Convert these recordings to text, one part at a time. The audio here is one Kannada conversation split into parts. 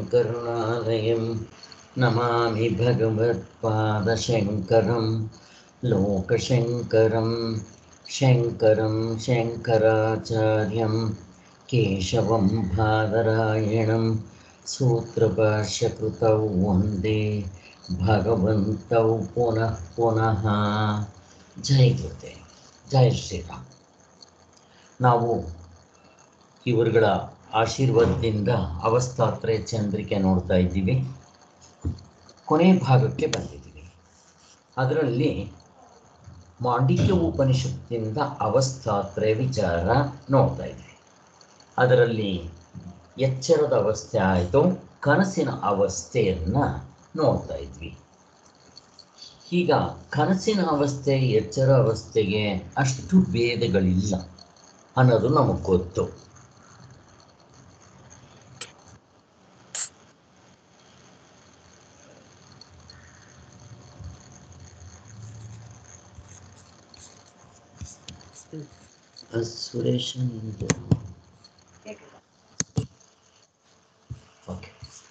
करुणालयं नमामि भगवत्पादशङ्करं लोकशङ्करं शङ्करं शङ्कराचार्यं केशवं बादरायणं सूत्रभाष्यकृतौ वन्दे भगवन्तौ पुनः पुनः ಜೈ ಗುರುದೆ ಜೈ ಶ್ರೀರಾಮ್ ನಾವು ಇವರುಗಳ ಆಶೀರ್ವಾದದಿಂದ ಅವಸ್ಥಾತ್ರೆ ಚಂದ್ರಿಕೆ ನೋಡ್ತಾ ಇದ್ದೀವಿ ಕೊನೆ ಭಾಗಕ್ಕೆ ಬಂದಿದ್ದೀವಿ ಅದರಲ್ಲಿ ಮಾಂಡಿಕ್ಯ ಉಪನಿಷತ್ತಿಂದ ಅವಸ್ಥಾತ್ರೆ ವಿಚಾರ ನೋಡ್ತಾ ಇದ್ವಿ ಅದರಲ್ಲಿ ಎಚ್ಚರದ ಅವಸ್ಥೆ ಆಯಿತು ಕನಸಿನ ಅವಸ್ಥೆಯನ್ನು ನೋಡ್ತಾ ಇದ್ವಿ ಈಗ ಕನಸಿನ ಅವಸ್ಥೆ ಎಚ್ಚರ ಅವಸ್ಥೆಗೆ ಅಷ್ಟು ಭೇದಗಳಿಲ್ಲ ಅನ್ನೋದು ನಮಗೆ ಗೊತ್ತು ಸುರೇಶ್ ಓಕೆ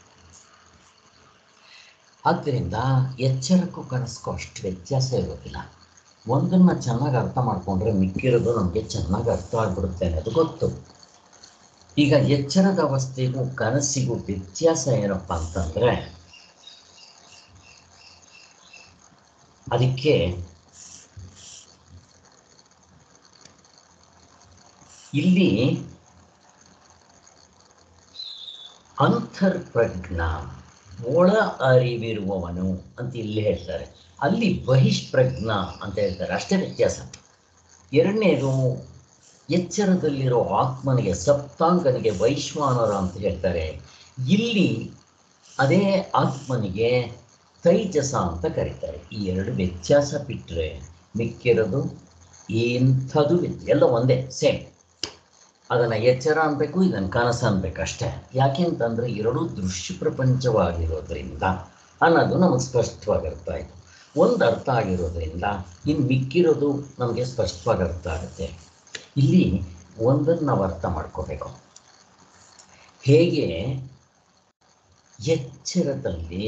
ಆದ್ದರಿಂದ ಎಚ್ಚರಕ್ಕೂ ಕನಸ್ಕೂ ಅಷ್ಟು ವ್ಯತ್ಯಾಸ ಇರೋದಿಲ್ಲ ಒಂದನ್ನು ಚೆನ್ನಾಗಿ ಅರ್ಥ ಮಾಡಿಕೊಂಡ್ರೆ ಮಿಕ್ಕಿರೋದು ನಮಗೆ ಚೆನ್ನಾಗಿ ಅರ್ಥ ಆಗ್ಬಿಡುತ್ತೆ ಅನ್ನೋದು ಗೊತ್ತು ಈಗ ಎಚ್ಚರದ ಅವಸ್ಥೆಗೂ ಕನಸಿಗೂ ವ್ಯತ್ಯಾಸ ಏನಪ್ಪ ಅಂತಂದರೆ ಅದಕ್ಕೆ ಇಲ್ಲಿ ಅಂತರ್ಪ್ರಜ್ಞ ಒಳ ಅರಿವಿರುವವನು ಅಂತ ಇಲ್ಲಿ ಹೇಳ್ತಾರೆ ಅಲ್ಲಿ ಬಹಿಷ್ಪ್ರಜ್ಞ ಅಂತ ಹೇಳ್ತಾರೆ ಅಷ್ಟೇ ವ್ಯತ್ಯಾಸ ಎರಡನೇದು ಎಚ್ಚರದಲ್ಲಿರೋ ಆತ್ಮನಿಗೆ ಸಪ್ತಾಂಗನಿಗೆ ವೈಶ್ವಾನರ ಅಂತ ಹೇಳ್ತಾರೆ ಇಲ್ಲಿ ಅದೇ ಆತ್ಮನಿಗೆ ತೈಜಸ ಅಂತ ಕರೀತಾರೆ ಈ ಎರಡು ವ್ಯತ್ಯಾಸ ಬಿಟ್ಟರೆ ಮಿಕ್ಕಿರೋದು ಎಂಥದ್ದು ವ್ಯತ್ಯ ಎಲ್ಲ ಒಂದೇ ಸೇಮ್ ಅದನ್ನು ಎಚ್ಚರ ಅನ್ಬೇಕು ಇದನ್ನು ಕನಸು ಅನ್ಬೇಕು ಅಷ್ಟೇ ಯಾಕೆಂತಂದರೆ ಎರಡೂ ದೃಶ್ಯ ಪ್ರಪಂಚವಾಗಿರೋದ್ರಿಂದ ಅನ್ನೋದು ನಮಗೆ ಸ್ಪಷ್ಟವಾಗಿ ಅರ್ಥ ಆಯಿತು ಒಂದು ಅರ್ಥ ಆಗಿರೋದ್ರಿಂದ ಇನ್ನು ಮಿಕ್ಕಿರೋದು ನಮಗೆ ಸ್ಪಷ್ಟವಾಗಿ ಅರ್ಥ ಆಗುತ್ತೆ ಇಲ್ಲಿ ಒಂದನ್ನು ನಾವು ಅರ್ಥ ಮಾಡ್ಕೋಬೇಕು ಹೇಗೆ ಎಚ್ಚರದಲ್ಲಿ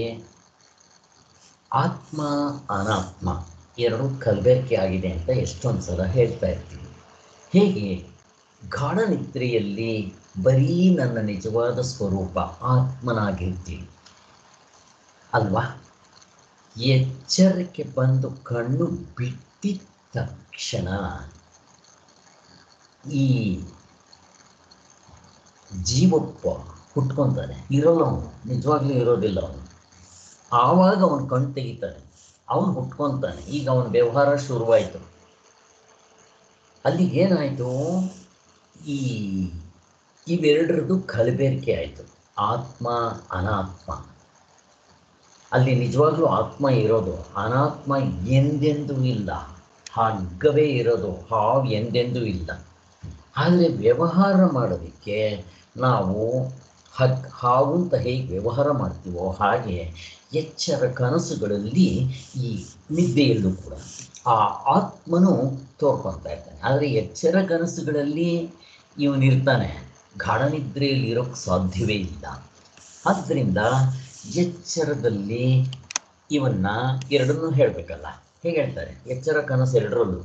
ಆತ್ಮ ಅನಾತ್ಮ ಎರಡೂ ಕಲಬೆರಕೆ ಆಗಿದೆ ಅಂತ ಎಷ್ಟೊಂದು ಸಲ ಹೇಳ್ತಾ ಇರ್ತೀವಿ ಹೇಗೆ ಗಾಢ ನಿದ್ರೆಯಲ್ಲಿ ಬರೀ ನನ್ನ ನಿಜವಾದ ಸ್ವರೂಪ ಆತ್ಮನಾಗಿರ್ತೀನಿ ಅಲ್ವಾ ಎಚ್ಚರಕ್ಕೆ ಬಂದು ಕಣ್ಣು ಬಿಟ್ಟಿದ ತಕ್ಷಣ ಈ ಜೀವಪ್ಪ ಹುಟ್ಕೊತಾನೆ ಇರೋಲ್ಲ ಅವನು ನಿಜವಾಗ್ಲೂ ಇರೋದಿಲ್ಲ ಅವನು ಆವಾಗ ಅವನು ಕಣ್ಣು ತೆಗಿತಾನೆ ಅವನು ಹುಟ್ಕೊತಾನೆ ಈಗ ಅವನ ವ್ಯವಹಾರ ಶುರುವಾಯಿತು ಅಲ್ಲಿ ಏನಾಯಿತು ಈ ಇವೆರಡರದ್ದು ಕಲಬೆರಕೆ ಆಯಿತು ಆತ್ಮ ಅನಾತ್ಮ ಅಲ್ಲಿ ನಿಜವಾಗ್ಲೂ ಆತ್ಮ ಇರೋದು ಅನಾತ್ಮ ಎಂದೆಂದೂ ಇಲ್ಲ ಹಗ್ಗವೇ ಇರೋದು ಹಾವು ಎಂದೆಂದೂ ಇಲ್ಲ ಆದರೆ ವ್ಯವಹಾರ ಮಾಡೋದಕ್ಕೆ ನಾವು ಹಗ್ ಹಾವು ಅಂತ ಹೇಗೆ ವ್ಯವಹಾರ ಮಾಡ್ತೀವೋ ಹಾಗೆ ಎಚ್ಚರ ಕನಸುಗಳಲ್ಲಿ ಈ ನಿದ್ದೆಯಲ್ಲೂ ಕೂಡ ಆ ಆತ್ಮನು ತೋರ್ಕೊತಾ ಇರ್ತಾನೆ ಆದರೆ ಎಚ್ಚರ ಕನಸುಗಳಲ್ಲಿ ಇವನಿರ್ತಾನೆ ಗಾಢ ನಿದ್ರೆಯಲ್ಲಿ ಇರೋಕ್ಕೆ ಸಾಧ್ಯವೇ ಇಲ್ಲ ಆದ್ದರಿಂದ ಎಚ್ಚರದಲ್ಲಿ ಇವನ್ನ ಎರಡನ್ನೂ ಹೇಳಬೇಕಲ್ಲ ಹೇಗೆ ಹೇಳ್ತಾರೆ ಎಚ್ಚರ ಕನಸು ಎರಡರಲ್ಲೂ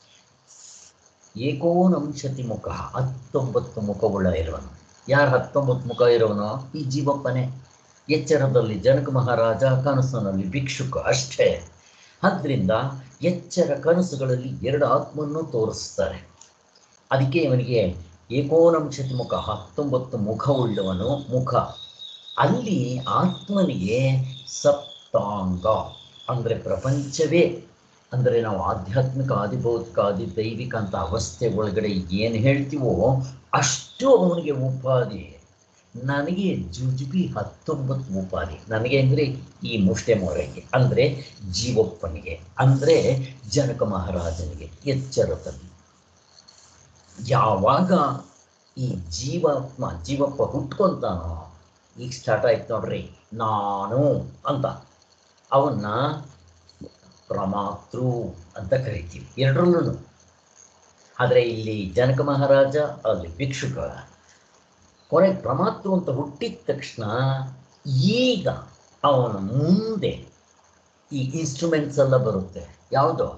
ಏಕೋನಂಶತಿ ಮುಖ ಹತ್ತೊಂಬತ್ತು ಮುಖವುಳ್ಳ ಇರುವನು ಯಾರು ಹತ್ತೊಂಬತ್ತು ಮುಖ ಇರೋನೋ ಈ ಜೀವಪ್ಪನೇ ಎಚ್ಚರದಲ್ಲಿ ಜನಕ ಮಹಾರಾಜ ಕನಸಿನಲ್ಲಿ ಭಿಕ್ಷುಕ ಅಷ್ಟೇ ಆದ್ದರಿಂದ ಎಚ್ಚರ ಕನಸುಗಳಲ್ಲಿ ಎರಡು ಆತ್ಮನ್ನು ತೋರಿಸ್ತಾರೆ ಅದಕ್ಕೆ ಇವನಿಗೆ ಏಕೋನಂಶತಿ ಮುಖ ಹತ್ತೊಂಬತ್ತು ಮುಖವುಳ್ಳವನು ಮುಖ ಅಲ್ಲಿ ಆತ್ಮನಿಗೆ ಸಪ್ತಾಂಗ ಅಂದರೆ ಪ್ರಪಂಚವೇ ಅಂದರೆ ನಾವು ಆಧ್ಯಾತ್ಮಿಕ ಆದಿಭೌತಿಕ ಆದಿ ದೈವಿಕ ಅಂತ ಅವಸ್ಥೆ ಒಳಗಡೆ ಏನು ಹೇಳ್ತೀವೋ ಅಷ್ಟು ಅವನಿಗೆ ಉಪಾಧಿ ನನಗೆ ಜುಜುಬಿ ಹತ್ತೊಂಬತ್ತು ಉಪಾಧಿ ನನಗೆ ಅಂದರೆ ಈ ಮುಷ್ಟೆ ಮೊರೆಗೆ ಅಂದರೆ ಜೀವಪ್ಪನಿಗೆ ಅಂದರೆ ಜನಕ ಮಹಾರಾಜನಿಗೆ ಎಚ್ಚರದಲ್ಲಿ ಯಾವಾಗ ಈ ಜೀವಾತ್ಮ ಜೀವಪ್ಪ ಹುಟ್ಕೊಂತಾನೋ ಈಗ ಸ್ಟಾರ್ಟ್ ಆಯ್ತು ನೋಡ್ರಿ ನಾನು ಅಂತ ಅವನ್ನ ಪ್ರಮಾತೃ ಅಂತ ಕರಿತೀವಿ ಎರಡರಲ್ಲೂ ಆದರೆ ಇಲ್ಲಿ ಜನಕ ಮಹಾರಾಜ ಅಲ್ಲಿ ಭಿಕ್ಷುಕ ಕೊನೆಗೆ ಪ್ರಮಾತೃ ಅಂತ ಹುಟ್ಟಿದ ತಕ್ಷಣ ಈಗ ಅವನ ಮುಂದೆ ಈ ಇನ್ಸ್ಟ್ರೂಮೆಂಟ್ಸ್ ಎಲ್ಲ ಬರುತ್ತೆ ಯಾವುದು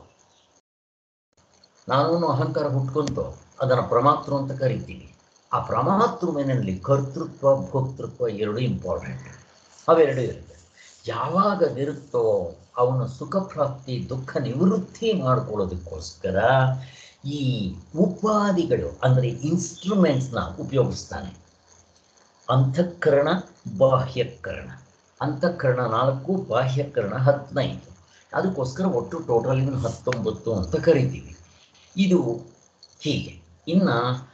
ನಾನು ಅಹಂಕಾರ ಹುಟ್ಕೊಂತು ಅದನ್ನು ಪ್ರಮಾತೃ ಅಂತ ಕರಿತೀವಿ ಆ ಪ್ರಮಾತೃವಿನಲ್ಲಿ ಕರ್ತೃತ್ವ ಭೋಕ್ತೃತ್ವ ಎರಡು ಇಂಪಾರ್ಟೆಂಟ್ ಅವೆರಡು ಇರುತ್ತೆ ಯಾವಾಗ ಅದಿರುತ್ತೋ ಅವನು ಸುಖ ಪ್ರಾಪ್ತಿ ದುಃಖ ನಿವೃತ್ತಿ ಮಾಡ್ಕೊಳ್ಳೋದಕ್ಕೋಸ್ಕರ ಈ ಉಪಾಧಿಗಳು ಅಂದರೆ ಇನ್ಸ್ಟ್ರೂಮೆಂಟ್ಸ್ನ ಉಪಯೋಗಿಸ್ತಾನೆ ಅಂತಃಕರಣ ಬಾಹ್ಯಕರಣ ಅಂತಃಕರಣ ನಾಲ್ಕು ಬಾಹ್ಯಕರಣ ಹದಿನೈದು ಅದಕ್ಕೋಸ್ಕರ ಒಟ್ಟು ಟೋಟಲ್ ಇವನು ಹತ್ತೊಂಬತ್ತು ಅಂತ ಕರಿತೀವಿ ಇದು ಹೀಗೆ ಇನ್ನು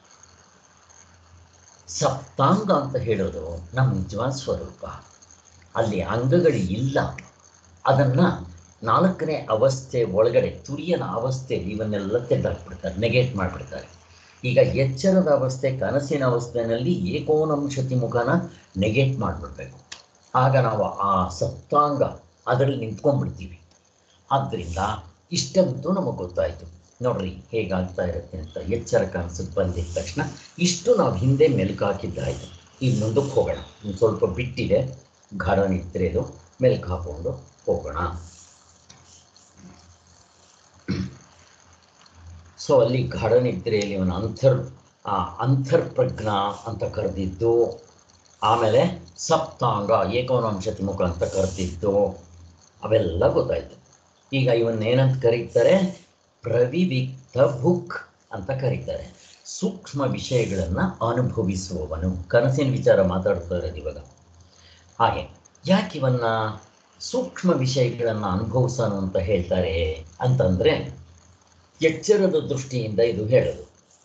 ಸಪ್ತಾಂಗ ಅಂತ ಹೇಳೋದು ನಮ್ಮ ನಿಜವಾದ ಸ್ವರೂಪ ಅಲ್ಲಿ ಅಂಗಗಳು ಇಲ್ಲ ಅದನ್ನು ನಾಲ್ಕನೇ ಅವಸ್ಥೆ ಒಳಗಡೆ ತುರಿಯನ ಅವಸ್ಥೆಯಲ್ಲಿ ಇವನ್ನೆಲ್ಲ ತೆಗೆದಾಕ್ಬಿಡ್ತಾರೆ ನೆಗೆಟ್ ಮಾಡಿಬಿಡ್ತಾರೆ ಈಗ ಎಚ್ಚರದ ಅವಸ್ಥೆ ಕನಸಿನ ಅವಸ್ಥೆಯಲ್ಲಿ ಏಕೋನಂಶತಿ ಮುಖನ ನೆಗೆಟ್ ಮಾಡಿಬಿಡ್ಬೇಕು ಆಗ ನಾವು ಆ ಸಪ್ತಾಂಗ ಅದರಲ್ಲಿ ನಿಂತ್ಕೊಂಡ್ಬಿಡ್ತೀವಿ ಆದ್ದರಿಂದ ಇಷ್ಟಂತೂ ನಮಗೆ ಗೊತ್ತಾಯಿತು ನೋಡ್ರಿ ಹೇಗಾಗ್ತಾ ಇರುತ್ತೆ ಅಂತ ಎಚ್ಚರ ಕನಸಿಗೆ ಬಂದಿದ ತಕ್ಷಣ ಇಷ್ಟು ನಾವು ಹಿಂದೆ ಮೆಲುಕು ಹಾಕಿದ್ದಾಯಿತು ಈಗ ಮುಂದಕ್ಕೆ ಹೋಗೋಣ ಒಂದು ಸ್ವಲ್ಪ ಬಿಟ್ಟಿದೆ ಗಾಢ ನಿದ್ರೆದು ಮೆಲುಕು ಹಾಕೊಂಡು ಹೋಗೋಣ ಸೊ ಅಲ್ಲಿ ಗಾಢ ನಿದ್ರೆಯಲ್ಲಿ ಅವನ ಅಂತರ್ ಆ ಅಂತರ್ಪ್ರಜ್ಞಾ ಅಂತ ಕರೆದಿದ್ದು ಆಮೇಲೆ ಸಪ್ತಾಂಗ ಏಕೋನಂಶತಿ ಮುಖ ಅಂತ ಕರೆದಿದ್ದು ಅವೆಲ್ಲ ಗೊತ್ತಾಯಿತು ಈಗ ಇವನ್ನೇನಂತ ಕರೀತಾರೆ ಪ್ರವಿವಿಕ್ತ ಭುಕ್ ಅಂತ ಕರೀತಾರೆ ಸೂಕ್ಷ್ಮ ವಿಷಯಗಳನ್ನು ಅನುಭವಿಸುವವನು ಕನಸಿನ ವಿಚಾರ ಮಾತಾಡ್ತಾ ಇರೋದು ಇವಾಗ ಹಾಗೆ ಯಾಕೆ ಇವನ್ನ ಸೂಕ್ಷ್ಮ ವಿಷಯಗಳನ್ನು ಅನುಭವಿಸೋನು ಅಂತ ಹೇಳ್ತಾರೆ ಅಂತಂದರೆ ಎಚ್ಚರದ ದೃಷ್ಟಿಯಿಂದ ಇದು ಹೇಳೋದು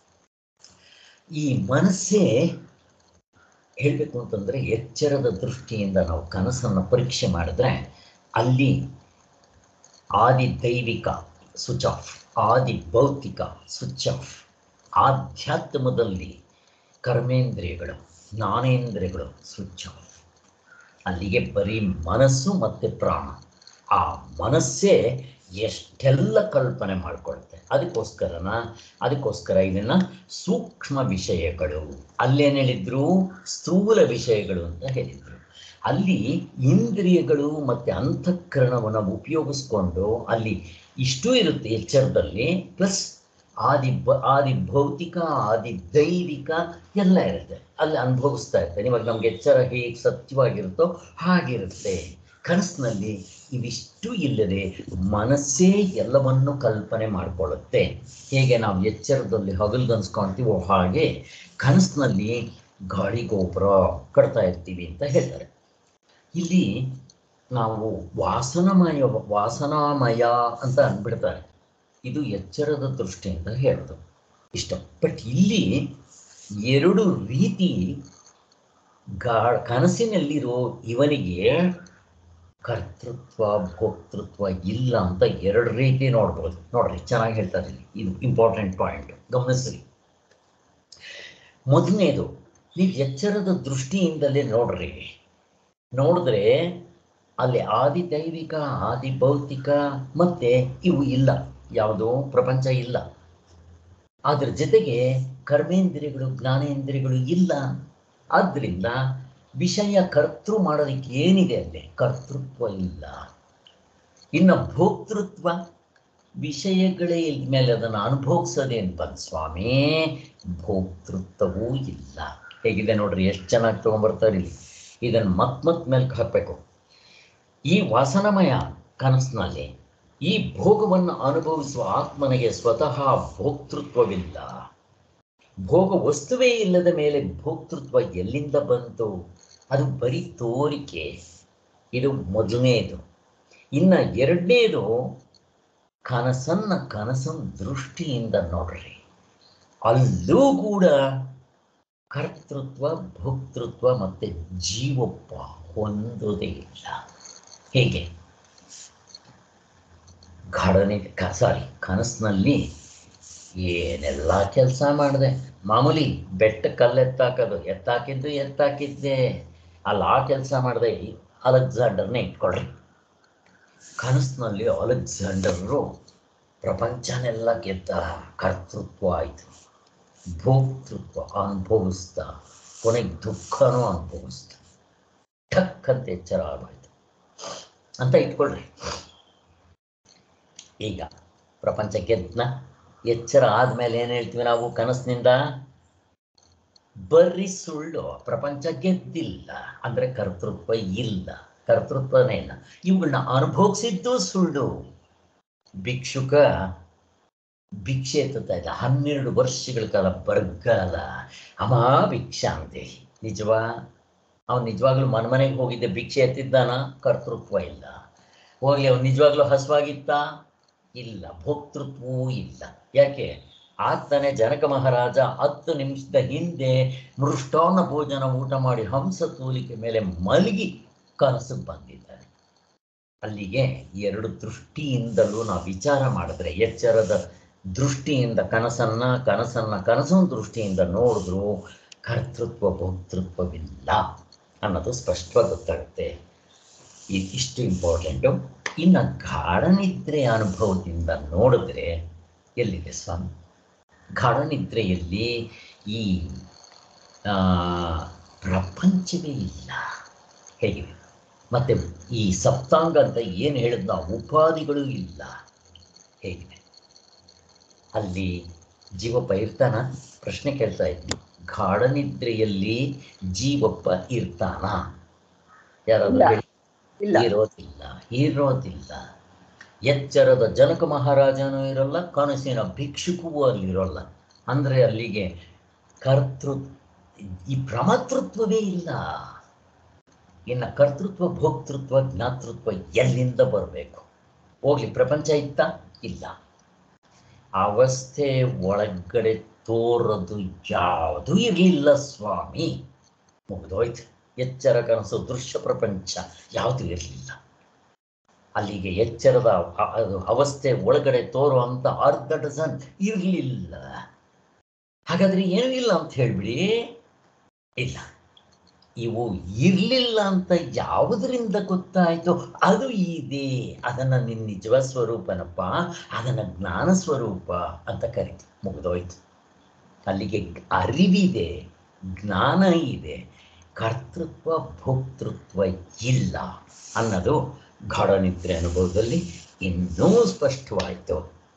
ಈ ಮನಸ್ಸೇ ಹೇಳಬೇಕು ಅಂತಂದರೆ ಎಚ್ಚರದ ದೃಷ್ಟಿಯಿಂದ ನಾವು ಕನಸನ್ನು ಪರೀಕ್ಷೆ ಮಾಡಿದ್ರೆ ಅಲ್ಲಿ ಆದಿ ದೈವಿಕ ಸ್ವಿಚ್ ಆಫ್ ಆದಿ ಭೌತಿಕ ಸ್ವಿಚ್ ಆಫ್ ಆಧ್ಯಾತ್ಮದಲ್ಲಿ ಕರ್ಮೇಂದ್ರಿಯಗಳು ಜ್ಞಾನೇಂದ್ರಿಯಗಳು ಸ್ವಿಚ್ ಆಫ್ ಅಲ್ಲಿಗೆ ಬರೀ ಮನಸ್ಸು ಮತ್ತು ಪ್ರಾಣ ಆ ಮನಸ್ಸೇ ಎಷ್ಟೆಲ್ಲ ಕಲ್ಪನೆ ಮಾಡಿಕೊಡುತ್ತೆ ಅದಕ್ಕೋಸ್ಕರನ ಅದಕ್ಕೋಸ್ಕರ ಇದನ್ನು ಸೂಕ್ಷ್ಮ ವಿಷಯಗಳು ಅಲ್ಲೇನು ಹೇಳಿದ್ರು ಸ್ಥೂಲ ವಿಷಯಗಳು ಅಂತ ಹೇಳಿದರು ಅಲ್ಲಿ ಇಂದ್ರಿಯಗಳು ಮತ್ತು ಅಂತಃಕರಣವನ್ನು ಉಪಯೋಗಿಸ್ಕೊಂಡು ಅಲ್ಲಿ ಇಷ್ಟು ಇರುತ್ತೆ ಎಚ್ಚರದಲ್ಲಿ ಪ್ಲಸ್ ಆದಿ ಬ ಆದಿ ಭೌತಿಕ ಆದಿ ದೈವಿಕ ಎಲ್ಲ ಇರುತ್ತೆ ಅಲ್ಲಿ ಅನುಭವಿಸ್ತಾ ಇರ್ತಾರೆ ಇವಾಗ ನಮ್ಗೆ ಎಚ್ಚರ ಹೇಗೆ ಸತ್ಯವಾಗಿರುತ್ತೋ ಹಾಗಿರುತ್ತೆ ಕನಸಿನಲ್ಲಿ ಇವಿಷ್ಟು ಇಲ್ಲದೆ ಮನಸ್ಸೇ ಎಲ್ಲವನ್ನು ಕಲ್ಪನೆ ಮಾಡಿಕೊಳ್ಳುತ್ತೆ ಹೇಗೆ ನಾವು ಎಚ್ಚರದಲ್ಲಿ ಹಗಲ್ಗನ್ಸ್ಕೊಳ್ತೀವೋ ಹಾಗೆ ಕನಸಿನಲ್ಲಿ ಗಾಳಿ ಗೋಪುರ ಕಟ್ತಾ ಇರ್ತೀವಿ ಅಂತ ಹೇಳ್ತಾರೆ ಇಲ್ಲಿ ನಾವು ವಾಸನಮಯ ವಾಸನಾಮಯ ಅಂತ ಅಂದ್ಬಿಡ್ತಾರೆ ಇದು ಎಚ್ಚರದ ದೃಷ್ಟಿಯಿಂದ ಹೇಳೋದು ಇಷ್ಟ ಬಟ್ ಇಲ್ಲಿ ಎರಡು ರೀತಿ ಗಾ ಕನಸಿನಲ್ಲಿರೋ ಇವನಿಗೆ ಕರ್ತೃತ್ವ ಭೋಕ್ತೃತ್ವ ಇಲ್ಲ ಅಂತ ಎರಡು ರೀತಿ ನೋಡ್ಬೋದು ನೋಡ್ರಿ ಚೆನ್ನಾಗಿ ಹೇಳ್ತಾರೆ ಇಲ್ಲಿ ಇದು ಇಂಪಾರ್ಟೆಂಟ್ ಪಾಯಿಂಟ್ ಗಮನಿಸ್ರಿ ಮೊದಲನೇದು ನೀವು ಎಚ್ಚರದ ದೃಷ್ಟಿಯಿಂದಲೇ ನೋಡ್ರಿ ನೋಡಿದ್ರೆ ಅಲ್ಲಿ ಆದಿ ದೈವಿಕ ಆದಿ ಭೌತಿಕ ಮತ್ತೆ ಇವು ಇಲ್ಲ ಯಾವುದು ಪ್ರಪಂಚ ಇಲ್ಲ ಅದ್ರ ಜೊತೆಗೆ ಕರ್ಮೇಂದ್ರಿಯಗಳು ಜ್ಞಾನೇಂದ್ರಿಯಗಳು ಇಲ್ಲ ಆದ್ದರಿಂದ ವಿಷಯ ಕರ್ತೃ ಮಾಡೋದಕ್ಕೆ ಏನಿದೆ ಅಲ್ಲಿ ಕರ್ತೃತ್ವ ಇಲ್ಲ ಇನ್ನು ಭೋಕ್ತೃತ್ವ ವಿಷಯಗಳೇ ಮೇಲೆ ಅದನ್ನು ಅನುಭವಿಸೋದೇನು ಬಂದು ಸ್ವಾಮಿ ಭೋಕ್ತೃತ್ವವೂ ಇಲ್ಲ ಹೇಗಿದೆ ನೋಡ್ರಿ ಎಷ್ಟು ಚೆನ್ನಾಗಿ ತೊಗೊಂಬರ್ತಾರೆ ಇಲ್ಲಿ ಇದನ್ನು ಮತ್ ಮತ್ ಮೇಲೆ ಹಾಕಬೇಕು ಈ ವಾಸನಮಯ ಕನಸಿನಲ್ಲಿ ಈ ಭೋಗವನ್ನು ಅನುಭವಿಸುವ ಆತ್ಮನಿಗೆ ಸ್ವತಃ ಭೋಕ್ತೃತ್ವವಿಲ್ಲ ಭೋಗ ವಸ್ತುವೇ ಇಲ್ಲದ ಮೇಲೆ ಭೋಕ್ತೃತ್ವ ಎಲ್ಲಿಂದ ಬಂತು ಅದು ಬರೀ ತೋರಿಕೆ ಇದು ಮೊದಲನೇದು ಇನ್ನು ಎರಡನೇದು ಕನಸನ್ನ ಕನಸನ್ ದೃಷ್ಟಿಯಿಂದ ನೋಡ್ರಿ ಅಲ್ಲೂ ಕೂಡ ಕರ್ತೃತ್ವ ಭೋಕ್ತೃತ್ವ ಮತ್ತು ಜೀವಪ್ಪ ಹೊಂದೋದೇ ಇಲ್ಲ ಹೇಗೆ ಗಾಢನೆ ಕ ಸಾರಿ ಕನಸಿನಲ್ಲಿ ಏನೆಲ್ಲ ಕೆಲಸ ಮಾಡಿದೆ ಮಾಮೂಲಿ ಬೆಟ್ಟ ಕಲ್ಲು ಎತ್ತಾಕೋದು ಎತ್ತಾಕಿದ್ದು ಎತ್ತಾಕಿದ್ದೆ ಅಲ್ಲಿ ಆ ಕೆಲಸ ಮಾಡಿದೆ ಅಲೆಕ್ಸಾಂಡರ್ನೇ ಇಟ್ಕೊಳ್ರಿ ಕನಸಿನಲ್ಲಿ ಅಲೆಕ್ಸಾಂಡರು ಪ್ರಪಂಚನೆಲ್ಲ ಗೆದ್ದ ಕರ್ತೃತ್ವ ಆಯಿತು ಭೋಕ್ತೃತ್ವ ಅನುಭವಿಸ್ದ ಕೊನೆಗೆ ದುಃಖನೂ ಅನುಭವಿಸ್ದ ಠಕ್ ಅಂತ ಎಚ್ಚರ ಆಗೋಯ್ತು ಅಂತ ಇಟ್ಕೊಳ್ರಿ ಈಗ ಪ್ರಪಂಚ ಗೆದ್ನ ಎಚ್ಚರ ಆದ್ಮೇಲೆ ಏನು ಹೇಳ್ತೀವಿ ನಾವು ಕನಸಿನಿಂದ ಬರೀ ಸುಳ್ಳು ಪ್ರಪಂಚ ಗೆದ್ದಿಲ್ಲ ಅಂದ್ರೆ ಕರ್ತೃತ್ವ ಇಲ್ಲ ಕರ್ತೃತ್ವನೇ ಇಲ್ಲ ಇವುಗಳನ್ನ ಅನುಭವಿಸಿದ್ದು ಸುಳ್ಳು ಭಿಕ್ಷುಕ ಭಿಕ್ಷೆ ಎತ್ತುತ್ತಾ ಇದ್ದ ಹನ್ನೆರಡು ವರ್ಷಗಳ ಕಾಲ ಬರಗಾಲ ಅಮಾ ಭಿಕ್ಷಾಂತೆ ನಿಜವಾ ಅವನು ನಿಜವಾಗ್ಲೂ ಮನೆಗೆ ಹೋಗಿದ್ದೆ ಭಿಕ್ಷೆ ಎತ್ತಿದ್ದಾನ ಕರ್ತೃತ್ವ ಇಲ್ಲ ಹೋಗ್ಲಿ ಅವನು ನಿಜವಾಗ್ಲೂ ಹಸುವಾಗಿತ್ತ ಇಲ್ಲ ಭೋಕ್ತೃತ್ವವೂ ಇಲ್ಲ ಯಾಕೆ ಆಗ್ತಾನೆ ಜನಕ ಮಹಾರಾಜ ಹತ್ತು ನಿಮಿಷದ ಹಿಂದೆ ಮೃಷ್ಟಾನ್ನ ಭೋಜನ ಊಟ ಮಾಡಿ ಹಂಸ ತೂಲಿಕೆ ಮೇಲೆ ಮಲಗಿ ಕನಸು ಬಂದಿದ್ದಾನೆ ಅಲ್ಲಿಗೆ ಎರಡು ದೃಷ್ಟಿಯಿಂದಲೂ ನಾವು ವಿಚಾರ ಮಾಡಿದ್ರೆ ಎಚ್ಚರದ ದೃಷ್ಟಿಯಿಂದ ಕನಸನ್ನ ಕನಸನ್ನ ಕನಸಿನ ದೃಷ್ಟಿಯಿಂದ ನೋಡಿದ್ರು ಕರ್ತೃತ್ವ ಭೋಕ್ತೃತ್ವವಿಲ್ಲ ಅನ್ನೋದು ಸ್ಪಷ್ಟವಾಗಿ ಗೊತ್ತಾಗುತ್ತೆ ಇ- ಇಷ್ಟು ಇಂಪಾರ್ಟೆಂಟು ಇನ್ನು ಗಾಢನಿದ್ರೆ ಅನುಭವದಿಂದ ನೋಡಿದ್ರೆ ಎಲ್ಲಿದೆ ಸ್ವಾಮಿ ಗಾಢನಿದ್ರೆಯಲ್ಲಿ ಈ ಆ, ಪ್ರಪಂಚವೇ ಇಲ್ಲ ಹೇಗಿದೆ ಮತ್ತೆ ಈ ಸಪ್ತಾಂಗ ಅಂತ ಏನು ಹೇಳಿದ್ನ ಉಪಾಧಿಗಳು ಇಲ್ಲ ಹೇಗಿದೆ ಅಲ್ಲಿ ಜೀವಪ್ಪ ಇರ್ತಾನ ಪ್ರಶ್ನೆ ಕೇಳ್ತಾ ಇದ್ವಿ ಗಾಢನಿದ್ರೆಯಲ್ಲಿ ಜೀವಪ್ಪ ಇರ್ತಾನ ಯಾರಾದ್ರೂ ಇಲ್ಲ. ಹೇಳಿ ಇಲ್ಲ ಇರೋದಿಲ್ಲ ಇರೋದಿಲ್ಲ ಎಚ್ಚರದ ಜನಕ ಮಹಾರಾಜನೂ ಇರಲ್ಲ ಕನಸಿನ ಭಿಕ್ಷುಕವೂ ಅಲ್ಲಿ ಇರೋಲ್ಲ ಅಂದ್ರೆ ಅಲ್ಲಿಗೆ ಕರ್ತೃ ಈ ಪ್ರಮಾತೃತ್ವವೇ ಇಲ್ಲ ಇನ್ನು ಕರ್ತೃತ್ವ ಭೋಕ್ತೃತ್ವ ಜ್ಞಾತೃತ್ವ ಎಲ್ಲಿಂದ ಬರಬೇಕು ಹೋಗ್ಲಿ ಪ್ರಪಂಚ ಇತ್ತ ಇಲ್ಲ ಅವಸ್ಥೆ ಒಳಗಡೆ ತೋರದು ಯಾವುದೂ ಇರಲಿಲ್ಲ ಸ್ವಾಮಿ ಮುಗಿದೋಯ್ತು ಎಚ್ಚರ ಕನಸು ದೃಶ್ಯ ಪ್ರಪಂಚ ಯಾವುದೂ ಇರಲಿಲ್ಲ ಅಲ್ಲಿಗೆ ಎಚ್ಚರದ ಅ- ಅದು ಅವಸ್ಥೆ ಒಳಗಡೆ ತೋರುವಂತ ಅರ್ಧ ಡಜನ್ ಇರಲಿಲ್ಲ ಹಾಗಾದ್ರೆ ಏನೂ ಇಲ್ಲ ಅಂತ ಹೇಳ್ಬಿಡಿ ಇಲ್ಲ ಇವು ಇರಲಿಲ್ಲ ಅಂತ ಯಾವುದರಿಂದ ಗೊತ್ತಾಯ್ತು ಅದು ಇದೆ ಅದನ್ನ ನಿನ್ನ ನಿಜವ ಸ್ವರೂಪನಪ್ಪ ಅದನ್ನ ಜ್ಞಾನ ಸ್ವರೂಪ ಅಂತ ಕರಿತೀವಿ ಮುಗಿದೋಯ್ತು ಅಲ್ಲಿಗೆ ಅರಿವಿದೆ ಜ್ಞಾನ ಇದೆ ಕರ್ತೃತ್ವ ಭೋಕ್ತೃತ್ವ ಇಲ್ಲ ಅನ್ನೋದು ಗಾಢನಿದ್ರೆ ಅನುಭವದಲ್ಲಿ ಇನ್ನೂ ಸ್ಪಷ್ಟವಾಯಿತು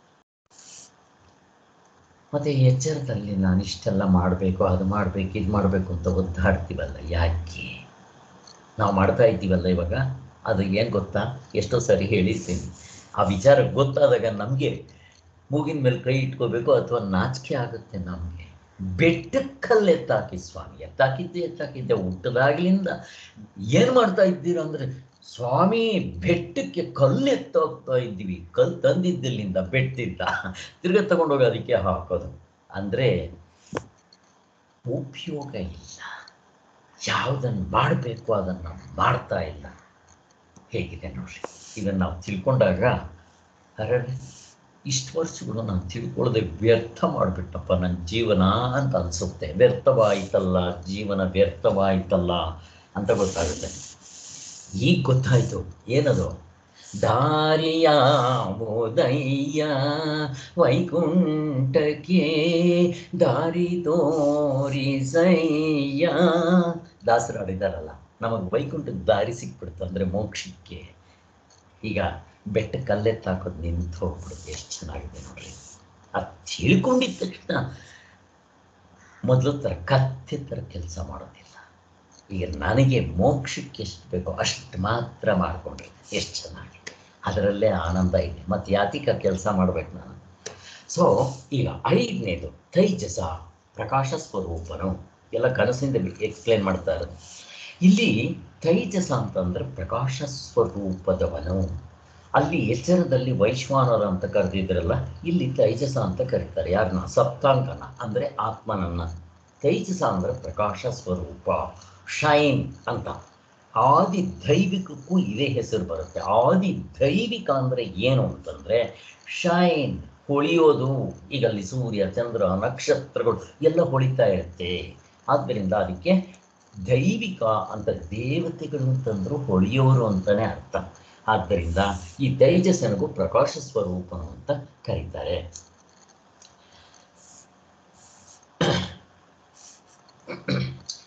ಮತ್ತೆ ಎಚ್ಚರದಲ್ಲಿ ನಾನು ಇಷ್ಟೆಲ್ಲ ಮಾಡಬೇಕು ಅದು ಮಾಡಬೇಕು ಇದು ಮಾಡಬೇಕು ಅಂತ ಒದ್ದಾಡ್ತೀವಲ್ಲ ಯಾಕೆ ನಾವು ಮಾಡ್ತಾ ಇದ್ದೀವಲ್ಲ ಇವಾಗ ಅದು ಏನು ಗೊತ್ತಾ ಎಷ್ಟೋ ಸರಿ ಹೇಳಿರ್ತೀನಿ ಆ ವಿಚಾರ ಗೊತ್ತಾದಾಗ ನಮಗೆ ಮೂಗಿನ ಮೇಲೆ ಕೈ ಇಟ್ಕೋಬೇಕು ಅಥವಾ ನಾಚಿಕೆ ಆಗುತ್ತೆ ನಮಗೆ ಬೆಟ್ಟಕ್ಕಲ್ಲಿ ಎತ್ತಾಕಿ ಸ್ವಾಮಿ ಎತ್ತಾಕಿದ್ದೆ ಎತ್ತಾಕಿದ್ದೆ ಹುಟ್ಟದಾಗ್ಲಿಂದ ಏನು ಮಾಡ್ತಾ ಇದ್ದೀರಾ ಅಂದರೆ ಸ್ವಾಮಿ ಬೆಟ್ಟಕ್ಕೆ ಕಲ್ಲು ಎತ್ತೋಗ್ತಾ ಇದ್ದೀವಿ ಕಲ್ಲು ತಂದಿದ್ದಿಲ್ಲಿಂದ ಬೆಟ್ಟಿದ್ದ ತಿರ್ಗ ತಗೊಂಡೋಗಿ ಅದಕ್ಕೆ ಹಾಕೋದು ಅಂದರೆ ಉಪಯೋಗ ಇಲ್ಲ ಯಾವುದನ್ನು ಮಾಡಬೇಕು ಅದನ್ನು ಮಾಡ್ತಾ ಇಲ್ಲ ಹೇಗಿದೆ ನೋಡ್ರಿ ಇದನ್ನು ನಾವು ತಿಳ್ಕೊಂಡಾಗ ಅರೆ ಇಷ್ಟು ವರ್ಷಗಳು ನಾನು ತಿಳ್ಕೊಳ್ಳದೆ ವ್ಯರ್ಥ ಮಾಡಿಬಿಟ್ಟಪ್ಪ ನನ್ನ ಜೀವನ ಅಂತ ಅನಿಸುತ್ತೆ ವ್ಯರ್ಥವಾಯಿತಲ್ಲ ಜೀವನ ವ್ಯರ್ಥವಾಯಿತಲ್ಲ ಅಂತ ಗೊತ್ತಾಗುತ್ತೆ ಈಗ ಗೊತ್ತಾಯ್ತು ಏನದು ದಾರಿಯ ಮೋದಯ್ಯ ವೈಕುಂಠಕ್ಕೆ ದಾರಿ ತೋರಿಸಯ್ಯ ದಾಸರು ಆಡಿದಾರಲ್ಲ ನಮಗೆ ವೈಕುಂಠಕ್ಕೆ ದಾರಿ ಸಿಕ್ಬಿಡ್ತು ಅಂದರೆ ಮೋಕ್ಷಕ್ಕೆ ಈಗ ಬೆಟ್ಟ ಕಲ್ಲೆತ್ತು ಹಾಕೋದು ನಿಂತು ಹೋಗ್ಬಿಡುತ್ತೆ ಎಷ್ಟು ಚೆನ್ನಾಗಿದೆ ನೋಡ್ರಿ ಅದು ತಿಳ್ಕೊಂಡಿದ್ದ ತಕ್ಷಣ ಮೊದಲು ಥರ ಕತ್ತೆ ಥರ ಕೆಲಸ ಮಾಡೋದಿಲ್ಲ ಈಗ ನನಗೆ ಮೋಕ್ಷಕ್ಕೆ ಎಷ್ಟು ಬೇಕೋ ಅಷ್ಟು ಮಾತ್ರ ಮಾಡಿಕೊಂಡ್ರೆ ಎಷ್ಟು ಚೆನ್ನಾಗಿದೆ ಅದರಲ್ಲೇ ಆನಂದ ಇದೆ ಮತ್ತು ಯಾತಿಕ ಕೆಲಸ ಮಾಡ್ಬೇಕು ನಾನು ಸೊ ಈಗ ಐದನೇದು ತೈಜಸ ಪ್ರಕಾಶ ಸ್ವರೂಪನು ಎಲ್ಲ ಕನಸಿಂದ ಎಕ್ಸ್ಪ್ಲೇನ್ ಮಾಡ್ತಾ ಇರೋದು ಇಲ್ಲಿ ತೈಜಸ ಅಂತಂದ್ರೆ ಪ್ರಕಾಶ ಸ್ವರೂಪದವನು ಅಲ್ಲಿ ಎಚ್ಚರದಲ್ಲಿ ವೈಶ್ವಾನರ ಅಂತ ಕರೆದಿದ್ರಲ್ಲ ಇಲ್ಲಿ ತೈಜಸ ಅಂತ ಕರೀತಾರೆ ಯಾರನ್ನ ಸಪ್ತಾಂಗನ ಅಂದರೆ ಆತ್ಮನನ್ನ ತೈಜಸ ಅಂದ್ರೆ ಪ್ರಕಾಶ ಸ್ವರೂಪ ಶೈನ್ ಅಂತ ಆದಿ ದೈವಿಕಕ್ಕೂ ಇದೇ ಹೆಸರು ಬರುತ್ತೆ ಆದಿ ದೈವಿಕ ಅಂದರೆ ಏನು ಅಂತಂದರೆ ಶೈನ್ ಹೊಳೆಯೋದು ಈಗ ಅಲ್ಲಿ ಸೂರ್ಯ ಚಂದ್ರ ನಕ್ಷತ್ರಗಳು ಎಲ್ಲ ಹೊಳಿತಾ ಇರುತ್ತೆ ಆದ್ದರಿಂದ ಅದಕ್ಕೆ ದೈವಿಕ ಅಂತ ದೇವತೆಗಳು ಅಂತಂದ್ರು ಹೊಳೆಯೋರು ಅಂತಾನೆ ಅರ್ಥ ಆದ್ದರಿಂದ ಈ ತೈಜಸ್ಸನಿಗೂ ಪ್ರಕಾಶ ಸ್ವರೂಪನು ಅಂತ ಕರೀತಾರೆ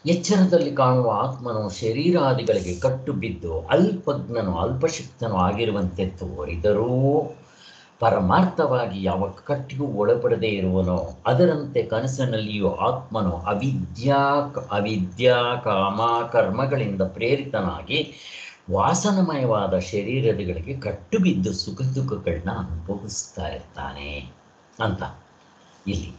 ಎಚ್ಚರದಲ್ಲಿ ಕಾಣುವ ಆತ್ಮನು ಶರೀರಾದಿಗಳಿಗೆ ಕಟ್ಟು ಬಿದ್ದು ಅಲ್ಪಜ್ಞನು ಅಲ್ಪಶಕ್ತನು ಆಗಿರುವಂತೆ ತೋರಿದರೂ ಪರಮಾರ್ಥವಾಗಿ ಯಾವ ಕಟ್ಟಿಗೂ ಒಳಪಡದೇ ಇರುವನೋ ಅದರಂತೆ ಕನಸಿನಲ್ಲಿಯೂ ಆತ್ಮನು ಅವಿದ್ಯಾ ಅವಿದ್ಯಾ ಕಾಮ ಕರ್ಮಗಳಿಂದ ಪ್ರೇರಿತನಾಗಿ ವಾಸನಮಯವಾದ ಶರೀರಗಳಿಗೆ ಕಟ್ಟು ಬಿದ್ದು ಸುಖ ದುಃಖಗಳನ್ನ ಅನುಭವಿಸ್ತಾ ಇರ್ತಾನೆ ಅಂತ ಇಲ್ಲಿ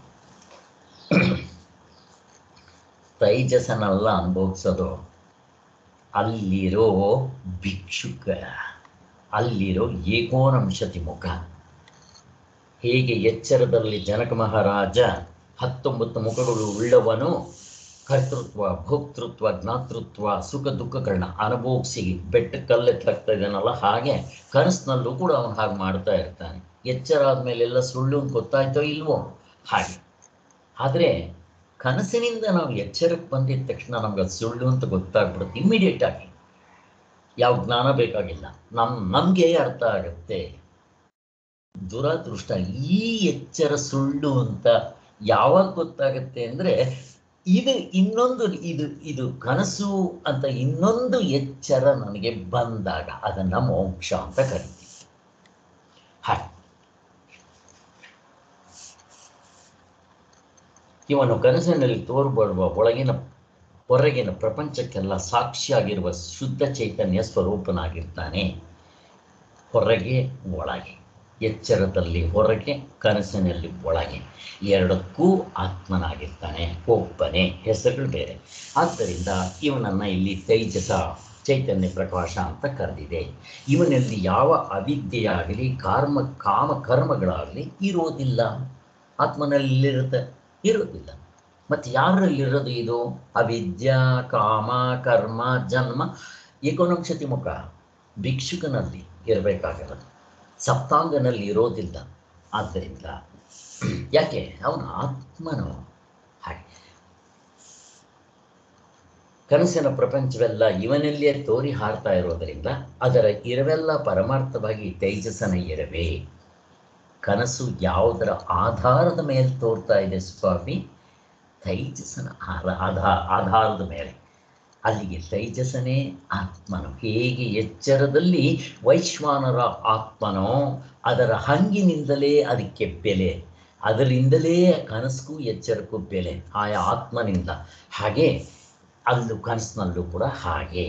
ತೈಜಸನೆಲ್ಲ ಅನುಭವಿಸೋದು ಅಲ್ಲಿರೋ ಭಿಕ್ಷುಕ ಅಲ್ಲಿರೋ ಏಕೋನಂಶತಿ ಮುಖ ಹೇಗೆ ಎಚ್ಚರದಲ್ಲಿ ಜನಕ ಮಹಾರಾಜ ಹತ್ತೊಂಬತ್ತು ಮುಖಗಳು ಉಳ್ಳವನು ಕರ್ತೃತ್ವ ಭೋಕ್ತೃತ್ವ ಜ್ಞಾತೃತ್ವ ಸುಖ ದುಃಖಗಳನ್ನ ಅನುಭವಿಸಿ ಬೆಟ್ಟ ಕಲ್ಲೆತ್ತಾಗ್ತಾ ಇದ್ದಾನಲ್ಲ ಹಾಗೆ ಕನಸಿನಲ್ಲೂ ಕೂಡ ಅವನು ಹಾಗೆ ಮಾಡ್ತಾ ಇರ್ತಾನೆ ಎಚ್ಚರ ಆದಮೇಲೆಲ್ಲ ಸುಳ್ಳು ಅಂತ ಗೊತ್ತಾಯ್ತೋ ಇಲ್ವೋ ಹಾಗೆ ಆದರೆ ಕನಸಿನಿಂದ ನಾವು ಎಚ್ಚರಕ್ಕೆ ಬಂದಿದ ತಕ್ಷಣ ನಮ್ಗೆ ಅದು ಸುಳ್ಳು ಅಂತ ಗೊತ್ತಾಗ್ಬಿಡುತ್ತೆ ಇಮ್ಮಿಡಿಯೇಟ್ ಆಗಿ ಯಾವ ಜ್ಞಾನ ಬೇಕಾಗಿಲ್ಲ ನಮ್ ನಮಗೆ ಅರ್ಥ ಆಗುತ್ತೆ ದುರದೃಷ್ಟ ಈ ಎಚ್ಚರ ಸುಳ್ಳು ಅಂತ ಯಾವಾಗ ಗೊತ್ತಾಗುತ್ತೆ ಅಂದ್ರೆ ಇದು ಇನ್ನೊಂದು ಇದು ಇದು ಕನಸು ಅಂತ ಇನ್ನೊಂದು ಎಚ್ಚರ ನನಗೆ ಬಂದಾಗ ಅದನ್ನ ಮೋಕ್ಷ ಅಂತ ಕರಿತೀವಿ ಹಾಗೆ ಇವನು ಕನಸಿನಲ್ಲಿ ತೋರ್ಬರುವ ಒಳಗಿನ ಹೊರಗಿನ ಪ್ರಪಂಚಕ್ಕೆಲ್ಲ ಸಾಕ್ಷಿಯಾಗಿರುವ ಶುದ್ಧ ಚೈತನ್ಯ ಸ್ವರೂಪನಾಗಿರ್ತಾನೆ ಹೊರಗೆ ಒಳಗೆ ಎಚ್ಚರದಲ್ಲಿ ಹೊರಗೆ ಕನಸಿನಲ್ಲಿ ಒಳಗೆ ಎರಡಕ್ಕೂ ಆತ್ಮನಾಗಿರ್ತಾನೆ ಒಬ್ಬನೇ ಹೆಸರುಗಳು ಬೇರೆ ಆದ್ದರಿಂದ ಇವನನ್ನು ಇಲ್ಲಿ ತೈಜಸ ಚೈತನ್ಯ ಪ್ರಕಾಶ ಅಂತ ಕರೆದಿದೆ ಇವನಲ್ಲಿ ಯಾವ ಅವಿದ್ಯೆಯಾಗಲಿ ಕರ್ಮ ಕಾಮ ಕರ್ಮಗಳಾಗಲಿ ಇರೋದಿಲ್ಲ ಆತ್ಮನಲ್ಲಿರುತ್ತೆ ಇರೋದಿಲ್ಲ ಮತ್ತು ಯಾರಲ್ಲಿರೋದು ಇದು ಅವಿದ್ಯಾ ಕಾಮ ಕರ್ಮ ಜನ್ಮ ಏಕೋನಂಶತಿ ಮುಖ ಭಿಕ್ಷುಕನಲ್ಲಿ ಇರಬೇಕಾಗಿರೋದು ಸಪ್ತಾಂಗನಲ್ಲಿ ಇರೋದಿಲ್ಲ ಆದ್ದರಿಂದ ಯಾಕೆ ಅವನ ಆತ್ಮನು ಹಾಗೆ ಕನಸಿನ ಪ್ರಪಂಚವೆಲ್ಲ ಇವನಲ್ಲಿಯೇ ತೋರಿ ಹಾರ್ತಾ ಇರೋದರಿಂದ ಅದರ ಇರವೆಲ್ಲ ಪರಮಾರ್ಥವಾಗಿ ತೇಜಸ್ಸನ ಇರವೇ ಕನಸು ಯಾವುದರ ಆಧಾರದ ಮೇಲೆ ತೋರ್ತಾ ಇದೆ ಸ್ವಾಮಿ ತೈಜಸ್ಸನ ಆರ ಆಧಾ ಆಧಾರದ ಮೇಲೆ ಅಲ್ಲಿಗೆ ತೈಜಸನೇ ಆತ್ಮನು ಹೇಗೆ ಎಚ್ಚರದಲ್ಲಿ ವೈಶ್ವಾನರ ಆತ್ಮನೋ ಅದರ ಹಂಗಿನಿಂದಲೇ ಅದಕ್ಕೆ ಬೆಲೆ ಅದರಿಂದಲೇ ಕನಸಿಗೂ ಎಚ್ಚರಕ್ಕೂ ಬೆಲೆ ಆಯಾ ಆತ್ಮನಿಂದ ಹಾಗೆ ಅಲ್ಲೂ ಕನಸಿನಲ್ಲೂ ಕೂಡ ಹಾಗೆ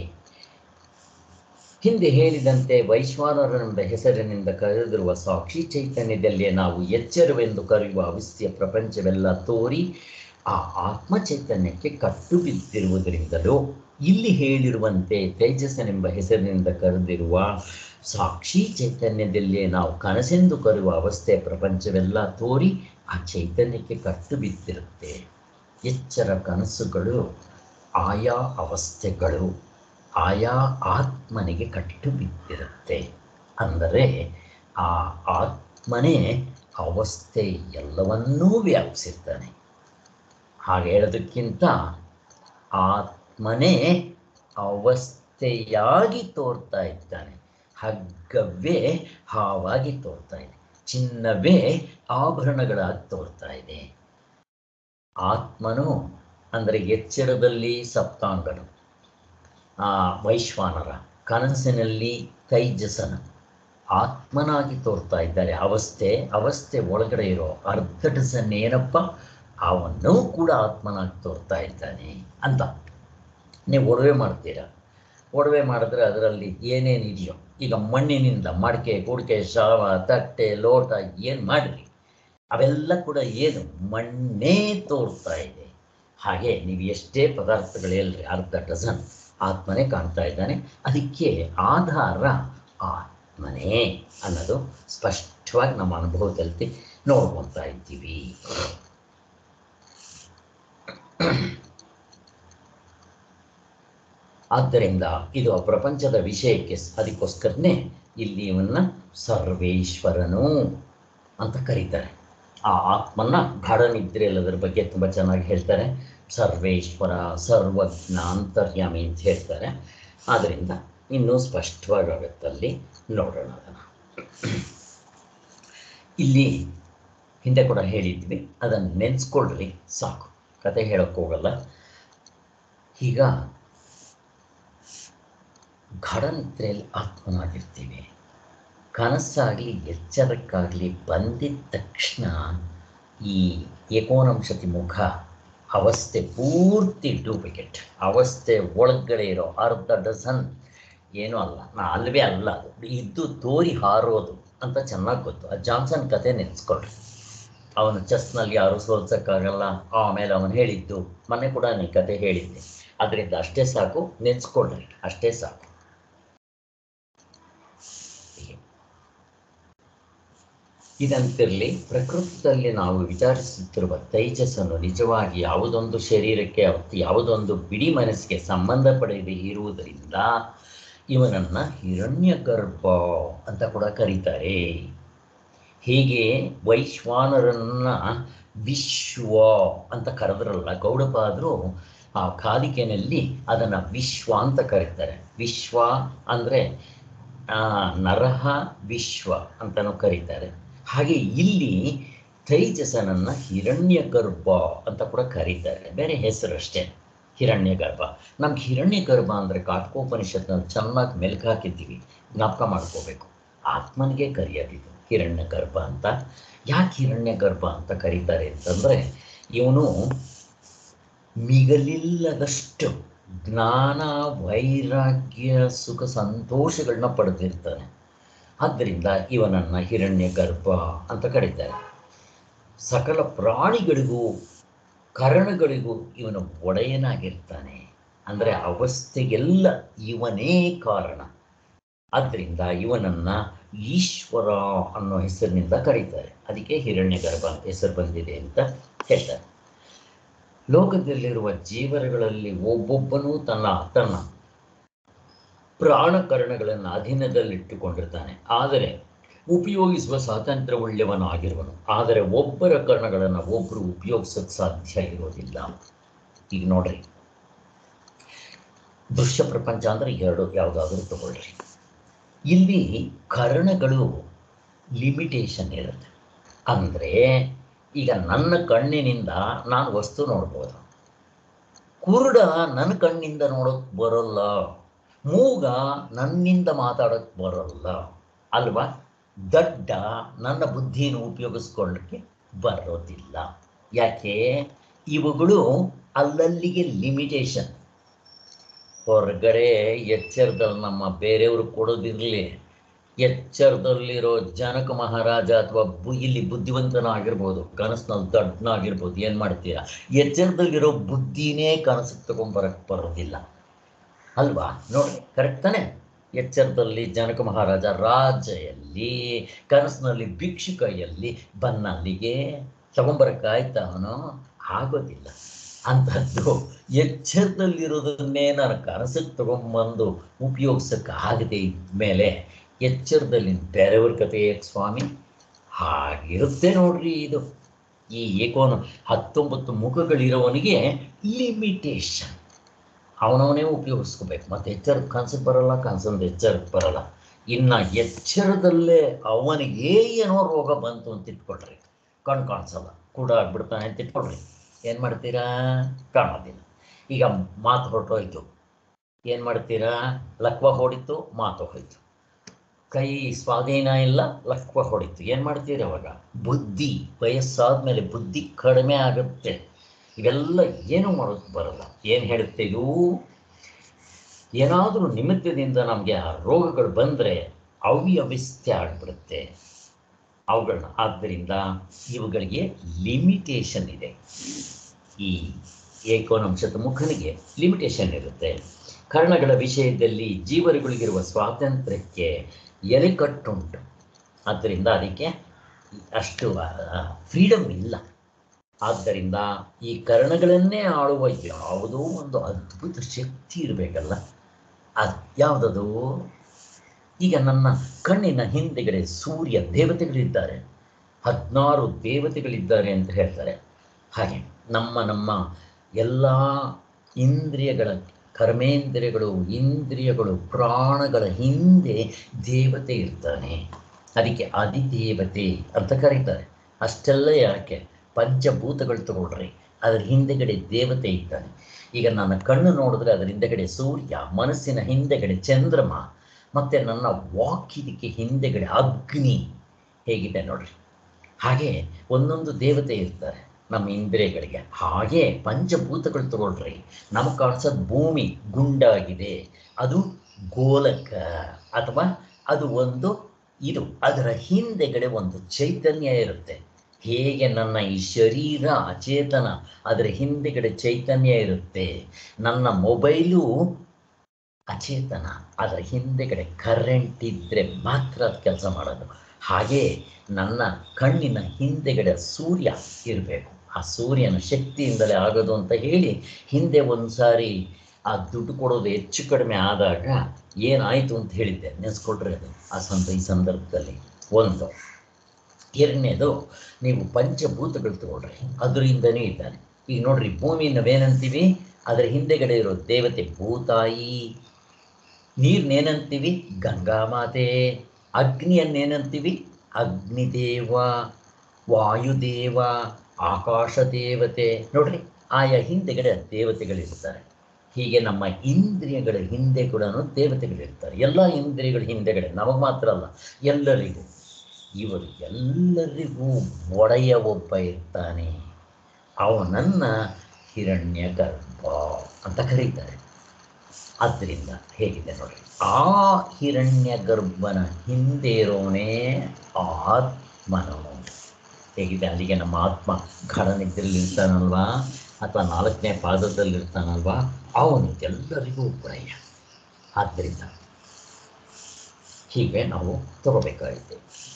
ಹಿಂದೆ ಹೇಳಿದಂತೆ ವೈಶ್ವಾನರನೆಂಬ ಹೆಸರಿನಿಂದ ಕರೆದಿರುವ ಸಾಕ್ಷಿ ಚೈತನ್ಯದಲ್ಲೇ ನಾವು ಎಚ್ಚರವೆಂದು ಕರೆಯುವ ಅವಸ್ಥೆಯ ಪ್ರಪಂಚವೆಲ್ಲ ತೋರಿ ಆ ಆತ್ಮ ಚೈತನ್ಯಕ್ಕೆ ಕಟ್ಟು ಬಿದ್ದಿರುವುದರಿಂದಲೂ ಇಲ್ಲಿ ಹೇಳಿರುವಂತೆ ತೇಜಸ್ಸನೆಂಬ ಹೆಸರಿನಿಂದ ಕರೆದಿರುವ ಸಾಕ್ಷಿ ಚೈತನ್ಯದಲ್ಲೇ ನಾವು ಕನಸೆಂದು ಕರೆಯುವ ಅವಸ್ಥೆ ಪ್ರಪಂಚವೆಲ್ಲ ತೋರಿ ಆ ಚೈತನ್ಯಕ್ಕೆ ಕಟ್ಟು ಬಿದ್ದಿರುತ್ತೆ ಎಚ್ಚರ ಕನಸುಗಳು ಆಯಾ ಅವಸ್ಥೆಗಳು ಆಯಾ ಆತ್ಮನಿಗೆ ಕಟ್ಟು ಬಿದ್ದಿರುತ್ತೆ ಅಂದರೆ ಆ ಆತ್ಮನೇ ಅವಸ್ಥೆ ಎಲ್ಲವನ್ನೂ ವ್ಯಾಪಿಸಿರ್ತಾನೆ ಹಾಗೆ ಹೇಳೋದಕ್ಕಿಂತ ಆತ್ಮನೇ ಅವಸ್ಥೆಯಾಗಿ ತೋರ್ತಾ ಇದ್ದಾನೆ ಹಗ್ಗವೇ ಹಾವಾಗಿ ತೋರ್ತಾ ಇದೆ ಚಿನ್ನವೇ ಆಭರಣಗಳಾಗಿ ತೋರ್ತಾ ಇದೆ ಆತ್ಮನು ಅಂದರೆ ಎಚ್ಚರದಲ್ಲಿ ಸಪ್ತಾಂಗನು ಆ ವೈಶ್ವಾನರ ಕನಸಿನಲ್ಲಿ ತೈಜಸನ ಆತ್ಮನಾಗಿ ತೋರ್ತಾ ಇದ್ದಾರೆ ಅವಸ್ಥೆ ಅವಸ್ಥೆ ಒಳಗಡೆ ಇರೋ ಅರ್ಧ ಡಜನ್ ಏನಪ್ಪ ಅವನ್ನೂ ಕೂಡ ಆತ್ಮನಾಗಿ ತೋರ್ತಾ ಇದ್ದಾನೆ ಅಂತ ನೀವು ಒಡವೆ ಮಾಡ್ತೀರಾ ಒಡವೆ ಮಾಡಿದ್ರೆ ಅದರಲ್ಲಿ ಏನೇನಿದೆಯೋ ಈಗ ಮಣ್ಣಿನಿಂದ ಮಡಿಕೆ ಕುಡಿಕೆ ಶಾವ ತಟ್ಟೆ ಲೋಟ ಏನು ಮಾಡಿರಿ ಅವೆಲ್ಲ ಕೂಡ ಏನು ಮಣ್ಣೇ ತೋರ್ತಾ ಇದೆ ಹಾಗೆ ನೀವು ಎಷ್ಟೇ ಪದಾರ್ಥಗಳು ಹೇಳ್ರಿ ಅರ್ಧ ಡಜನ್ ಆತ್ಮನೇ ಕಾಣ್ತಾ ಇದ್ದಾನೆ ಅದಕ್ಕೆ ಆಧಾರ ಆತ್ಮನೇ ಅನ್ನೋದು ಸ್ಪಷ್ಟವಾಗಿ ನಮ್ಮ ಅನುಭವದಲ್ಲಿ ನೋಡ್ಕೊತಾ ಇದ್ದೀವಿ ಆದ್ದರಿಂದ ಇದು ಆ ಪ್ರಪಂಚದ ವಿಷಯಕ್ಕೆ ಸ್- ಅದಕ್ಕೋಸ್ಕರನೇ ಇಲ್ಲಿ ಇವನ್ನ ಸರ್ವೇಶ್ವರನು ಅಂತ ಕರೀತಾರೆ ಆ ಆತ್ಮನ್ನ ಗಾಢ ನಿದ್ರೆಯಲ್ಲಿ ಅದರ ಬಗ್ಗೆ ತುಂಬ ಚೆನ್ನಾಗಿ ಹೇಳ್ತಾರೆ ಸರ್ವೇಶ್ವರ ಸರ್ವಜ್ಞ ಅಂತರ್ಯಾಮಿ ಅಂತ ಹೇಳ್ತಾರೆ ಆದ್ದರಿಂದ ಇನ್ನೂ ಸ್ಪಷ್ಟವಾಗುತ್ತಲ್ಲಿ ನೋಡೋಣ ಅದನ್ನು ಇಲ್ಲಿ ಹಿಂದೆ ಕೂಡ ಹೇಳಿದ್ವಿ ಅದನ್ನು ನೆನೆಸ್ಕೊಳ್ರಿ ಸಾಕು ಕತೆ ಹೇಳೋಕ್ಕೆ ಹೋಗಲ್ಲ ಈಗ ಘಡನಿದ್ರೆಯಲ್ಲಿ ಆತ್ಮನಾಗಿರ್ತೀವಿ ಕನಸಾಗಲಿ ಎಚ್ಚರಕ್ಕಾಗಲಿ ಬಂದಿದ್ದ ತಕ್ಷಣ ಈ ಏಕೋನಂಶತಿ ಮುಖ ಅವಸ್ಥೆ ಪೂರ್ತಿ ಡೂಪ್ಲಿಕೇಟ್ ಅವಸ್ಥೆ ಒಳಗಡೆ ಇರೋ ಅರ್ಧ ಡಜನ್ ಏನೂ ಅಲ್ಲ ನಾ ಅಲ್ವೇ ಅಲ್ಲ ಅದು ಇದ್ದು ತೋರಿ ಹಾರೋದು ಅಂತ ಚೆನ್ನಾಗಿ ಗೊತ್ತು ಆ ಜಾನ್ಸನ್ ಕತೆ ನೆನೆಸ್ಕೊಳ್ರಿ ಅವನು ಚೆಸ್ನಲ್ಲಿ ಯಾರು ಸೋಲ್ಸೋಕ್ಕಾಗಲ್ಲ ಆಮೇಲೆ ಅವನು ಹೇಳಿದ್ದು ಮೊನ್ನೆ ಕೂಡ ನೀ ಕತೆ ಹೇಳಿದ್ದೆ ಅದರಿಂದ ಅಷ್ಟೇ ಸಾಕು ನೆನೆಸ್ಕೊಳ್ರಿ ಅಷ್ಟೇ ಸಾಕು ಇದಂತಿರಲಿ ಪ್ರಕೃತಿಯಲ್ಲಿ ನಾವು ವಿಚಾರಿಸುತ್ತಿರುವ ತೈಜಸ್ಸನ್ನು ನಿಜವಾಗಿ ಯಾವುದೊಂದು ಶರೀರಕ್ಕೆ ಅವತ್ತು ಯಾವುದೊಂದು ಬಿಡಿ ಮನಸ್ಸಿಗೆ ಸಂಬಂಧಪಡದೆ ಇರುವುದರಿಂದ ಇವನನ್ನು ಹಿರಣ್ಯ ಗರ್ಭ ಅಂತ ಕೂಡ ಕರೀತಾರೆ ಹೀಗೆ ವೈಶ್ವಾನರನ್ನ ವಿಶ್ವ ಅಂತ ಕರೆದ್ರಲ್ಲ ಗೌಡಪಾದರು ಆ ಕಾಲಿಕೆನಲ್ಲಿ ಅದನ್ನು ವಿಶ್ವ ಅಂತ ಕರೀತಾರೆ ವಿಶ್ವ ಅಂದರೆ ನರಹ ವಿಶ್ವ ಅಂತಲೂ ಕರೀತಾರೆ ಹಾಗೆ ಇಲ್ಲಿ ತೈಜಸನನ್ನು ಹಿರಣ್ಯ ಗರ್ಭ ಅಂತ ಕೂಡ ಕರೀತಾರೆ ಬೇರೆ ಹೆಸರಷ್ಟೇ ಹಿರಣ್ಯ ಗರ್ಭ ನಮ್ಗೆ ಹಿರಣ್ಯ ಗರ್ಭ ಅಂದರೆ ಕಾಟ್ಕೋಪನಿಷತ್ನಲ್ಲಿ ಚೆನ್ನಾಗಿ ಮೆಲ್ಕು ಹಾಕಿದ್ದೀವಿ ಜ್ಞಾಪಕ ಮಾಡ್ಕೋಬೇಕು ಆತ್ಮನಿಗೆ ಕರೆಯೋದಿದು ಹಿರಣ್ಯ ಗರ್ಭ ಅಂತ ಯಾಕೆ ಹಿರಣ್ಯ ಗರ್ಭ ಅಂತ ಕರೀತಾರೆ ಅಂತಂದರೆ ಇವನು ಮಿಗಲಿಲ್ಲದಷ್ಟು ಜ್ಞಾನ ವೈರಾಗ್ಯ ಸುಖ ಸಂತೋಷಗಳನ್ನ ಪಡೆದಿರ್ತಾನೆ ಆದ್ದರಿಂದ ಇವನನ್ನು ಹಿರಣ್ಯ ಗರ್ಭ ಅಂತ ಕರೀತಾರೆ ಸಕಲ ಪ್ರಾಣಿಗಳಿಗೂ ಕರಣಗಳಿಗೂ ಇವನು ಒಡೆಯನಾಗಿರ್ತಾನೆ ಅಂದರೆ ಅವಸ್ಥೆಗೆಲ್ಲ ಇವನೇ ಕಾರಣ ಆದ್ದರಿಂದ ಇವನನ್ನು ಈಶ್ವರ ಅನ್ನೋ ಹೆಸರಿನಿಂದ ಕರೀತಾರೆ ಅದಕ್ಕೆ ಹಿರಣ್ಯ ಗರ್ಭ ಅಂತ ಹೆಸರು ಬಂದಿದೆ ಅಂತ ಹೇಳ್ತಾರೆ ಲೋಕದಲ್ಲಿರುವ ಜೀವನಗಳಲ್ಲಿ ಒಬ್ಬೊಬ್ಬನೂ ತನ್ನ ತನ್ನ ಪ್ರಾಣಕರಣಗಳನ್ನು ಅಧೀನದಲ್ಲಿಟ್ಟುಕೊಂಡಿರ್ತಾನೆ ಆದರೆ ಉಪಯೋಗಿಸುವ ಸ್ವಾತಂತ್ರ್ಯವುಳ್ಳವನು ಆಗಿರುವನು ಆದರೆ ಒಬ್ಬರ ಕರ್ಣಗಳನ್ನು ಒಬ್ಬರು ಉಪಯೋಗಿಸೋಕ್ಕೆ ಸಾಧ್ಯ ಇರೋದಿಲ್ಲ ಈಗ ನೋಡ್ರಿ ದೃಶ್ಯ ಪ್ರಪಂಚ ಅಂದರೆ ಎರಡು ಯಾವುದಾದ್ರೂ ತಗೊಳ್ರಿ ಇಲ್ಲಿ ಕರ್ಣಗಳು ಲಿಮಿಟೇಷನ್ ಇರುತ್ತೆ ಅಂದರೆ ಈಗ ನನ್ನ ಕಣ್ಣಿನಿಂದ ನಾನು ವಸ್ತು ನೋಡ್ಬೋದು ಕುರುಡ ನನ್ನ ಕಣ್ಣಿಂದ ನೋಡೋಕ್ಕೆ ಬರೋಲ್ಲ ಮೂಗ ನನ್ನಿಂದ ಮಾತಾಡೋಕ್ಕೆ ಬರೋಲ್ಲ ಅಲ್ವಾ ದಡ್ಡ ನನ್ನ ಬುದ್ಧಿಯನ್ನು ಉಪಯೋಗಿಸ್ಕೊಳ್ಳೋಕ್ಕೆ ಬರೋದಿಲ್ಲ ಯಾಕೆ ಇವುಗಳು ಅಲ್ಲಲ್ಲಿಗೆ ಲಿಮಿಟೇಷನ್ ಹೊರಗಡೆ ಎಚ್ಚರದಲ್ಲಿ ನಮ್ಮ ಬೇರೆಯವರು ಕೊಡೋದಿರಲಿ ಎಚ್ಚರದಲ್ಲಿರೋ ಜನಕ ಮಹಾರಾಜ ಅಥವಾ ಬು ಇಲ್ಲಿ ಬುದ್ಧಿವಂತನಾಗಿರ್ಬೋದು ಕನಸಿನಲ್ಲಿ ದಡ್ಡನಾಗಿರ್ಬೋದು ಏನು ಮಾಡ್ತೀರಾ ಎಚ್ಚರದಲ್ಲಿರೋ ಬುದ್ಧಿನೇ ಕನಸಿಗೆ ತಗೊಂಬರಕ್ಕೆ ಬರೋದಿಲ್ಲ ಅಲ್ವಾ ನೋಡಿ ಕರೆಕ್ಟ್ ತಾನೆ ಎಚ್ಚರದಲ್ಲಿ ಜನಕ ಮಹಾರಾಜ ರಾಜೆಯಲ್ಲಿ ಕನಸಿನಲ್ಲಿ ಭಿಕ್ಷುಕೈಯಲ್ಲಿ ಬನ್ನಲ್ಲಿಗೆ ತಗೊಂಬರಕ್ಕಾಯ್ತಾ ಅವನು ಆಗೋದಿಲ್ಲ ಅಂಥದ್ದು ಎಚ್ಚರದಲ್ಲಿರೋದನ್ನೇ ನಾನು ಕನಸಿಗೆ ತಗೊಂಬಂದು ಉಪಯೋಗಿಸೋಕೆ ಆಗದೆ ಮೇಲೆ ಎಚ್ಚರದಲ್ಲಿ ಬೇರೆಯವ್ರ ಕತೆ ಏಕೆ ಸ್ವಾಮಿ ಹಾಗಿರುತ್ತೆ ನೋಡ್ರಿ ಇದು ಈ ಏಕೋನು ಹತ್ತೊಂಬತ್ತು ಮುಖಗಳಿರೋವನಿಗೆ ಲಿಮಿಟೇಷನ್ ಅವನವನೇ ಉಪಯೋಗಿಸ್ಕೋಬೇಕು ಮತ್ತು ಎಚ್ಚರದ ಕನ್ಸಕ್ಕೆ ಬರಲ್ಲ ಕನ್ಸಂದು ಎಚ್ಚರಕ್ಕೆ ಬರಲ್ಲ ಇನ್ನು ಎಚ್ಚರದಲ್ಲೇ ಅವನಿಗೆ ಏನೋ ರೋಗ ಬಂತು ಅಂತ ಇಟ್ಕೊಳ್ರಿ ಕಣ್ಣು ಕಾಣಿಸಲ್ಲ ಕೂಡ ಆಗ್ಬಿಡ್ತಾನೆ ಅಂತ ಇಟ್ಕೊಳ್ರಿ ಏನು ಮಾಡ್ತೀರಾ ಕಾಣೋದಿಲ್ಲ ಈಗ ಮಾತು ಹೊರಟೋಯ್ತು ಏನು ಮಾಡ್ತೀರಾ ಲಕ್ವ ಹೊಡಿತು ಮಾತು ಹೋಯ್ತು ಕೈ ಸ್ವಾಧೀನ ಇಲ್ಲ ಲಕ್ವ ಹೊಡಿತು ಏನು ಮಾಡ್ತೀರಿ ಅವಾಗ ಬುದ್ಧಿ ವಯಸ್ಸಾದ ಮೇಲೆ ಬುದ್ಧಿ ಕಡಿಮೆ ಆಗುತ್ತೆ ಇವೆಲ್ಲ ಏನು ಮಾಡೋಕ್ಕೆ ಬರಲ್ಲ ಏನು ಹೇಳುತ್ತೆ ಇದು ಏನಾದರೂ ನಿಮಿತ್ತದಿಂದ ನಮಗೆ ಆ ರೋಗಗಳು ಬಂದರೆ ಅವ್ಯವಸ್ಥೆ ಆಗಿಬಿಡುತ್ತೆ ಅವುಗಳನ್ನ ಆದ್ದರಿಂದ ಇವುಗಳಿಗೆ ಲಿಮಿಟೇಷನ್ ಇದೆ ಈ ಏಕೋನಂಶದ ಮುಖನಿಗೆ ಲಿಮಿಟೇಷನ್ ಇರುತ್ತೆ ಕರ್ಣಗಳ ವಿಷಯದಲ್ಲಿ ಜೀವರುಗಳಿಗಿರುವ ಸ್ವಾತಂತ್ರ್ಯಕ್ಕೆ ಎಲೆಕಟ್ಟುಂಟು ಆದ್ದರಿಂದ ಅದಕ್ಕೆ ಅಷ್ಟು ಫ್ರೀಡಮ್ ಇಲ್ಲ ಆದ್ದರಿಂದ ಈ ಕರ್ಣಗಳನ್ನೇ ಆಳುವ ಯಾವುದೋ ಒಂದು ಅದ್ಭುತ ಶಕ್ತಿ ಇರಬೇಕಲ್ಲ ಅದು ಯಾವುದದು ಈಗ ನನ್ನ ಕಣ್ಣಿನ ಹಿಂದೆಗಡೆ ಸೂರ್ಯ ದೇವತೆಗಳಿದ್ದಾರೆ ಹದಿನಾರು ದೇವತೆಗಳಿದ್ದಾರೆ ಅಂತ ಹೇಳ್ತಾರೆ ಹಾಗೆ ನಮ್ಮ ನಮ್ಮ ಎಲ್ಲ ಇಂದ್ರಿಯಗಳ ಕರ್ಮೇಂದ್ರಿಯಗಳು ಇಂದ್ರಿಯಗಳು ಪ್ರಾಣಗಳ ಹಿಂದೆ ದೇವತೆ ಇರ್ತಾನೆ ಅದಕ್ಕೆ ಅಧಿದೇವತೆ ಅಂತ ಕರೀತಾರೆ ಅಷ್ಟೆಲ್ಲ ಯಾಕೆ ಪಂಚಭೂತಗಳು ತಗೊಳ್ರಿ ಅದರ ಹಿಂದೆಗಡೆ ದೇವತೆ ಇದ್ದಾನೆ ಈಗ ನನ್ನ ಕಣ್ಣು ನೋಡಿದ್ರೆ ಅದರ ಹಿಂದೆಗಡೆ ಸೂರ್ಯ ಮನಸ್ಸಿನ ಹಿಂದೆಗಡೆ ಚಂದ್ರಮ ಮತ್ತು ನನ್ನ ವಾಕಿದಿಕ್ಕೆ ಹಿಂದೆಗಡೆ ಅಗ್ನಿ ಹೇಗಿದೆ ನೋಡ್ರಿ ಹಾಗೆ ಒಂದೊಂದು ದೇವತೆ ಇರ್ತಾರೆ ನಮ್ಮ ಇಂದ್ರಿಯಗಳಿಗೆ ಹಾಗೆ ಪಂಚಭೂತಗಳು ತಗೊಳ್ರಿ ನಮಗೆ ಕಾಣಿಸೋದು ಭೂಮಿ ಗುಂಡಾಗಿದೆ ಅದು ಗೋಲಕ ಅಥವಾ ಅದು ಒಂದು ಇದು ಅದರ ಹಿಂದೆಗಡೆ ಒಂದು ಚೈತನ್ಯ ಇರುತ್ತೆ ಹೇಗೆ ನನ್ನ ಈ ಶರೀರ ಅಚೇತನ ಅದರ ಹಿಂದೆಗಡೆ ಚೈತನ್ಯ ಇರುತ್ತೆ ನನ್ನ ಮೊಬೈಲು ಅಚೇತನ ಅದರ ಹಿಂದೆಗಡೆ ಕರೆಂಟ್ ಇದ್ದರೆ ಮಾತ್ರ ಅದು ಕೆಲಸ ಮಾಡೋದು ಹಾಗೆ ನನ್ನ ಕಣ್ಣಿನ ಹಿಂದೆಗಡೆ ಸೂರ್ಯ ಇರಬೇಕು ಆ ಸೂರ್ಯನ ಶಕ್ತಿಯಿಂದಲೇ ಆಗೋದು ಅಂತ ಹೇಳಿ ಹಿಂದೆ ಒಂದು ಸಾರಿ ಆ ದುಡ್ಡು ಕೊಡೋದು ಹೆಚ್ಚು ಕಡಿಮೆ ಆದಾಗ ಏನಾಯಿತು ಅಂತ ಹೇಳಿದ್ದೆ ನೆನೆಸ್ಕೊಟ್ರೆ ಅದು ಆ ಸಂದ ಈ ಸಂದರ್ಭದಲ್ಲಿ ಒಂದು ಎರಡನೇದು ನೀವು ಪಂಚಭೂತಗಳು ತಗೊಳ್ರಿ ಅದರಿಂದನೇ ಇದ್ದಾನೆ ಈಗ ನೋಡ್ರಿ ಭೂಮಿ ನಾವೇನಂತೀವಿ ಅದರ ಹಿಂದೆಗಡೆ ಇರೋ ದೇವತೆ ಭೂತಾಯಿ ನೀರ್ನೇನಂತೀವಿ ಗಂಗಾ ಮಾತೆ ಅಗ್ನಿಯನ್ನೇನಂತೀವಿ ಅಗ್ನಿದೇವ ವಾಯುದೇವ ಆಕಾಶ ದೇವತೆ ನೋಡ್ರಿ ಆಯಾ ಹಿಂದೆಗಡೆ ದೇವತೆಗಳಿರ್ತಾರೆ ಹೀಗೆ ನಮ್ಮ ಇಂದ್ರಿಯಗಳ ಹಿಂದೆ ಕೂಡ ದೇವತೆಗಳಿರ್ತಾರೆ ಎಲ್ಲ ಇಂದ್ರಿಯಗಳ ಹಿಂದೆಗಡೆ ನಮಗೆ ಮಾತ್ರ ಅಲ್ಲ ಎಲ್ಲರಿಗೂ ಇವರು ಎಲ್ಲರಿಗೂ ಒಡೆಯ ಒಬ್ಬ ಇರ್ತಾನೆ ಅವನನ್ನ ಹಿರಣ್ಯ ಗರ್ಭ ಅಂತ ಕರೀತಾರೆ ಆದ್ದರಿಂದ ಹೇಗಿದೆ ನೋಡಿ ಆ ಹಿರಣ್ಯ ಗರ್ಭನ ಹಿಂದೆ ಇರೋನೇ ಆತ್ಮನು ಹೇಗಿದೆ ಅಲ್ಲಿಗೆ ನಮ್ಮ ಆತ್ಮ ಗಾಢನಿದ್ರಲ್ಲಿ ಇರ್ತಾನಲ್ವಾ ಅಥವಾ ನಾಲ್ಕನೇ ಪಾದದಲ್ಲಿ ಇರ್ತಾನಲ್ವಾ ಅವನು ಎಲ್ಲರಿಗೂ ಒಬ್ಬರಯ್ಯ ಆದ್ದರಿಂದ ಹೀಗೆ ನಾವು ತಗೋಬೇಕಾಗಿದೆ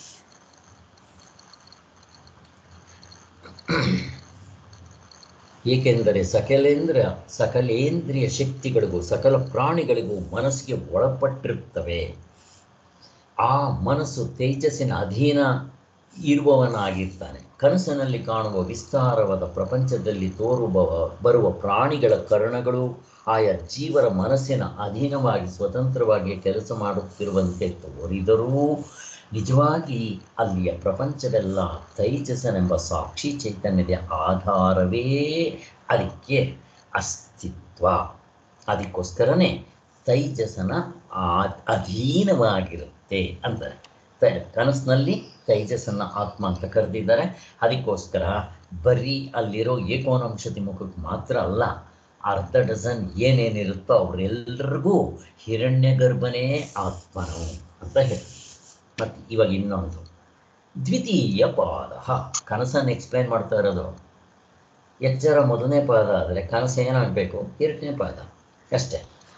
ಏಕೆಂದರೆ ಸಕಲೇಂದ್ರ ಸಕಲೇಂದ್ರಿಯ ಶಕ್ತಿಗಳಿಗೂ ಸಕಲ ಪ್ರಾಣಿಗಳಿಗೂ ಮನಸ್ಸಿಗೆ ಒಳಪಟ್ಟಿರುತ್ತವೆ ಆ ಮನಸ್ಸು ತೇಜಸ್ಸಿನ ಅಧೀನ ಇರುವವನಾಗಿರ್ತಾನೆ ಕನಸಿನಲ್ಲಿ ಕಾಣುವ ವಿಸ್ತಾರವಾದ ಪ್ರಪಂಚದಲ್ಲಿ ತೋರುವ ಬರುವ ಪ್ರಾಣಿಗಳ ಕರ್ಣಗಳು ಆಯಾ ಜೀವರ ಮನಸ್ಸಿನ ಅಧೀನವಾಗಿ ಸ್ವತಂತ್ರವಾಗಿ ಕೆಲಸ ಮಾಡುತ್ತಿರುವಂತೆ ತೋರಿದರೂ ನಿಜವಾಗಿ ಅಲ್ಲಿಯ ಪ್ರಪಂಚವೆಲ್ಲ ತೈಜಸನೆಂಬ ಸಾಕ್ಷಿ ಚೈತನ್ಯದ ಆಧಾರವೇ ಅದಕ್ಕೆ ಅಸ್ತಿತ್ವ ಅದಕ್ಕೋಸ್ಕರನೇ ತೈಜಸನ ಆ ಅಧೀನವಾಗಿರುತ್ತೆ ಅಂತಾರೆ ತ ಕನಸಿನಲ್ಲಿ ತೈಜಸ್ಸನ್ನ ಆತ್ಮ ಅಂತ ಕರೆದಿದ್ದಾರೆ ಅದಕ್ಕೋಸ್ಕರ ಬರೀ ಅಲ್ಲಿರೋ ಏಕೋನಂಶತಿ ಮುಖಕ್ಕೆ ಮಾತ್ರ ಅಲ್ಲ ಅರ್ಧ ಡಜನ್ ಏನೇನಿರುತ್ತೋ ಅವರೆಲ್ಲರಿಗೂ ಹಿರಣ್ಯ ಗರ್ಭನೇ ಆತ್ಮನು ಅಂತ ಹೇಳಿ ಮತ್ತು ಇವಾಗ ಇನ್ನೊಂದು ದ್ವಿತೀಯ ಪಾದ ಕನಸನ್ನು ಎಕ್ಸ್ಪ್ಲೈನ್ ಮಾಡ್ತಾ ಇರೋದು ಎಚ್ಚರ ಮೊದಲನೇ ಪಾದ ಆದರೆ ಕನಸು ಏನಾಗಬೇಕು ಎರಡನೇ ಪಾದ ಅಷ್ಟೇ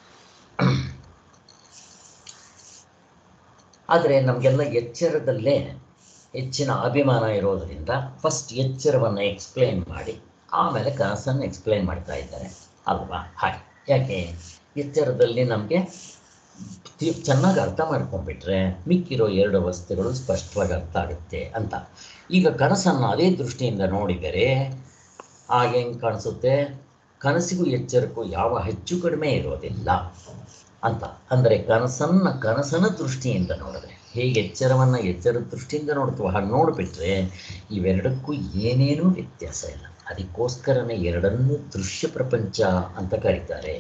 ಆದರೆ ನಮಗೆಲ್ಲ ಎಚ್ಚರದಲ್ಲೇ ಹೆಚ್ಚಿನ ಅಭಿಮಾನ ಇರೋದರಿಂದ ಫಸ್ಟ್ ಎಚ್ಚರವನ್ನು ಎಕ್ಸ್ಪ್ಲೈನ್ ಮಾಡಿ ಆಮೇಲೆ ಕನಸನ್ನು ಎಕ್ಸ್ಪ್ಲೈನ್ ಮಾಡ್ತಾ ಇದ್ದಾರೆ ಅಲ್ವಾ ಹಾಗೆ ಯಾಕೆ ಎಚ್ಚರದಲ್ಲಿ ನಮಗೆ ಚೆನ್ನಾಗಿ ಅರ್ಥ ಮಾಡ್ಕೊಂಡ್ಬಿಟ್ರೆ ಮಿಕ್ಕಿರೋ ಎರಡು ವಸ್ತುಗಳು ಸ್ಪಷ್ಟವಾಗಿ ಅರ್ಥ ಆಗುತ್ತೆ ಅಂತ ಈಗ ಕನಸನ್ನು ಅದೇ ದೃಷ್ಟಿಯಿಂದ ನೋಡಿದರೆ ಆಗ ಹೆಂಗೆ ಕಾಣಿಸುತ್ತೆ ಕನಸಿಗೂ ಎಚ್ಚರಕ್ಕೂ ಯಾವ ಹೆಚ್ಚು ಕಡಿಮೆ ಇರೋದಿಲ್ಲ ಅಂತ ಅಂದರೆ ಕನಸನ್ನ ಕನಸನ ದೃಷ್ಟಿಯಿಂದ ನೋಡಿದ್ರೆ ಹೇಗೆ ಎಚ್ಚರವನ್ನು ಎಚ್ಚರದ ದೃಷ್ಟಿಯಿಂದ ನೋಡ್ತೀವೋ ಹಾಗೆ ನೋಡಿಬಿಟ್ರೆ ಇವೆರಡಕ್ಕೂ ಏನೇನೂ ವ್ಯತ್ಯಾಸ ಇಲ್ಲ ಅದಕ್ಕೋಸ್ಕರನೇ ಎರಡನ್ನೂ ದೃಶ್ಯ ಪ್ರಪಂಚ ಅಂತ ಕರೀತಾರೆ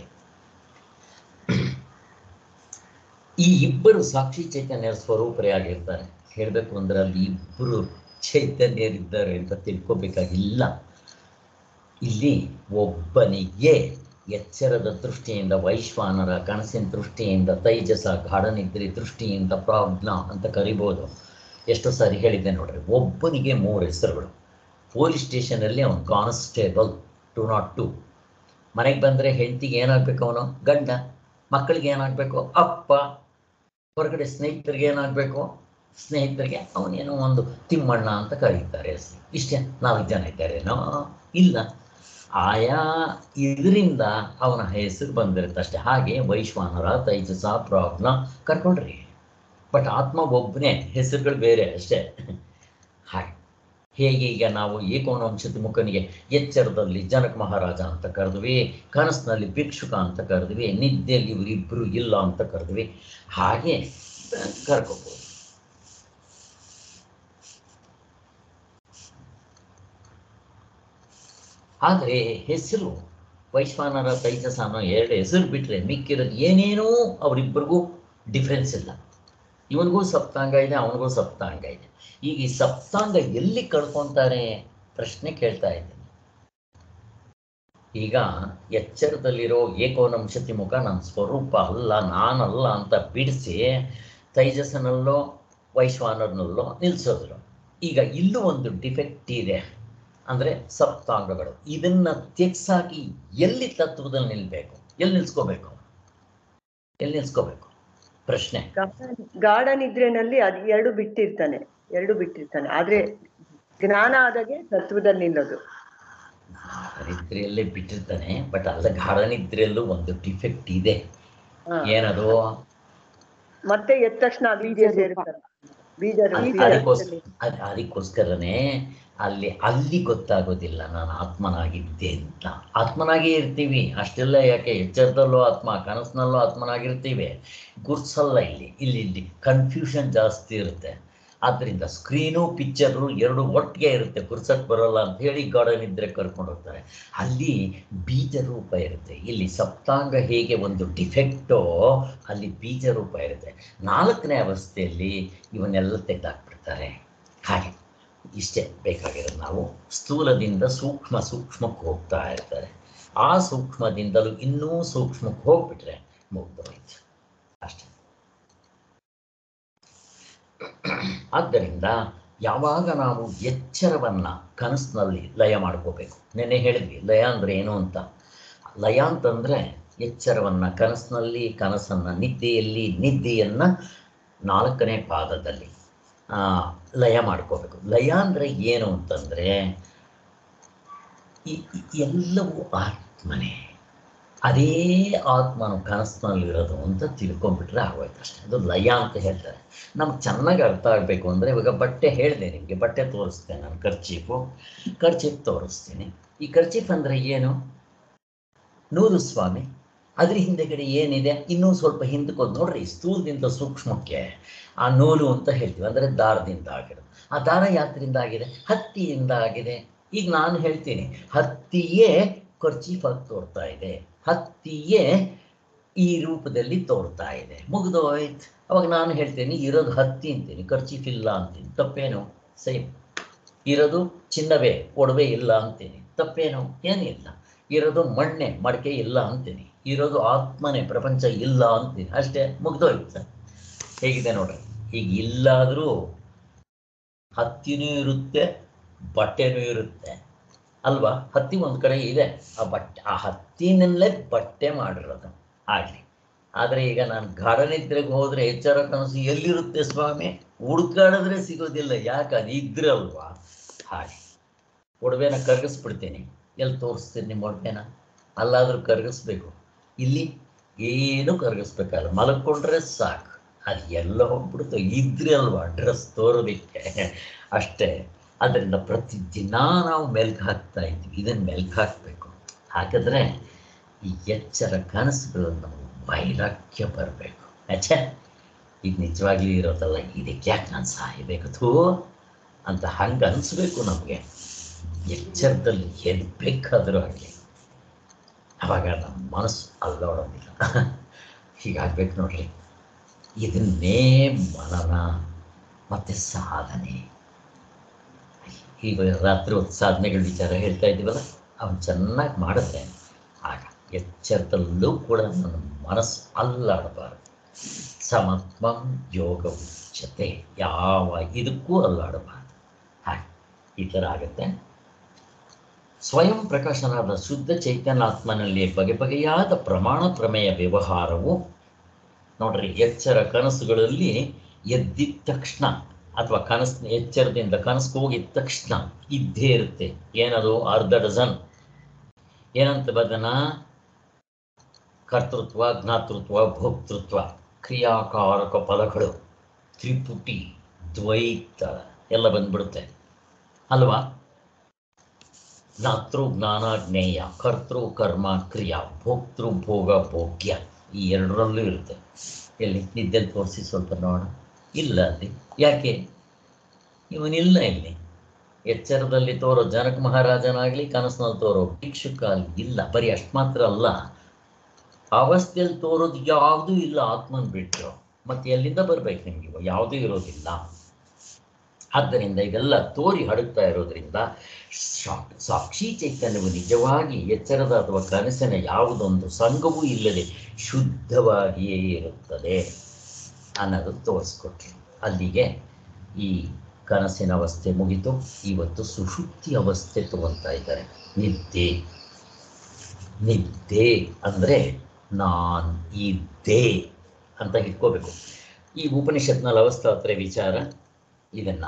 ಈ ಇಬ್ಬರು ಸಾಕ್ಷಿ ಚೈತನ್ಯರ ಸ್ವರೂಪರೇ ಆಗಿರ್ತಾರೆ ಹೇಳಬೇಕು ಅಂದ್ರೆ ಅಲ್ಲಿ ಇಬ್ಬರು ಚೈತನ್ಯರಿದ್ದಾರೆ ಅಂತ ತಿಳ್ಕೊಬೇಕಾಗಿಲ್ಲ ಇಲ್ಲಿ ಒಬ್ಬನಿಗೆ ಎಚ್ಚರದ ದೃಷ್ಟಿಯಿಂದ ವೈಶ್ವಾನರ ಕನಸಿನ ದೃಷ್ಟಿಯಿಂದ ತೈಜಸ ಗಾಢನಿದ್ರಿ ದೃಷ್ಟಿಯಿಂದ ಪ್ರಾಜ್ಞ ಅಂತ ಕರಿಬೋದು ಎಷ್ಟೋ ಸಾರಿ ಹೇಳಿದ್ದೆ ನೋಡ್ರಿ ಒಬ್ಬನಿಗೆ ಮೂರು ಹೆಸರುಗಳು ಪೊಲೀಸ್ ಸ್ಟೇಷನಲ್ಲಿ ಅವನು ಕಾನ್ಸ್ಟೇಬಲ್ ಟು ನಾಟ್ ಟು ಮನೆಗೆ ಬಂದರೆ ಹೆಂಡತಿಗೆ ಏನಾಗಬೇಕು ಅವನು ಗಂಡ ಮಕ್ಕಳಿಗೆ ಏನಾಗಬೇಕು ಅಪ್ಪ ಹೊರಗಡೆ ಸ್ನೇಹಿತರಿಗೆ ಏನಾಗಬೇಕು ಸ್ನೇಹಿತರಿಗೆ ಅವನೇನೋ ಒಂದು ತಿಮ್ಮಣ್ಣ ಅಂತ ಕರೀತಾರೆ ಇಷ್ಟೇ ನಾಲ್ಕು ಜನ ಇದ್ದಾರೇನೋ ಇಲ್ಲ ಆಯಾ ಇದರಿಂದ ಅವನ ಹೆಸರು ಬಂದಿರುತ್ತೆ ಅಷ್ಟೇ ಹಾಗೆ ವೈಶ್ವಾನರ ತೈಜಸ ಪ್ರಾಬ್ಲ ಕರ್ಕೊಳ್ರಿ ಬಟ್ ಆತ್ಮ ಒಬ್ಬನೇ ಹೆಸರುಗಳು ಬೇರೆ ಅಷ್ಟೇ ಹಾಗೆ ಹೇಗೆ ಈಗ ನಾವು ಏಕೋನವಂಶದ ಮುಖನಿಗೆ ಎಚ್ಚರದಲ್ಲಿ ಜನಕ ಮಹಾರಾಜ ಅಂತ ಕರೆದ್ವಿ ಕನಸಿನಲ್ಲಿ ಭಿಕ್ಷುಕ ಅಂತ ಕರೆದ್ವಿ ನಿದ್ದೆಯಲ್ಲಿ ಇವರಿಬ್ಬರು ಇಲ್ಲ ಅಂತ ಕರೆದ್ವಿ ಹಾಗೆ ಕರ್ಕೋಬೋದು ಆದರೆ ಹೆಸರು ವೈಶ್ವಾನರ ತೈಜಸ ಅನ್ನೋ ಎರಡು ಹೆಸರು ಬಿಟ್ಟರೆ ಮಿಕ್ಕಿರೋದು ಏನೇನೂ ಅವರಿಬ್ಬರಿಗೂ ಡಿಫ್ರೆನ್ಸ್ ಇಲ್ಲ ಇವನಿಗೂ ಸಪ್ತಾಂಗ ಇದೆ ಅವನಿಗೂ ಸಪ್ತಾಂಗ ಇದೆ ಈಗ ಈ ಸಪ್ತಾಂಗ ಎಲ್ಲಿ ಕಳ್ಕೊತಾರೆ ಪ್ರಶ್ನೆ ಕೇಳ್ತಾ ಇದ್ದೀನಿ ಈಗ ಎಚ್ಚರದಲ್ಲಿರೋ ಏಕೋನಂಶತಿ ಮುಖ ನನ್ನ ಸ್ವರೂಪ ಅಲ್ಲ ನಾನಲ್ಲ ಅಂತ ಬಿಡಿಸಿ ತೈಜಸ್ಸನಲ್ಲೋ ವೈಶ್ವಾನರ್ನಲ್ಲೋ ನಿಲ್ಲಿಸೋದ್ರು ಈಗ ಇಲ್ಲೂ ಒಂದು ಡಿಫೆಕ್ಟ್ ಇದೆ ಅಂದರೆ ಸಪ್ತಾಂಗಗಳು ಇದನ್ನ ತೆಗ್ಸಾಕಿ ಎಲ್ಲಿ ತತ್ವದಲ್ಲಿ ನಿಲ್ಬೇಕು ಎಲ್ಲಿ ನಿಲ್ಸ್ಕೋಬೇಕು ಎಲ್ಲಿ ನಿಲ್ಸ್ಕೋಬೇಕು ಪ್ರಶ್ನೆ ಗಾಢ ನಿದ್ರೆನಲ್ಲಿ ಅದು ಎರಡು ಬಿಟ್ಟಿರ್ತಾನೆ ಎರಡು ಬಿಟ್ಟಿರ್ತಾನೆ ಆದ್ರೆ ಜ್ಞಾನ ಆದಾಗೆ ತತ್ವದಲ್ಲಿ ನಿಲ್ಲೋದು ನಿದ್ರೆಯಲ್ಲೇ ಬಿಟ್ಟಿರ್ತಾನೆ ಬಟ್ ಅಲ್ಲ ಗಾಢ ನಿದ್ರೆಯಲ್ಲೂ ಒಂದು ಡಿಫೆಕ್ಟ್ ಇದೆ ಹಾ. ಏನದು ಮತ್ತೆ ಎದ್ದ ತಕ್ಷಣ ಆ ಬೀಜ ಸೇರುತ್ತಲ್ಲ ಬೀಜ ಅದ್- ಬೀಜ ಅದಕ್ಕೋಸ್ಕರ ಅದ್ ಅದಕ್ಕೋಸ್ಕರನೇ ಅಲ್ಲಿ ಅಲ್ಲಿ ಗೊತ್ತಾಗೋದಿಲ್ಲ ನಾನು ಆತ್ಮನಾಗಿದ್ದೆ ಅಂತ ಆತ್ಮನಾಗೇ ಇರ್ತೀವಿ ಅಷ್ಟೆಲ್ಲ ಯಾಕೆ ಎಚ್ಚರದಲ್ಲೂ ಆತ್ಮ ಕನಸಿನಲ್ಲೂ ಆತ್ಮನಾಗಿರ್ತೀವಿ ಗುರ್ಸಲ್ಲ ಇಲ್ಲಿ ಇಲ್ಲಿ ಇಲ್ಲಿ ಕನ್ಫ್ಯೂಷನ್ ಜಾಸ್ತಿ ಇರುತ್ತೆ ಆದ್ದರಿಂದ ಸ್ಕ್ರೀನು ಪಿಕ್ಚರು ಎರಡು ಒಟ್ಟಿಗೆ ಇರುತ್ತೆ ಗುರ್ಸಕ್ ಬರೋಲ್ಲ ಅಂತ ಹೇಳಿ ಗಾರ್ಡನ್ ಇದ್ರೆ ಕರ್ಕೊಂಡು ಹೋಗ್ತಾರೆ ಅಲ್ಲಿ ಬೀಜ ರೂಪ ಇರುತ್ತೆ ಇಲ್ಲಿ ಸಪ್ತಾಂಗ ಹೇಗೆ ಒಂದು ಡಿಫೆಕ್ಟೋ ಅಲ್ಲಿ ಬೀಜ ರೂಪ ಇರುತ್ತೆ ನಾಲ್ಕನೇ ಅವಸ್ಥೆಯಲ್ಲಿ ಇವನ್ನೆಲ್ಲ ತೆಗೆದಾಕ್ಬಿಡ್ತಾರೆ ಹಾಗೆ ಇಷ್ಟೇ ಬೇಕಾಗಿರೋದು ನಾವು ಸ್ಥೂಲದಿಂದ ಸೂಕ್ಷ್ಮ ಸೂಕ್ಷ್ಮಕ್ಕೆ ಹೋಗ್ತಾ ಇರ್ತಾರೆ ಆ ಸೂಕ್ಷ್ಮದಿಂದಲೂ ಇನ್ನೂ ಸೂಕ್ಷ್ಮಕ್ಕೆ ಹೋಗ್ಬಿಟ್ರೆ ಮುಗ್ದೋಯ್ತು ಅಷ್ಟೇ ಆದ್ದರಿಂದ ಯಾವಾಗ ನಾವು ಎಚ್ಚರವನ್ನು ಕನಸಿನಲ್ಲಿ ಲಯ ಮಾಡ್ಕೋಬೇಕು ನೆನ್ನೆ ಹೇಳಿದ್ವಿ ಲಯ ಅಂದರೆ ಏನು ಅಂತ ಲಯ ಅಂತಂದರೆ ಎಚ್ಚರವನ್ನು ಕನಸಿನಲ್ಲಿ ಕನಸನ್ನು ನಿದ್ದೆಯಲ್ಲಿ ನಿದ್ದೆಯನ್ನು ನಾಲ್ಕನೇ ಪಾದದಲ್ಲಿ ಆ, ಲಯ ಮಾಡ್ಕೋಬೇಕು ಲಯ ಅಂದರೆ ಏನು ಅಂತಂದರೆ ಈ- ಈ ಎಲ್ಲವೂ ಆತ್ಮನೇ ಅದೇ ಆತ್ಮನು ಕನಸಿನಲ್ಲಿರೋದು ಅಂತ ತಿಳ್ಕೊಂಡ್ಬಿಟ್ರೆ ಆಗೋಯ್ತು ಅಷ್ಟೇ ಅದು ಲಯ ಅಂತ ಹೇಳ್ತಾರೆ ನಮ್ಗೆ ಚೆನ್ನಾಗಿ ಅರ್ಥ ಆಗಬೇಕು ಅಂದರೆ ಇವಾಗ ಬಟ್ಟೆ ಹೇಳಿದೆ ನಿಮಗೆ ಬಟ್ಟೆ ತೋರಿಸ್ತೇನೆ ನಾನು ಖರ್ಚೀಫು ಖರ್ಚೀಫ್ ತೋರಿಸ್ತೀನಿ ಈ ಖರ್ಚೀಫ್ ಅಂದರೆ ಏನು ನೂರು ಸ್ವಾಮಿ ಅದ್ರ ಹಿಂದೆಗಡೆ ಏನಿದೆ ಇನ್ನೂ ಸ್ವಲ್ಪ ಹಿಂದಕ್ಕೆ ಹೋದ್ ನೋಡ್ರಿ ಸ್ಥೂಲದಿಂದ ಸೂಕ್ಷ್ಮಕ್ಕೆ ಆ ನೂಲು ಅಂತ ಹೇಳ್ತೀವಿ ಅಂದರೆ ದಾರದಿಂದ ಆಗಿರೋದು ಆ ದಾರ ಯಾತ್ರಿಂದ ಆಗಿದೆ ಹತ್ತಿಯಿಂದ ಆಗಿದೆ ಈಗ ನಾನು ಹೇಳ್ತೀನಿ ಹತ್ತಿಯೇ ಖರ್ಚೀಫಾಗಿ ತೋರ್ತಾ ಇದೆ ಹತ್ತಿಯೇ ಈ ರೂಪದಲ್ಲಿ ತೋರ್ತಾ ಇದೆ ಮುಗಿದೋಯ್ತು ಅವಾಗ ನಾನು ಹೇಳ್ತೇನೆ ಇರೋದು ಹತ್ತಿ ಅಂತೀನಿ ಖರ್ಚೀಫ್ ಇಲ್ಲ ಅಂತೀನಿ ತಪ್ಪೇನು ಸೇಮ್ ಇರೋದು ಚಿನ್ನವೇ ಒಡವೆ ಇಲ್ಲ ಅಂತೀನಿ ತಪ್ಪೇನು ಏನಿಲ್ಲ ಇರೋದು ಮಣ್ಣೆ ಮಡಿಕೆ ಇಲ್ಲ ಅಂತೀನಿ ಇರೋದು ಆತ್ಮನೇ ಪ್ರಪಂಚ ಇಲ್ಲ ಅಂತೀನಿ ಅಷ್ಟೇ ಮುಗ್ದೋಯ್ತು ಹೇಗಿದೆ ನೋಡ್ರಿ ಈಗ ಇಲ್ಲಾದರೂ ಹತ್ತಿನೂ ಇರುತ್ತೆ ಬಟ್ಟೆನೂ ಇರುತ್ತೆ ಅಲ್ವಾ ಹತ್ತಿ ಒಂದು ಕಡೆ ಇದೆ ಆ ಬಟ್ಟೆ ಆ ಹತ್ತಿನಲ್ಲೇ ಬಟ್ಟೆ ಮಾಡಿರೋದು ಆಗಲಿ ಆದರೆ ಈಗ ನಾನು ಗಾಢನಿದ್ರೆಗೆ ಹೋದರೆ ಎಚ್ಚರ ಕನಸು ಎಲ್ಲಿರುತ್ತೆ ಸ್ವಾಮಿ ಹುಡುಕಾಡಿದ್ರೆ ಸಿಗೋದಿಲ್ಲ ಯಾಕೆ ಅದು ಇದ್ರಲ್ವಾ ಹಾಗೆ ಒಡವೆನ ಕರಗಿಸ್ಬಿಡ್ತೀನಿ ಎಲ್ಲಿ ತೋರಿಸ್ತೀನಿ ನಿಮ್ಮ ಒಡವೆನ ಅಲ್ಲಾದರೂ ಕರಗಿಸ್ಬೇಕು ಇಲ್ಲಿ ಏನು ಕರಗಿಸ್ಬೇಕಲ್ಲ ಮಲ್ಕೊಂಡ್ರೆ ಸಾಕು ಅದು ಎಲ್ಲ ಹೋಗ್ಬಿಡುತ್ತೆ ಇದ್ರೆ ಅಲ್ವಾ ಡ್ರೆಸ್ ತೋರೋದಕ್ಕೆ ಅಷ್ಟೇ ಅದರಿಂದ ಪ್ರತಿದಿನ ನಾವು ಮೆಲ್ಕು ಹಾಕ್ತಾ ಇದ್ವಿ ಇದನ್ನು ಮೆಲ್ಕು ಹಾಕಬೇಕು ಹಾಕಿದ್ರೆ ಈ ಎಚ್ಚರ ಕನಸುಗಳು ನಮಗೆ ವೈರಾಗ್ಯ ಬರಬೇಕು ಆಚೆ ಇದು ನಿಜವಾಗ್ಲೂ ಇರೋದಲ್ಲ ಇದಕ್ಕೆ ಯಾಕೆ ನಾನು ಸಾಯಬೇಕು ಥೂ ಅಂತ ಹಂಗೆ ಅನಿಸ್ಬೇಕು ನಮಗೆ ಎಚ್ಚರದಲ್ಲಿ ಎಲ್ಲಿ ಬೇಕಾದರೂ ಆಗಲಿ ಅವಾಗ ನಮ್ಮ ಮನಸ್ಸು ಅಲ್ಲೋಡೋದಿಲ್ಲ ಹೀಗಾಗ್ಬೇಕು ನೋಡ್ರಿ ಇದನ್ನೇ ಮನನ ಮತ್ತು ಸಾಧನೆ ಈಗ ರಾತ್ರಿ ಹೊತ್ತು ಸಾಧನೆಗಳ ವಿಚಾರ ಹೇಳ್ತಾ ಇದ್ದೀವಲ್ಲ ಅವನು ಚೆನ್ನಾಗಿ ಮಾಡಿದ್ರೆ ಆಗ ಎಚ್ಚರದಲ್ಲೂ ಕೂಡ ನನ್ನ ಮನಸ್ಸು ಅಲ್ಲಾಡಬಾರದು ಸಮತ್ವಂ ಯೋಗ ಉಚ್ಯತೆ ಯಾವ ಇದಕ್ಕೂ ಅಲ್ಲಾಡಬಾರದು ಹಾಗೆ ಈ ಥರ ಆಗುತ್ತೆ ಸ್ವಯಂ ಪ್ರಕಾಶನಾದ ಶುದ್ಧ ಚೈತನ್ಯಾತ್ಮನಲ್ಲಿ ಬಗೆ ಬಗೆಯಾದ ಪ್ರಮಾಣ ಪ್ರಮೇಯ ವ್ಯವಹಾರವು ನೋಡ್ರಿ ಎಚ್ಚರ ಕನಸುಗಳಲ್ಲಿ ಎದ್ದಿದ ತಕ್ಷಣ ಅಥವಾ ಕನಸು ಎಚ್ಚರದಿಂದ ಕನಸಿಗೆ ಹೋಗಿದ ತಕ್ಷಣ ಇದ್ದೇ ಇರುತ್ತೆ ಏನದು ಅರ್ಧ ಡಜನ್ ಏನಂತ ಬದನ ಕರ್ತೃತ್ವ ಜ್ಞಾತೃತ್ವ ಭೋಕ್ತೃತ್ವ ಕ್ರಿಯಾಕಾರಕ ಪದಗಳು ತ್ರಿಪುಟಿ ದ್ವೈತ ಎಲ್ಲ ಬಂದ್ಬಿಡುತ್ತೆ ಅಲ್ವಾ ಜ್ಞಾತೃ ಜ್ಞಾನ ಜ್ಞೇಯ ಕರ್ತೃ ಕರ್ಮ ಕ್ರಿಯಾ ಭೋಕ್ತೃ ಭೋಗ ಭೋಗ್ಯ ಈ ಎರಡರಲ್ಲೂ ಇರುತ್ತೆ ಎಲ್ಲಿ ನಿದ್ದೆಲ್ಲಿ ತೋರಿಸಿ ಸ್ವಲ್ಪ ನೋಡೋಣ ಇಲ್ಲ ಅಲ್ಲಿ ಯಾಕೆ ಇವನಿಲ್ಲ ಇಲ್ಲಿ ಎಚ್ಚರದಲ್ಲಿ ತೋರೋ ಜನಕ ಮಹಾರಾಜನಾಗ್ಲಿ ಕನಸಿನಲ್ಲಿ ತೋರೋ ಭಿಕ್ಷುಕ ಅಲ್ಲಿ ಇಲ್ಲ ಬರೀ ಅಷ್ಟು ಮಾತ್ರ ಅಲ್ಲ ಅವಸ್ಥೆಯಲ್ಲಿ ತೋರೋದು ಯಾವುದೂ ಇಲ್ಲ ಆತ್ಮನ್ ಬಿಟ್ಟು ಮತ್ತೆ ಎಲ್ಲಿಂದ ಬರ್ಬೇಕು ನಿಮ್ಗೆ ಯಾವುದೂ ಇರೋದಿಲ್ಲ ಆದ್ದರಿಂದ ಇದೆಲ್ಲ ತೋರಿ ಹಡುಕ್ತಾ ಇರೋದ್ರಿಂದ ಶಾ- ಸಾಕ್ಷಿ ಚೈತನ್ಯವು ನಿಜವಾಗಿ ಎಚ್ಚರದ ಅಥವಾ ಕನಸಿನ ಯಾವುದೊಂದು ಸಂಘವೂ ಇಲ್ಲದೆ ಶುದ್ಧವಾಗಿಯೇ ಇರುತ್ತದೆ ಅನ್ನೋದು ತೋರಿಸ್ಕೊಟ್ರು ಅಲ್ಲಿಗೆ ಈ ಕನಸಿನ ಅವಸ್ಥೆ ಮುಗಿತು ಇವತ್ತು ಸುಷುಪ್ತಿ ಅವಸ್ಥೆ ತಗೊಳ್ತಾ ಇದ್ದಾರೆ ನಿದ್ದೆ ನಿದ್ದೆ ಅಂದರೆ ನಾನ್ ಇದ್ದೆ ಅಂತ ಇಟ್ಕೋಬೇಕು ಈ ಉಪನಿಷತ್ನಲ್ಲಿ ಅವಸ್ಥಾತ್ರೆ ವಿಚಾರ ಇದನ್ನ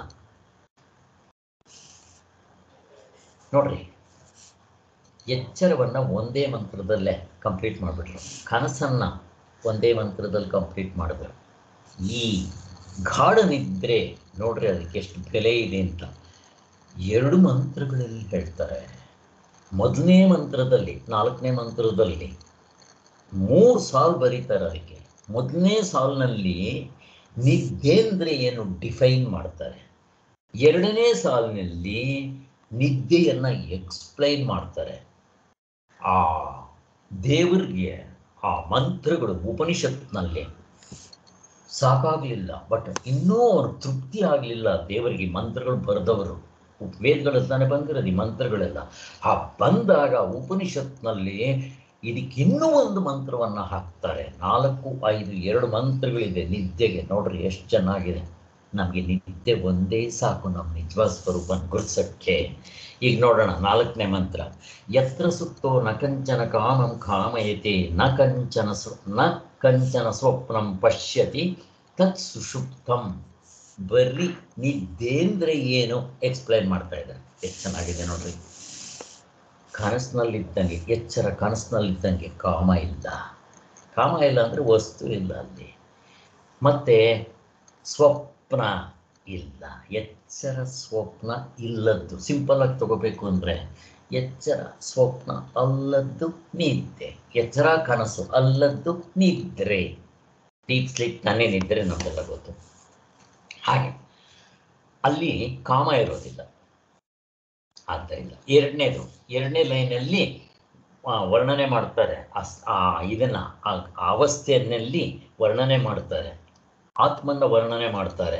ನೋಡ್ರಿ ಎಚ್ಚರವನ್ನ ಒಂದೇ ಮಂತ್ರದಲ್ಲೇ ಕಂಪ್ಲೀಟ್ ಮಾಡಿಬಿಟ್ರು ಕನಸನ್ನ ಒಂದೇ ಮಂತ್ರದಲ್ಲಿ ಕಂಪ್ಲೀಟ್ ಮಾಡಿದ್ರು ಈ ಗಾಢ ನಿದ್ರೆ ನೋಡ್ರಿ ಅದಕ್ಕೆ ಎಷ್ಟು ಬೆಲೆ ಇದೆ ಅಂತ ಎರಡು ಮಂತ್ರಗಳಲ್ಲಿ ಹೇಳ್ತಾರೆ ಮೊದಲನೇ ಮಂತ್ರದಲ್ಲಿ ನಾಲ್ಕನೇ ಮಂತ್ರದಲ್ಲಿ ಮೂರು ಸಾಲು ಬರೀತಾರೆ ಅದಕ್ಕೆ ಮೊದಲನೇ ಸಾಲಿನಲ್ಲಿ ನಿದ್ದೆ ಅಂದರೆ ಏನು ಡಿಫೈನ್ ಮಾಡ್ತಾರೆ ಎರಡನೇ ಸಾಲಿನಲ್ಲಿ ನಿದ್ದೆಯನ್ನು ಎಕ್ಸ್ಪ್ಲೈನ್ ಮಾಡ್ತಾರೆ ಆ ದೇವರಿಗೆ ಆ ಮಂತ್ರಗಳು ಉಪನಿಷತ್ನಲ್ಲಿ ಸಾಕಾಗಲಿಲ್ಲ ಬಟ್ ಇನ್ನೂ ಅವ್ರು ತೃಪ್ತಿ ಆಗಲಿಲ್ಲ ದೇವರಿಗೆ ಈ ಮಂತ್ರಗಳು ಬರೆದವರು ವೇದಗಳು ತಾನೇ ಬಂದಿರೋದು ಈ ಮಂತ್ರಗಳೆಲ್ಲ ಆ ಬಂದಾಗ ಉಪನಿಷತ್ನಲ್ಲಿ ಇದಕ್ಕೆ ಇನ್ನೂ ಒಂದು ಮಂತ್ರವನ್ನು ಹಾಕ್ತಾರೆ ನಾಲ್ಕು ಐದು ಎರಡು ಮಂತ್ರಗಳಿದೆ ನಿದ್ದೆಗೆ ನೋಡ್ರಿ ಎಷ್ಟು ಚೆನ್ನಾಗಿದೆ ನಮಗೆ ನಿದ್ದೆ ಒಂದೇ ಸಾಕು ನಮ್ಮ ನಿಜವಾದ ಸ್ವರೂಪನ ಗುರುಸಕ್ಕೆ ಈಗ ನೋಡೋಣ ನಾಲ್ಕನೇ ಮಂತ್ರ ಯತ್ರ ಸುತ್ತೋ ನ ಕಂಚನ ಕಾಮಂ ಕಾಮಯತೆ ನ ಕಂಚನ ಸ್ವ ನ ಕಂಚನ ಸ್ವಪ್ನಂ ಪಶ್ಯತಿ ತತ್ ಸುಷುಪ್ತಂ ಬರೀ ನಿದ್ದೆ ಅಂದ್ರೆ ಏನು ಎಕ್ಸ್ಪ್ಲೈನ್ ಮಾಡ್ತಾ ಇದ್ದಾರೆ ಎಷ್ಟು ಚೆನ್ನಾಗಿದೆ ನೋಡ್ರಿ ಕನಸಿನಲ್ಲಿದ್ದಂಗೆ ಎಚ್ಚರ ಕನಸಿನಲ್ಲಿದ್ದಂಗೆ ಕಾಮ ಇಲ್ಲ ಕಾಮ ಇಲ್ಲ ಅಂದರೆ ವಸ್ತು ಇಲ್ಲ ಅಲ್ಲಿ ಮತ್ತೆ ಸ್ವಪ್ನ ಇಲ್ಲ ಎಚ್ಚರ ಸ್ವಪ್ನ ಇಲ್ಲದ್ದು ಸಿಂಪಲ್ ಆಗಿ ತಗೋಬೇಕು ಅಂದರೆ ಎಚ್ಚರ ಸ್ವಪ್ನ ಅಲ್ಲದ್ದು ನಿದ್ದೆ ಎಚ್ಚರ ಕನಸು ಅಲ್ಲದ್ದು ನಿದ್ರೆ ಡೀಪ್ ಸ್ಲೀಪ್ ನಾನೇ ನಿದ್ರೆ ನಮಗೆಲ್ಲ ಗೊತ್ತು ಹಾಗೆ ಅಲ್ಲಿ ಕಾಮ ಇರೋದಿಲ್ಲ ಆದ್ದರಿಂದ ಎರಡನೇದು ಎರಡನೇ ಲೈನಲ್ಲಿ ಆ, ವರ್ಣನೆ ಮಾಡ್ತಾರೆ ಆ ಸ್- ಆ ಇದನ್ನ ಆ ಆ ಅವಸ್ಥೆಯಲ್ಲಿ ವರ್ಣನೆ ಮಾಡ್ತಾರೆ ಆತ್ಮನ ವರ್ಣನೆ ಮಾಡ್ತಾರೆ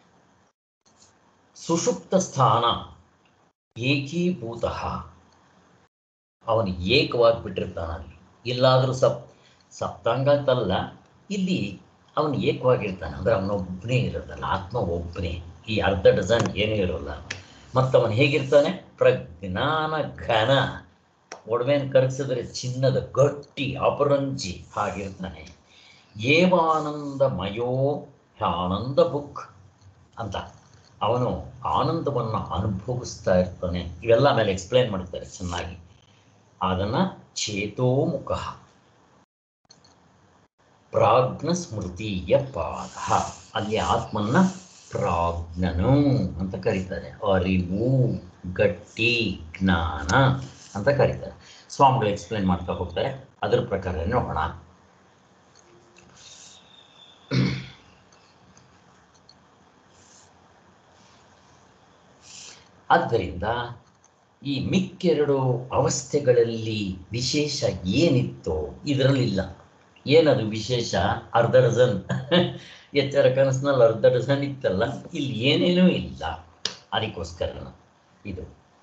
ಸುಷುಪ್ತ ಸ್ಥಾನ ಏಕೀಭೂತ ಅವನು ಏಕವಾಗಿ ಬಿಟ್ಟಿರ್ತಾನ ಅಲ್ಲಿ ಇಲ್ಲಾದರೂ ಸಪ್ ಸಪ್ತಾಂಗ ಅಂತಲ್ಲ ಇಲ್ಲಿ ಅವನು ಏಕವಾಗಿರ್ತಾನೆ ಅಂದ್ರೆ ಅವನೊಬ್ಬನೇ ಇರೋದಲ್ಲ ಆತ್ಮ ಒಬ್ಬನೇ ಈ ಅರ್ಧ ಡಜನ್ ಏನೂ ಇರೋಲ್ಲ ಮತ್ತು ಅವನು ಹೇಗಿರ್ತಾನೆ ಪ್ರಜ್ಞಾನ ಘನ ಒಡವೆನ ಕರಗಿಸಿದ್ರೆ ಚಿನ್ನದ ಗಟ್ಟಿ ಅಪರಂಜಿ ಹಾಗಿರ್ತಾನೆ ಏವಾನಂದ ಮಯೋ ಆನಂದ ಬುಕ್ ಅಂತ ಅವನು ಆನಂದವನ್ನು ಅನುಭವಿಸ್ತಾ ಇರ್ತಾನೆ ಇವೆಲ್ಲ ಆಮೇಲೆ ಎಕ್ಸ್ಪ್ಲೈನ್ ಮಾಡ್ತಾರೆ ಚೆನ್ನಾಗಿ ಅದನ್ನು ಚೇತೋಮುಖ ಪ್ರಾಜ್ಞ ಸ್ಮೃತಿಯ ಪಾದ ಅಲ್ಲಿ ಆತ್ಮನ್ನ ಪ್ರಾಜ್ಞನು ಅಂತ ಕರೀತಾರೆ ಅರಿವು ಗಟ್ಟಿ ಜ್ಞಾನ ಅಂತ ಕರೀತಾರೆ ಸ್ವಾಮಿಗಳು ಎಕ್ಸ್ಪ್ಲೈನ್ ಮಾಡ್ತಾ ಹೋಗ್ತಾರೆ ಅದ್ರ ಪ್ರಕಾರ ನೋಡೋಣ ಆದ್ದರಿಂದ ಈ ಮಿಕ್ಕೆರಡು ಅವಸ್ಥೆಗಳಲ್ಲಿ ವಿಶೇಷ ಏನಿತ್ತೋ ಇದರಲ್ಲಿಲ್ಲ ಏನದು ವಿಶೇಷ ಅರ್ಧ ಡಜನ್ ಎಚ್ಚರ ಕನಸಿನಲ್ಲಿ ಅರ್ಧ ಡಜನ್ ಇತ್ತಲ್ಲ ಇಲ್ಲಿ ಏನೇನೂ ಇಲ್ಲ ಅದಕ್ಕೋಸ್ಕರ ಇದು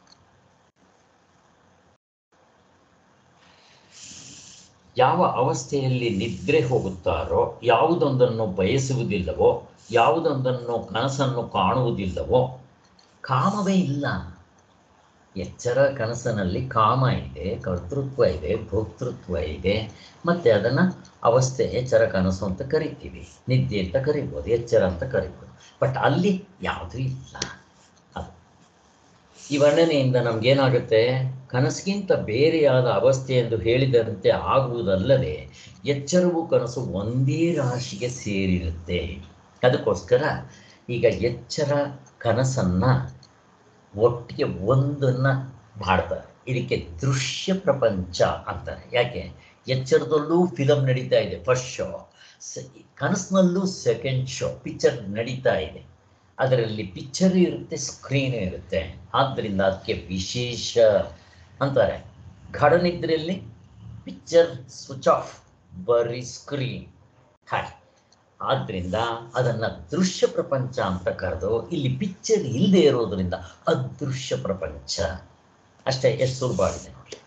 ಯಾವ ಅವಸ್ಥೆಯಲ್ಲಿ ನಿದ್ರೆ ಹೋಗುತ್ತಾರೋ ಯಾವುದೊಂದನ್ನು ಬಯಸುವುದಿಲ್ಲವೋ ಯಾವುದೊಂದನ್ನು ಕನಸನ್ನು ಕಾಣುವುದಿಲ್ಲವೋ ಕಾಮವೇ ಇಲ್ಲ ಎಚ್ಚರ ಕನಸಿನಲ್ಲಿ ಕಾಮ ಇದೆ ಕರ್ತೃತ್ವ ಇದೆ ಭೋಕ್ತೃತ್ವ ಇದೆ ಮತ್ತು ಅದನ್ನು ಅವಸ್ಥೆ ಎಚ್ಚರ ಕನಸು ಅಂತ ಕರಿತೀವಿ ನಿದ್ದೆ ಅಂತ ಕರಿಬೋದು ಎಚ್ಚರ ಅಂತ ಕರಿಬೋದು ಬಟ್ ಅಲ್ಲಿ ಯಾವುದೂ ಇಲ್ಲ ಅದು ಈ ವರ್ಣನೆಯಿಂದ ನಮಗೇನಾಗುತ್ತೆ ಕನಸಿಗಿಂತ ಬೇರೆಯಾದ ಅವಸ್ಥೆ ಎಂದು ಹೇಳಿದಂತೆ ಆಗುವುದಲ್ಲದೆ ಎಚ್ಚರವು ಕನಸು ಒಂದೇ ರಾಶಿಗೆ ಸೇರಿರುತ್ತೆ ಅದಕ್ಕೋಸ್ಕರ ಈಗ ಎಚ್ಚರ ಕನಸನ್ನು ಒಟ್ಟಿಗೆ ಒಂದನ್ನು ಮಾಡ್ತಾರೆ ಇದಕ್ಕೆ ದೃಶ್ಯ ಪ್ರಪಂಚ ಅಂತಾರೆ ಯಾಕೆ ಎಚ್ಚರದಲ್ಲೂ ಫಿಲಮ್ ನಡೀತಾ ಇದೆ ಫಸ್ಟ್ ಶೋ ಕನಸಿನಲ್ಲೂ ಸೆಕೆಂಡ್ ಶೋ ಪಿಕ್ಚರ್ ನಡೀತಾ ಇದೆ ಅದರಲ್ಲಿ ಪಿಕ್ಚರ್ ಇರುತ್ತೆ ಸ್ಕ್ರೀನ್ ಇರುತ್ತೆ ಆದ್ದರಿಂದ ಅದಕ್ಕೆ ವಿಶೇಷ ಅಂತಾರೆ ಗಾಢನಿದ್ರೆಯಲ್ಲಿ ಪಿಕ್ಚರ್ ಸ್ವಿಚ್ ಆಫ್ ಬರೀ ಸ್ಕ್ರೀನ್ ಹಾಗೆ ಆದ್ದರಿಂದ ಅದನ್ನು ದೃಶ್ಯ ಪ್ರಪಂಚ ಅಂತ ಕರೆದು ಇಲ್ಲಿ ಪಿಕ್ಚರ್ ಇಲ್ಲದೆ ಇರೋದ್ರಿಂದ ಅದೃಶ್ಯ ಪ್ರಪಂಚ ಅಷ್ಟೇ ಎಷ್ಟು ಸುಲಭವಾಗಿದೆ ನೋಡಿ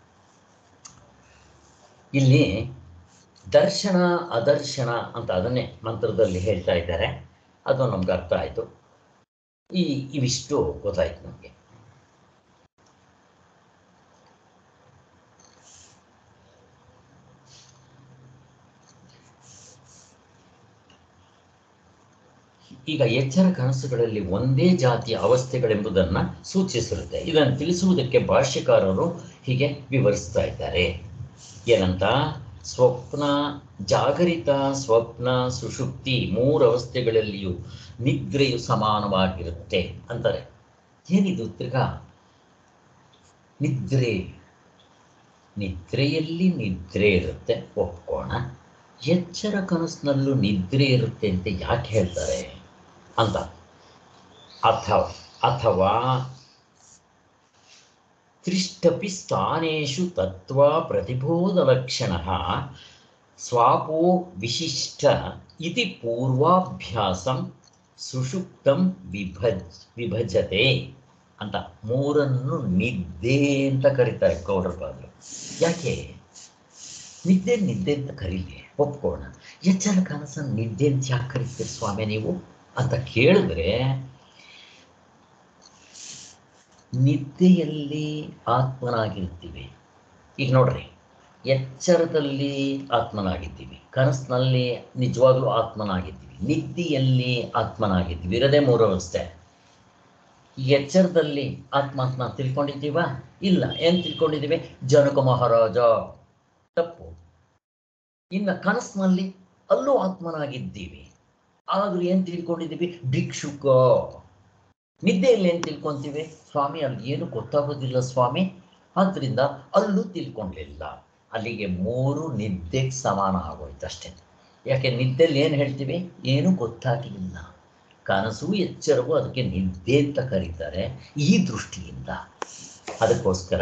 ಇಲ್ಲಿ ದರ್ಶನ ಅದರ್ಶನ ಅಂತ ಅದನ್ನೇ ಮಂತ್ರದಲ್ಲಿ ಹೇಳ್ತಾ ಇದ್ದಾರೆ ಅದು ನಮ್ಗೆ ಅರ್ಥ ಆಯಿತು ಈ ಇವಿಷ್ಟು ಗೊತ್ತಾಯ್ತು ನಮಗೆ ಈಗ ಎಚ್ಚರ ಕನಸುಗಳಲ್ಲಿ ಒಂದೇ ಜಾತಿಯ ಅವಸ್ಥೆಗಳೆಂಬುದನ್ನು ಸೂಚಿಸಿರುತ್ತೆ ಇದನ್ನು ತಿಳಿಸುವುದಕ್ಕೆ ಭಾಷ್ಯಕಾರರು ಹೀಗೆ ವಿವರಿಸ್ತಾ ಇದ್ದಾರೆ ಏನಂತ ಸ್ವಪ್ನ ಜಾಗರಿತ ಸ್ವಪ್ನ ಸುಷುಪ್ತಿ ಮೂರು ಅವಸ್ಥೆಗಳಲ್ಲಿಯೂ ನಿದ್ರೆಯು ಸಮಾನವಾಗಿರುತ್ತೆ ಅಂತಾರೆ ಏನಿದು ತಿರ್ಗಾ ನಿದ್ರೆ ನಿದ್ರೆಯಲ್ಲಿ ನಿದ್ರೆ ಇರುತ್ತೆ ಒಪ್ಕೋಣ ಎಚ್ಚರ ಕನಸಿನಲ್ಲೂ ನಿದ್ರೆ ಇರುತ್ತೆ ಅಂತ ಯಾಕೆ ಹೇಳ್ತಾರೆ ಅಂತ ಅಥವಾ ಅಥವಾ ತ್ರಿಷ್ಟಪಿ ಸ್ಥಾನೇಶು ತತ್ವ ಪ್ರತಿಬೋಧಲಕ್ಷಣ ಸ್ವಾಪೋ ವಿಶಿಷ್ಟ ಇತಿ ಪೂರ್ವಾಭ್ಯಾಸಂ ಸುಷುಪ್ತಂ ವಿಭಜ್ ವಿಭಜತೆ ಅಂತ ಮೂರನ್ನು ನಿದ್ದೆ ಅಂತ ಕರೀತಾರೆ ಗೌಡರಪಾದರು ಯಾಕೆ ನಿದ್ದೆ ನಿದ್ದೆ ಅಂತ ಕರೀಲಿ ಒಪ್ಕೋಣ ಎಚ್ಚರ ಕನಸನ್ನು ನಿದ್ದೆ ಅಂತ ಯಾಕೆ ಕರೀತೀರಿ ಸ್ವಾಮಿ ನೀವು ಅಂತ ಕೇಳಿದ್ರೆ ನಿದ್ದೆಯಲ್ಲಿ ಆತ್ಮನಾಗಿರ್ತೀವಿ ಈಗ ನೋಡ್ರಿ ಎಚ್ಚರದಲ್ಲಿ ಆತ್ಮನಾಗಿದ್ದೀವಿ ಕನಸಿನಲ್ಲಿ ನಿಜವಾಗ್ಲೂ ಆತ್ಮನಾಗಿದ್ದೀವಿ ನಿದ್ದೆಯಲ್ಲಿ ಆತ್ಮನಾಗಿದ್ದೀವಿ ಇರದೇ ಮೂರು ಅವಸ್ಥೆ ಈ ಎಚ್ಚರದಲ್ಲಿ ಆತ್ಮಾತ್ಮ ತಿಳ್ಕೊಂಡಿದ್ದೀವ ಇಲ್ಲ ಏನು ತಿಳ್ಕೊಂಡಿದ್ದೀವಿ ಜನಕ ಮಹಾರಾಜ ತಪ್ಪು ಇನ್ನು ಕನಸಿನಲ್ಲಿ ಅಲ್ಲೂ ಆತ್ಮನಾಗಿದ್ದೀವಿ ಆದ್ರೂ ಏನು ತಿಳ್ಕೊಂಡಿದ್ದೀವಿ ಭಿಕ್ಷುಕ ನಿದ್ದೆಯಲ್ಲಿ ಏನು ತಿಳ್ಕೊಂತೀವಿ ಸ್ವಾಮಿ ಅಲ್ಲಿ ಏನು ಗೊತ್ತಾಗೋದಿಲ್ಲ ಸ್ವಾಮಿ ಆದ್ದರಿಂದ ಅಲ್ಲೂ ತಿಳ್ಕೊಂಡಿಲ್ಲ ಅಲ್ಲಿಗೆ ಮೂರು ನಿದ್ದೆಗೆ ಸಮಾನ ಆಗೋಯ್ತು ಅಷ್ಟೇ ಯಾಕೆ ನಿದ್ದೆಯಲ್ಲಿ ಏನು ಹೇಳ್ತೀವಿ ಏನು ಗೊತ್ತಾಗಲಿಲ್ಲ ಕನಸು ಎಚ್ಚರವು ಅದಕ್ಕೆ ನಿದ್ದೆ ಅಂತ ಕರೀತಾರೆ ಈ ದೃಷ್ಟಿಯಿಂದ ಅದಕ್ಕೋಸ್ಕರ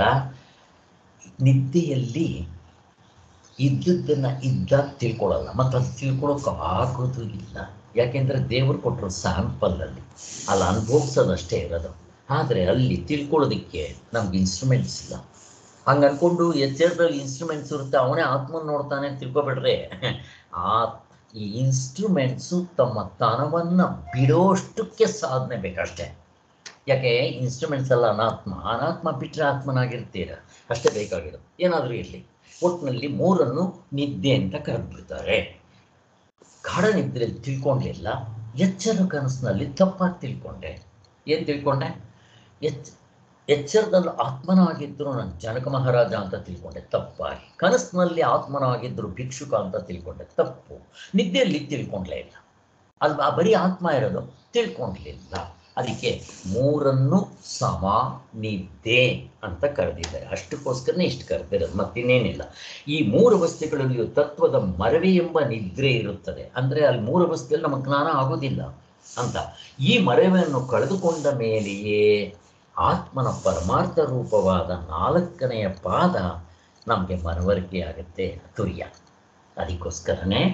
ನಿದ್ದೆಯಲ್ಲಿ ಇದ್ದದ್ದನ್ನು ಇದ್ದಾಗ ತಿಳ್ಕೊಳ್ಳಲ್ಲ ಮತ್ತು ಅದು ತಿಳ್ಕೊಳ್ಳೋಕೆ ಆಗೋದು ಇಲ್ಲ ಯಾಕೆಂದರೆ ದೇವರು ಕೊಟ್ಟರು ಸ್ಯಾಂಪಲಲ್ಲಿ ಅಲ್ಲಿ ಅನುಭವಿಸೋದಷ್ಟೇ ಇರೋದು ಆದರೆ ಅಲ್ಲಿ ತಿಳ್ಕೊಳ್ಳೋದಕ್ಕೆ ನಮ್ಗೆ ಇನ್ಸ್ಟ್ರೂಮೆಂಟ್ಸ್ ಇಲ್ಲ ಹಂಗೆ ಅಂದ್ಕೊಂಡು ಎಚ್ಚರದಲ್ಲಿ ಇನ್ಸ್ಟ್ರೂಮೆಂಟ್ಸ್ ಇರುತ್ತೆ ಅವನೇ ಆತ್ಮನ ನೋಡ್ತಾನೆ ಅಂತ ತಿಳ್ಕೊಬೇಡ್ರೆ ಆ ಈ ಇನ್ಸ್ಟ್ರೂಮೆಂಟ್ಸು ತಮ್ಮ ತನವನ್ನು ಬಿಡೋಷ್ಟಕ್ಕೆ ಸಾಧನೆ ಬೇಕಷ್ಟೇ ಯಾಕೆ ಇನ್ಸ್ಟ್ರೂಮೆಂಟ್ಸ್ ಎಲ್ಲ ಅನಾತ್ಮ ಅನಾತ್ಮ ಬಿಟ್ಟರೆ ಆತ್ಮನಾಗಿರ್ತೀರ ಅಷ್ಟೇ ಬೇಕಾಗಿರೋದು ಏನಾದರೂ ಇರಲಿ ಒಟ್ಟಿನಲ್ಲಿ ಮೂರನ್ನು ನಿದ್ದೆ ಅಂತ ಕರೆದ್ಬಿಡ್ತಾರೆ ಗಾಢ ನಿದ್ರೆಯಲ್ಲಿ ತಿಳ್ಕೊಂಡಿಲ್ಲ ಎಚ್ಚರ ಕನಸಿನಲ್ಲಿ ತಪ್ಪಾಗಿ ತಿಳ್ಕೊಂಡೆ ಏನು ತಿಳ್ಕೊಂಡೆ ಎಚ್ ಎಚ್ಚರದಲ್ಲಿ ಆತ್ಮನಾಗಿದ್ದರು ನಾನು ಜನಕ ಮಹಾರಾಜ ಅಂತ ತಿಳ್ಕೊಂಡೆ ತಪ್ಪಾಗಿ ಕನಸಿನಲ್ಲಿ ಆತ್ಮನಾಗಿದ್ದರು ಭಿಕ್ಷುಕ ಅಂತ ತಿಳ್ಕೊಂಡೆ ತಪ್ಪು ನಿದ್ದೆಯಲ್ಲಿ ತಿಳ್ಕೊಂಡ್ಲೇ ಇಲ್ಲ ಅಲ್ವಾ ಬರೀ ಆತ್ಮ ಇರೋದು ತಿಳ್ಕೊಂಡ್ಲಿಲ್ಲ ಅದಕ್ಕೆ ಮೂರನ್ನು ಸಮ ನಿದ್ದೆ ಅಂತ ಕರೆದಿದ್ದಾರೆ ಅಷ್ಟಕ್ಕೋಸ್ಕರನೇ ಇಷ್ಟು ಕರೆದಿರೋದು ಮತ್ತಿನ್ನೇನಿಲ್ಲ ಈ ಮೂರು ಅವಸ್ಥೆಗಳಲ್ಲಿಯೂ ತತ್ವದ ಮರವೆ ಎಂಬ ನಿದ್ರೆ ಇರುತ್ತದೆ ಅಂದರೆ ಅಲ್ಲಿ ಮೂರು ಅವಸ್ಥೆಯಲ್ಲಿ ನಮಗೆ ಜ್ಞಾನ ಆಗೋದಿಲ್ಲ ಅಂತ ಈ ಮರವೆಯನ್ನು ಕಳೆದುಕೊಂಡ ಮೇಲೆಯೇ ಆತ್ಮನ ಪರಮಾರ್ಥ ರೂಪವಾದ ನಾಲ್ಕನೆಯ ಪಾದ ನಮಗೆ ಮನವರಿಕೆ ಆಗುತ್ತೆ ತುರ್ಯ ಅದಕ್ಕೋಸ್ಕರನೇ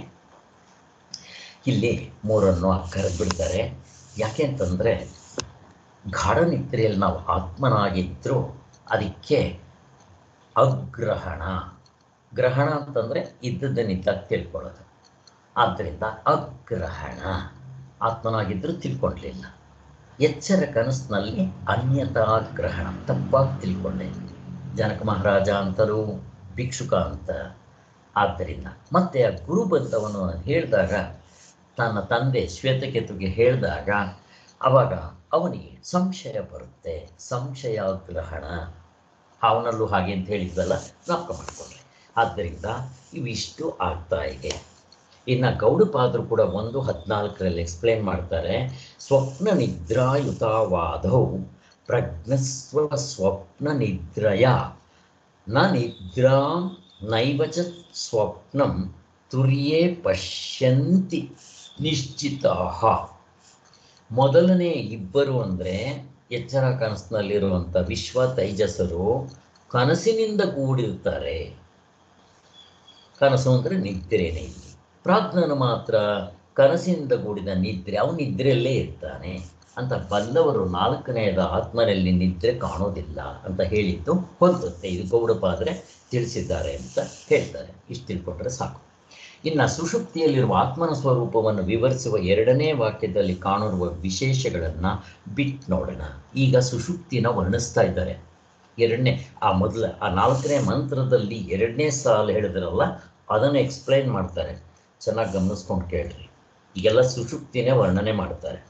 ಇಲ್ಲಿ ಮೂರನ್ನು ಕರೆದ್ಬಿಡ್ತಾರೆ ಯಾಕೆ ಅಂತಂದರೆ ಗಾಢ ನಿದ್ರೆಯಲ್ಲಿ ನಾವು ಆತ್ಮನಾಗಿದ್ದರೂ ಅದಕ್ಕೆ ಅಗ್ರಹಣ ಗ್ರಹಣ ಅಂತಂದರೆ ಇದ್ದದ್ದನ್ನಿದ್ದಾಗ ತಿಳ್ಕೊಳ್ಳೋದು ಆದ್ದರಿಂದ ಅಗ್ರಹಣ ಆತ್ಮನಾಗಿದ್ದರೂ ತಿಳ್ಕೊಳ್ಳಲಿಲ್ಲ ಎಚ್ಚರ ಕನಸಿನಲ್ಲಿ ಅನ್ಯತಾ ಗ್ರಹಣ ತಪ್ಪಾಗಿ ತಿಳ್ಕೊಂಡೆ ಜನಕ ಮಹಾರಾಜ ಅಂತಲೂ ಭಿಕ್ಷುಕ ಅಂತ ಆದ್ದರಿಂದ ಮತ್ತೆ ಆ ಗುರು ಬಂದವನು ಹೇಳಿದಾಗ ತನ್ನ ತಂದೆ ಶ್ವೇತಕೇತುಗೆ ಹೇಳಿದಾಗ ಅವಾಗ ಅವನಿಗೆ ಸಂಶಯ ಬರುತ್ತೆ ಸಂಶಯ ಗ್ರಹಣ ಅವನಲ್ಲೂ ಹಾಗೆ ಅಂತ ಹೇಳಿದ್ವಲ್ಲ ಜ್ಞಾಪಕ ಮಾಡಿಕೊಂಡ್ರೆ ಆದ್ದರಿಂದ ಇವಿಷ್ಟು ಆಗ್ತಾ ಇದೆ ಇನ್ನು ಗೌಡಪಾದರು ಕೂಡ ಒಂದು ಹದಿನಾಲ್ಕರಲ್ಲಿ ಎಕ್ಸ್ಪ್ಲೇನ್ ಮಾಡ್ತಾರೆ ಸ್ವಪ್ನ ನಿದ್ರಾಯುತವಾದೌ ಪ್ರಜ್ಞಸ್ವ ಸ್ವಪ್ನ ನಿದ್ರಯ ನ ನಿದ್ರಾಂ ನೈವ ಚ ಸ್ವಪ್ನಂ ತುರ್ಯೇ ಪಶ್ಯಂತಿ ನಿಶ್ಚಿತಾ ಮೊದಲನೇ ಇಬ್ಬರು ಅಂದರೆ ಎಚ್ಚರ ಕನಸಿನಲ್ಲಿರುವಂಥ ವಿಶ್ವ ತೈಜಸರು ಕನಸಿನಿಂದ ಕೂಡಿರ್ತಾರೆ ಕನಸು ಅಂದರೆ ನಿದ್ರೆನೇ ಇಲ್ಲಿ ಪ್ರಾಜ್ಞನು ಮಾತ್ರ ಕನಸಿನಿಂದ ಕೂಡಿದ ನಿದ್ರೆ ಅವನು ನಿದ್ರೆಯಲ್ಲೇ ಇರ್ತಾನೆ ಅಂತ ಬಲ್ಲವರು ನಾಲ್ಕನೆಯದ ಆತ್ಮನಲ್ಲಿ ನಿದ್ರೆ ಕಾಣೋದಿಲ್ಲ ಅಂತ ಹೇಳಿದ್ದು ಹೊಂದುತ್ತೆ ಇದು ಗೌಡಪಾದ್ರೆ ತಿಳಿಸಿದ್ದಾರೆ ಅಂತ ಹೇಳ್ತಾರೆ ಇಷ್ಟು ತಿಳ್ಕೊಂಡ್ರೆ ಸಾಕು ಇನ್ನು ಸುಷುಪ್ತಿಯಲ್ಲಿರುವ ಆತ್ಮನ ಸ್ವರೂಪವನ್ನು ವಿವರಿಸುವ ಎರಡನೇ ವಾಕ್ಯದಲ್ಲಿ ಕಾಣಿರುವ ವಿಶೇಷಗಳನ್ನು ಬಿಟ್ಟು ನೋಡೋಣ ಈಗ ಸುಷುಪ್ತಿನ ವರ್ಣಿಸ್ತಾ ಇದ್ದಾರೆ ಎರಡನೇ ಆ ಮೊದಲ ಆ ನಾಲ್ಕನೇ ಮಂತ್ರದಲ್ಲಿ ಎರಡನೇ ಸಾಲು ಹೇಳಿದ್ರಲ್ಲ ಅದನ್ನು ಎಕ್ಸ್ಪ್ಲೈನ್ ಮಾಡ್ತಾರೆ ಚೆನ್ನಾಗಿ ಗಮನಿಸ್ಕೊಂಡು ಕೇಳ್ರಿ ಈಗೆಲ್ಲ ಸುಷುಪ್ತಿನೇ ವರ್ಣನೆ ಮಾಡ್ತಾರೆ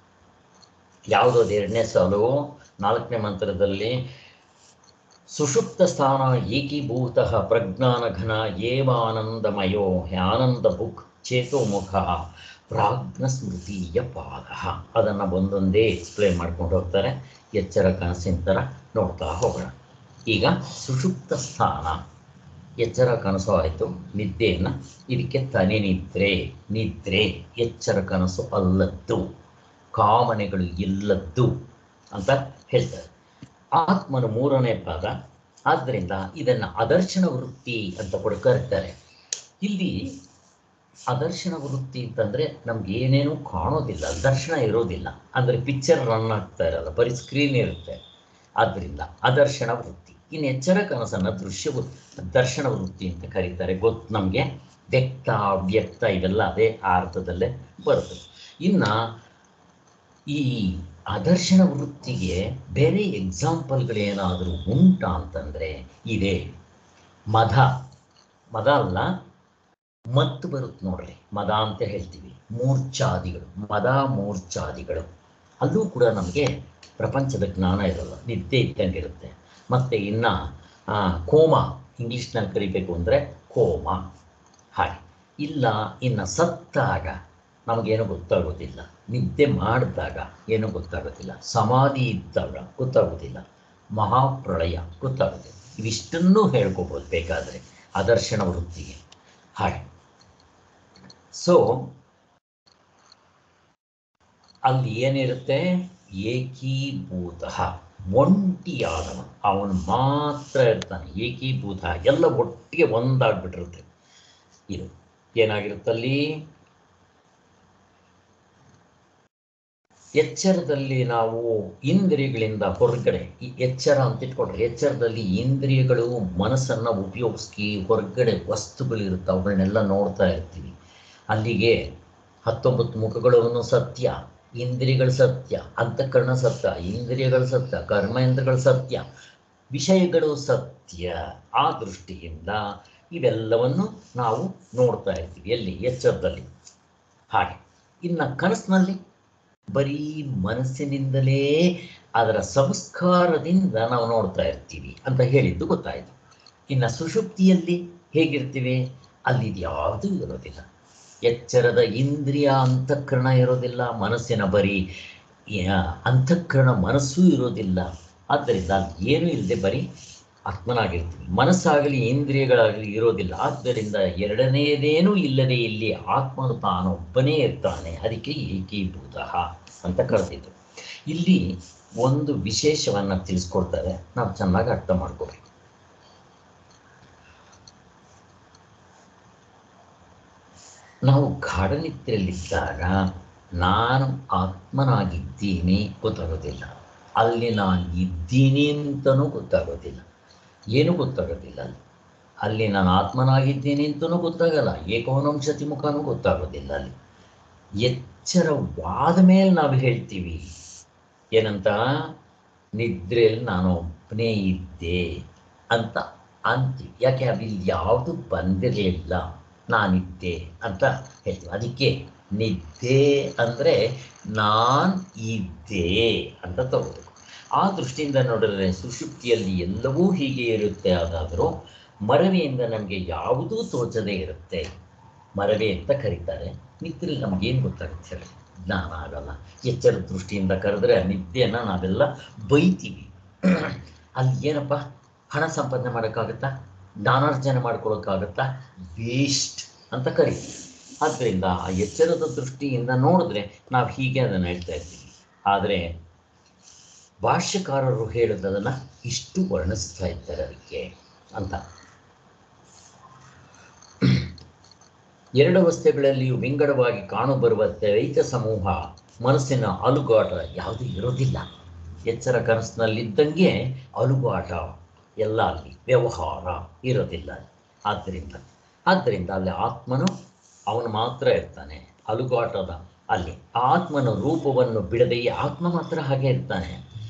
ಯಾವುದೋ ಅದು ಎರಡನೇ ಸಾಲು ನಾಲ್ಕನೇ ಮಂತ್ರದಲ್ಲಿ ಸುಷುಪ್ತ ಸ್ಥಾನ ಏಕೀಭೂತ ಪ್ರಜ್ಞಾನ ಘನ ಏವಾನಂದಮಯೋ ಆನಂದ ಬುಕ್ ಚೇತೋಮುಖ ಪ್ರಾಜ್ಞ ಸ್ಮೃತಿಯ ಪಾದ ಅದನ್ನು ಒಂದೊಂದೇ ಎಕ್ಸ್ಪ್ಲೇನ್ ಮಾಡ್ಕೊಂಡು ಹೋಗ್ತಾರೆ ಎಚ್ಚರ ಕನಸಿನ ಥರ ನೋಡ್ತಾ ಹೋಗೋಣ ಈಗ ಸುಷುಪ್ತ ಸ್ಥಾನ ಎಚ್ಚರ ಕನಸು ಆಯಿತು ನಿದ್ದೆಯನ್ನು ಇದಕ್ಕೆ ತನಿ ನಿದ್ರೆ ನಿದ್ರೆ ಎಚ್ಚರ ಕನಸು ಅಲ್ಲದ್ದು ಕಾಮನೆಗಳು ಇಲ್ಲದ್ದು ಅಂತ ಹೇಳ್ತಾರೆ ಆತ್ಮನು ಮೂರನೇ ಪಾದ ಆದ್ದರಿಂದ ಇದನ್ನು ಅದರ್ಶನ ವೃತ್ತಿ ಅಂತ ಕೂಡ ಕರೀತಾರೆ ಇಲ್ಲಿ ಅದರ್ಶನ ವೃತ್ತಿ ಅಂತಂದರೆ ನಮ್ಗೆ ಏನೇನೂ ಕಾಣೋದಿಲ್ಲ ದರ್ಶನ ಇರೋದಿಲ್ಲ ಅಂದರೆ ಪಿಕ್ಚರ್ ರನ್ ಆಗ್ತಾ ಇರಲ್ಲ ಬರೀ ಸ್ಕ್ರೀನ್ ಇರುತ್ತೆ ಆದ್ದರಿಂದ ಅದರ್ಶನ ವೃತ್ತಿ ಇನ್ನು ಎಚ್ಚರ ಕನಸನ್ನು ದೃಶ್ಯ ವೃ- ದರ್ಶನ ವೃತ್ತಿ ಅಂತ ಕರೀತಾರೆ ಗೊತ್ತು ನಮಗೆ ವ್ಯಕ್ತ ಅವ್ಯಕ್ತ ಇವೆಲ್ಲ ಅದೇ ಆ ಅರ್ಥದಲ್ಲೇ ಬರುತ್ತೆ ಇನ್ನು ಈ ಅದರ್ಶನ ವೃತ್ತಿಗೆ ಬೇರೆ ಎಕ್ಸಾಂಪಲ್ಗಳೇನಾದರೂ ಉಂಟಾ ಅಂತಂದರೆ ಇದೆ ಮದ ಮದ ಅಲ್ಲ ಮತ್ತು ಬರುತ್ತೆ ನೋಡ್ರಿ ಮದ ಅಂತ ಹೇಳ್ತೀವಿ ಮೂರ್ಛಾದಿಗಳು ಮದ ಮೂರ್ಛಾದಿಗಳು ಅಲ್ಲೂ ಕೂಡ ನಮಗೆ ಪ್ರಪಂಚದ ಜ್ಞಾನ ಇರಲ್ಲ ನಿದ್ದೆ ಇದ್ದಂಗೆ ಇರುತ್ತೆ ಮತ್ತು ಇನ್ನು ಕೋಮ ಇಂಗ್ಲೀಷ್ನಲ್ಲಿ ಕರಿಬೇಕು ಅಂದರೆ ಕೋಮ ಹಾಗೆ ಇಲ್ಲ ಇನ್ನು ಸತ್ತಾಗ ನಮಗೇನು ಗೊತ್ತಾಗೋದಿಲ್ಲ ನಿದ್ದೆ ಮಾಡಿದಾಗ ಏನೂ ಗೊತ್ತಾಗೋದಿಲ್ಲ ಸಮಾಧಿ ಇದ್ದಾಗ ಗೊತ್ತಾಗೋದಿಲ್ಲ ಮಹಾಪ್ರಳಯ ಗೊತ್ತಾಗೋದಿಲ್ಲ ಇವಿಷ್ಟನ್ನೂ ಹೇಳ್ಕೊಬೋದು ಬೇಕಾದರೆ ಅದರ್ಶನ ವೃತ್ತಿಗೆ ಹಾಗೆ ಸೊ ಅಲ್ಲಿ ಏನಿರುತ್ತೆ ಏಕೀಭೂತ ಒಂಟಿಯಾದವ ಅವನು ಮಾತ್ರ ಇರ್ತಾನೆ ಏಕೀಭೂತ ಎಲ್ಲ ಒಟ್ಟಿಗೆ ಒಂದಾಗ್ಬಿಟ್ಟಿರುತ್ತೆ ಇದು ಏನಾಗಿರುತ್ತಲ್ಲಿ ಎಚ್ಚರದಲ್ಲಿ ನಾವು ಇಂದ್ರಿಯಗಳಿಂದ ಹೊರಗಡೆ ಈ ಎಚ್ಚರ ಅಂತ ಇಟ್ಕೊಂಡ್ರೆ ಎಚ್ಚರದಲ್ಲಿ ಇಂದ್ರಿಯಗಳು ಮನಸ್ಸನ್ನು ಉಪಯೋಗಿಸಿ ಹೊರಗಡೆ ವಸ್ತುಗಳಿರುತ್ತೆ ಅವುಗಳನ್ನೆಲ್ಲ ನೋಡ್ತಾ ಇರ್ತೀವಿ ಅಲ್ಲಿಗೆ ಹತ್ತೊಂಬತ್ತು ಮುಖಗಳನ್ನು ಸತ್ಯ ಇಂದ್ರಿಯಗಳು ಸತ್ಯ ಅಂತಃಕರಣ ಸತ್ಯ ಇಂದ್ರಿಯಗಳು ಸತ್ಯ ಕರ್ಮೇಂದ್ರಗಳು ಸತ್ಯ ವಿಷಯಗಳು ಸತ್ಯ ಆ ದೃಷ್ಟಿಯಿಂದ ಇವೆಲ್ಲವನ್ನು ನಾವು ನೋಡ್ತಾ ಇರ್ತೀವಿ ಎಲ್ಲಿ ಎಚ್ಚರದಲ್ಲಿ ಹಾಗೆ ಇನ್ನು ಕನಸಿನಲ್ಲಿ ಬರೀ ಮನಸ್ಸಿನಿಂದಲೇ ಅದರ ಸಂಸ್ಕಾರದಿಂದ ನಾವು ನೋಡ್ತಾ ಇರ್ತೀವಿ ಅಂತ ಹೇಳಿದ್ದು ಗೊತ್ತಾಯಿತು ಇನ್ನು ಸುಷುಪ್ತಿಯಲ್ಲಿ ಹೇಗಿರ್ತೀವಿ ಅಲ್ಲಿ ಯಾವುದೂ ಇರೋದಿಲ್ಲ ಎಚ್ಚರದ ಇಂದ್ರಿಯ ಅಂತಃಕರಣ ಇರೋದಿಲ್ಲ ಮನಸ್ಸಿನ ಬರೀ ಆ, ಅಂತಃಕರಣ ಮನಸ್ಸೂ ಇರೋದಿಲ್ಲ ಆದ್ದರಿಂದ ಅಲ್ಲಿ ಏನೂ ಇಲ್ಲದೆ ಬರೀ ಆತ್ಮನಾಗಿರ್ತೀವಿ ಮನಸ್ಸಾಗಲಿ ಇಂದ್ರಿಯಗಳಾಗಲಿ ಇರೋದಿಲ್ಲ ಆದ್ದರಿಂದ ಎರಡನೆಯದೇನೂ ಇಲ್ಲದೆ ಇಲ್ಲಿ ಆತ್ಮನು ತಾನೊಬ್ಬನೇ ಇರ್ತಾನೆ ಅದಕ್ಕೆ ಏಕೀಭೂತ ಅಂತ ಕರೆದಿದ್ದು ಇಲ್ಲಿ ಒಂದು ವಿಶೇಷವನ್ನು ತಿಳಿಸ್ಕೊಡ್ತಾರೆ ನಾವು ಚೆನ್ನಾಗಿ ಅರ್ಥ ಮಾಡ್ಕೋಬೇಕು ನಾವು ಗಾಢನಿದ್ರೆಯಲ್ಲಿದ್ದಾಗ ನಾನು ಆತ್ಮನಾಗಿದ್ದೀನಿ ಗೊತ್ತಾಗೋದಿಲ್ಲ ಅಲ್ಲಿ ನಾನು ಇದ್ದೀನಿ ಅಂತಲೂ ಗೊತ್ತಾಗೋದಿಲ್ಲ ಏನೂ ಗೊತ್ತಾಗೋದಿಲ್ಲ ಅಲ್ಲಿ ಅಲ್ಲಿ ನಾನು ಆತ್ಮನಾಗಿದ್ದೀನಿ ಅಂತಲೂ ಗೊತ್ತಾಗಲ್ಲ ಏಕೋನಂಶತಿ ಮುಖನೂ ಗೊತ್ತಾಗೋದಿಲ್ಲ ಅಲ್ಲಿ ಎಚ್ಚರವಾದ ಮೇಲೆ ನಾವು ಹೇಳ್ತೀವಿ ಏನಂತ ನಿದ್ರೆಯಲ್ಲಿ ನಾನು ಒಬ್ಬನೇ ಇದ್ದೆ ಅಂತ ಅಂತೀವಿ ಯಾಕೆ ಅಲ್ಲಿ ಯಾವುದು ಬಂದಿರಲಿಲ್ಲ ನಾನಿದ್ದೆ ಅಂತ ಹೇಳ್ತೀವಿ ಅದಕ್ಕೆ ನಿದ್ದೆ ಅಂದರೆ ನಾನು ಇದ್ದೆ ಅಂತ ತಗೋಬೇಕು ಆ ದೃಷ್ಟಿಯಿಂದ ನೋಡಿದ್ರೆ ಸುಷುಪ್ತಿಯಲ್ಲಿ ಎಲ್ಲವೂ ಹೀಗೆ ಇರುತ್ತೆ ಅದಾದರೂ ಮರವೆಯಿಂದ ನಮಗೆ ಯಾವುದೂ ತೋಚದೇ ಇರುತ್ತೆ ಮರವೆ ಅಂತ ಕರೀತಾರೆ ನಿದ್ರೆಯಲ್ಲಿ ನಮಗೇನು ಗೊತ್ತಾಗುತ್ತೆ ಹೇಳಿ ಜ್ಞಾನ ಆಗಲ್ಲ ಎಚ್ಚರ ದೃಷ್ಟಿಯಿಂದ ಕರೆದ್ರೆ ನಿದ್ದೆಯನ್ನು ನಾವೆಲ್ಲ ಬೈತೀವಿ ಅಲ್ಲಿ ಏನಪ್ಪ ಹಣ ಸಂಪಾದನೆ ಮಾಡೋಕ್ಕಾಗತ್ತಾ ಜ್ಞಾನಾರ್ಜನೆ ಮಾಡ್ಕೊಳ್ಳೋಕ್ಕಾಗತ್ತಾ ವೇಸ್ಟ್ ಅಂತ ಕರಿತೀವಿ ಆದ್ದರಿಂದ ಆ ಎಚ್ಚರದ ದೃಷ್ಟಿಯಿಂದ ನೋಡಿದ್ರೆ ನಾವು ಹೀಗೆ ಅದನ್ನು ಹೇಳ್ತಾ ಇರ್ತೀವಿ ಆದರೆ ಭಾಷ್ಯಕಾರರು ಹೇಳಿದ್ದದನ್ನು ಇಷ್ಟು ವರ್ಣಿಸ್ತಾ ಇದ್ದಾರೆ ಅದಕ್ಕೆ ಅಂತ ಎರಡು ಅವಸ್ಥೆಗಳಲ್ಲಿಯೂ ವಿಂಗಡವಾಗಿ ಕಾಣಬರುವ ದ್ವೈತ ಸಮೂಹ ಮನಸ್ಸಿನ ಅಲುಗಾಟ ಯಾವುದೂ ಇರೋದಿಲ್ಲ ಎಚ್ಚರ ಕನಸಿನಲ್ಲಿದ್ದಂಗೆ ಅಲುಗಾಟ ಎಲ್ಲ ಅಲ್ಲಿ ವ್ಯವಹಾರ ಇರೋದಿಲ್ಲ ಆದ್ದರಿಂದ ಆದ್ದರಿಂದ ಅಲ್ಲಿ ಆತ್ಮನು ಅವನು ಮಾತ್ರ ಇರ್ತಾನೆ ಅಲುಗಾಟದ ಅಲ್ಲಿ ಆತ್ಮನ ರೂಪವನ್ನು ಬಿಡದೆಯೇ ಆತ್ಮ ಮಾತ್ರ ಹಾಗೆ ಇರ್ತಾನೆ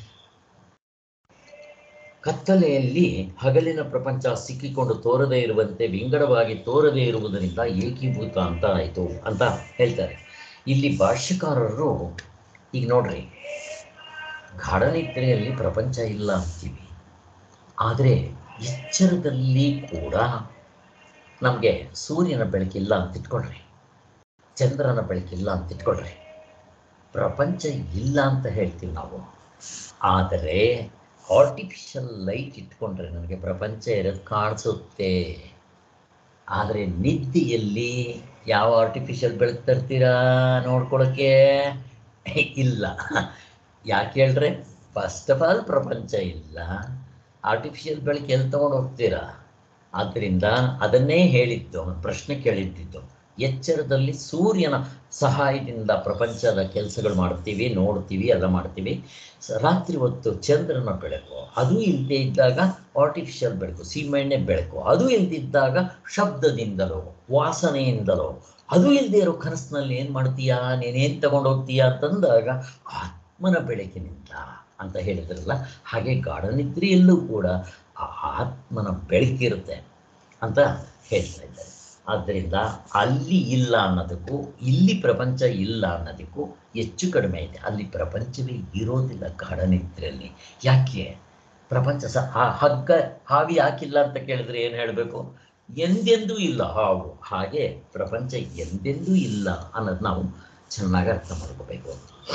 ಕತ್ತಲೆಯಲ್ಲಿ ಹಗಲಿನ ಪ್ರಪಂಚ ಸಿಕ್ಕಿಕೊಂಡು ತೋರದೇ ಇರುವಂತೆ ವಿಂಗಡವಾಗಿ ತೋರದೇ ಇರುವುದರಿಂದ ಏಕೀಭೂತ ಅಂತ ಆಯಿತು ಅಂತ ಹೇಳ್ತಾರೆ ಇಲ್ಲಿ ಭಾಷ್ಯಕಾರರು ಈಗ ನೋಡ್ರಿ ಗಾಢನಿದ್ರೆಯಲ್ಲಿ ಪ್ರಪಂಚ ಇಲ್ಲ ಅಂತೀವಿ ಆದರೆ ಎಚ್ಚರದಲ್ಲಿ ಕೂಡ ನಮಗೆ ಸೂರ್ಯನ ಬೆಳಕಿಲ್ಲ ಅಂತ ಇಟ್ಕೊಳ್ರಿ ಚಂದ್ರನ ಬೆಳಕಿಲ್ಲ ಅಂತ ಇಟ್ಕೊಳ್ರಿ ಪ್ರಪಂಚ ಇಲ್ಲ ಅಂತ ಹೇಳ್ತೀವಿ ನಾವು ಆದರೆ ಆರ್ಟಿಫಿಷಿಯಲ್ ಲೈಟ್ ಇಟ್ಕೊಂಡ್ರೆ ನನಗೆ ಪ್ರಪಂಚ ಇರೋದು ಕಾಣಿಸುತ್ತೆ ಆದರೆ ನಿದ್ದೆಯಲ್ಲಿ ಯಾವ ಆರ್ಟಿಫಿಷಿಯಲ್ ಬೆಳಕು ತರ್ತೀರಾ ನೋಡ್ಕೊಳಕ್ಕೆ ಇಲ್ಲ ಯಾಕೆ ಹೇಳ್ರೆ ಫಸ್ಟ್ ಆಫ್ ಆಲ್ ಪ್ರಪಂಚ ಇಲ್ಲ ಆರ್ಟಿಫಿಷಿಯಲ್ ಬೆಳಕು ಎಲ್ಲಿ ತಗೊಂಡು ಹೋಗ್ತೀರಾ ಆದ್ದರಿಂದ ಅದನ್ನೇ ಹೇಳಿದ್ದು ಅವನು ಪ್ರಶ್ನೆ ಕೇಳಿದ್ದಿದ್ದು ಎಚ್ಚರದಲ್ಲಿ ಸೂರ್ಯನ ಸಹಾಯದಿಂದ ಪ್ರಪಂಚದ ಕೆಲಸಗಳು ಮಾಡ್ತೀವಿ ನೋಡ್ತೀವಿ ಎಲ್ಲ ಮಾಡ್ತೀವಿ ಸ- ರಾತ್ರಿ ಹೊತ್ತು ಚಂದ್ರನ ಬೆಳಕು ಅದು ಇಲ್ಲದೆ ಇದ್ದಾಗ ಆರ್ಟಿಫಿಷಿಯಲ್ ಬೆಳಕು ಸೀಮೆಣ್ಣೆ ಬೆಳಕು ಅದು ಇಲ್ದಿದ್ದಾಗ ಶಬ್ದದಿಂದಲೋ ವಾಸನೆಯಿಂದಲೋ ಅದು ಇಲ್ಲದೆ ಇರೋ ಕನಸಿನಲ್ಲಿ ಏನು ಮಾಡ್ತೀಯಾ ನೀನೇನು ತಗೊಂಡು ಹೋಗ್ತೀಯಾ ಅಂತಂದಾಗ ಆತ್ಮನ ಬೆಳಕಿನಿಂದ ಅಂತ ಹೇಳಿದ್ರಲ್ಲ ಹಾಗೆ ಗಾಢನಿದ್ರೆಯಲ್ಲೂ ಕೂಡ ಆ ಆತ್ಮನ ಬೆಳಕಿರುತ್ತೆ ಅಂತ ಹೇಳ್ತಾ ಇದ್ದಾರೆ ಆದ್ದರಿಂದ ಅಲ್ಲಿ ಇಲ್ಲ ಅನ್ನೋದಕ್ಕೂ ಇಲ್ಲಿ ಪ್ರಪಂಚ ಇಲ್ಲ ಅನ್ನೋದಕ್ಕೂ ಹೆಚ್ಚು ಕಡಿಮೆ ಇದೆ ಅಲ್ಲಿ ಪ್ರಪಂಚವೇ ಇರೋದಿಲ್ಲ ಗಾಢನಿದ್ರೆಯಲ್ಲಿ ಯಾಕೆ ಪ್ರಪಂಚ ಸ ಆ ಹಗ್ಗ ಹಾವಿ ಹಾಕಿಲ್ಲ ಅಂತ ಕೇಳಿದ್ರೆ ಏನು ಹೇಳಬೇಕು ಎಂದೆಂದೂ ಇಲ್ಲ ಹಾವು ಹಾಗೆ ಪ್ರಪಂಚ ಎಂದೆಂದೂ ಇಲ್ಲ ಅನ್ನೋದು ನಾವು ಚೆನ್ನಾಗಿ ಅರ್ಥ ಮಾಡ್ಕೋಬೇಕು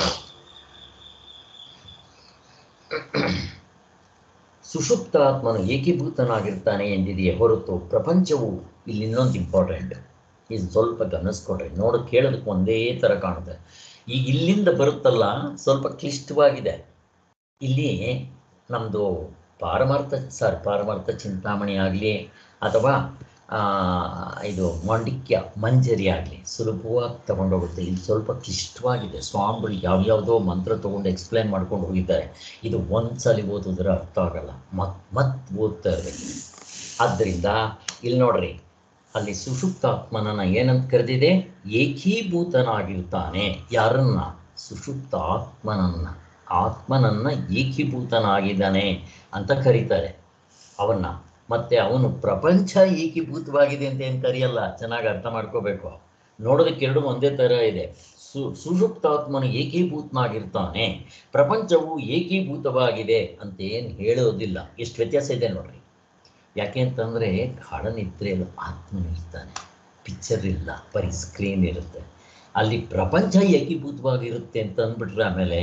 ಸುಷುಪ್ತಾತ್ಮನು ಏಕೀಭೂತನಾಗಿರ್ತಾನೆ ಎಂದಿದೆಯೇ ಹೊರತು ಪ್ರಪಂಚವು ಇಲ್ಲಿ ಇನ್ನೊಂದು ಇಂಪಾರ್ಟೆಂಟ್ ಇದು ಸ್ವಲ್ಪ ಗಮನಿಸ್ಕೊಡ್ರಿ ನೋಡು ಕೇಳೋದಕ್ಕೆ ಒಂದೇ ಥರ ಕಾಣುತ್ತೆ ಈಗ ಇಲ್ಲಿಂದ ಬರುತ್ತಲ್ಲ ಸ್ವಲ್ಪ ಕ್ಲಿಷ್ಟವಾಗಿದೆ ಇಲ್ಲಿ ನಮ್ಮದು ಪಾರಮಾರ್ಥ ಸರ್ ಪಾರಮಾರ್ಥ ಚಿಂತಾಮಣಿ ಆಗಲಿ ಅಥವಾ ಆ, ಇದು ಮಾಂಡಿಕ್ಯ ಮಂಜರಿ ಆಗಲಿ ಸುಲಭವಾಗಿ ತಗೊಂಡೋಗುತ್ತೆ ಇದು ಸ್ವಲ್ಪ ಕ್ಲಿಷ್ಟವಾಗಿದೆ ಸ್ವಾಮಿಗಳು ಯಾವ್ಯಾವುದೋ ಮಂತ್ರ ತೊಗೊಂಡು ಎಕ್ಸ್ಪ್ಲೈನ್ ಮಾಡ್ಕೊಂಡು ಹೋಗಿದ್ದಾರೆ ಇದು ಒಂದ್ಸಲಿ ಓದಿದ್ರೆ ಅರ್ಥ ಆಗಲ್ಲ ಮತ್ ಮತ್ ಓದ್ತಾ ಇರಬೇಕು ಆದ್ದರಿಂದ ಇಲ್ಲಿ ನೋಡ್ರಿ ಅಲ್ಲಿ ಸುಷುಪ್ತಾತ್ಮನನ್ನ ಏನಂತ ಕರೆದಿದೆ ಏಕೀಭೂತನಾಗಿರ್ತಾನೆ ಯಾರನ್ನ ಸುಷುಪ್ತ ಆತ್ಮನನ್ನ ಆತ್ಮನನ್ನ ಏಕೀಭೂತನಾಗಿದ್ದಾನೆ ಅಂತ ಕರೀತಾರೆ ಅವನ್ನ ಮತ್ತೆ ಅವನು ಪ್ರಪಂಚ ಏಕೀಭೂತವಾಗಿದೆ ಅಂತ ಏನು ಕರೆಯಲ್ಲ ಚೆನ್ನಾಗಿ ಅರ್ಥ ಮಾಡ್ಕೋಬೇಕು ನೋಡೋದಕ್ಕೆ ಎರಡು ಒಂದೇ ಥರ ಇದೆ ಸು ಸುಷುಪ್ತಾತ್ಮನು ಏಕೀಭೂತನಾಗಿರ್ತಾನೆ ಪ್ರಪಂಚವು ಏಕೀಭೂತವಾಗಿದೆ ಅಂತ ಏನು ಹೇಳೋದಿಲ್ಲ ಎಷ್ಟು ವ್ಯತ್ಯಾಸ ಇದೆ ನೋಡ್ರಿ ಯಾಕೆ ಅಂತಂದರೆ ಗಾಢನಿದ್ರೆಯಲ್ಲಿ ಆತ್ಮನು ಇರ್ತಾನೆ ಪಿಕ್ಚರ್ ಇಲ್ಲ ಬರೀ ಸ್ಕ್ರೀನ್ ಇರುತ್ತೆ ಅಲ್ಲಿ ಪ್ರಪಂಚ ಏಕೀಭೂತವಾಗಿರುತ್ತೆ ಅಂತ ಅಂದ್ಬಿಟ್ರೆ ಆಮೇಲೆ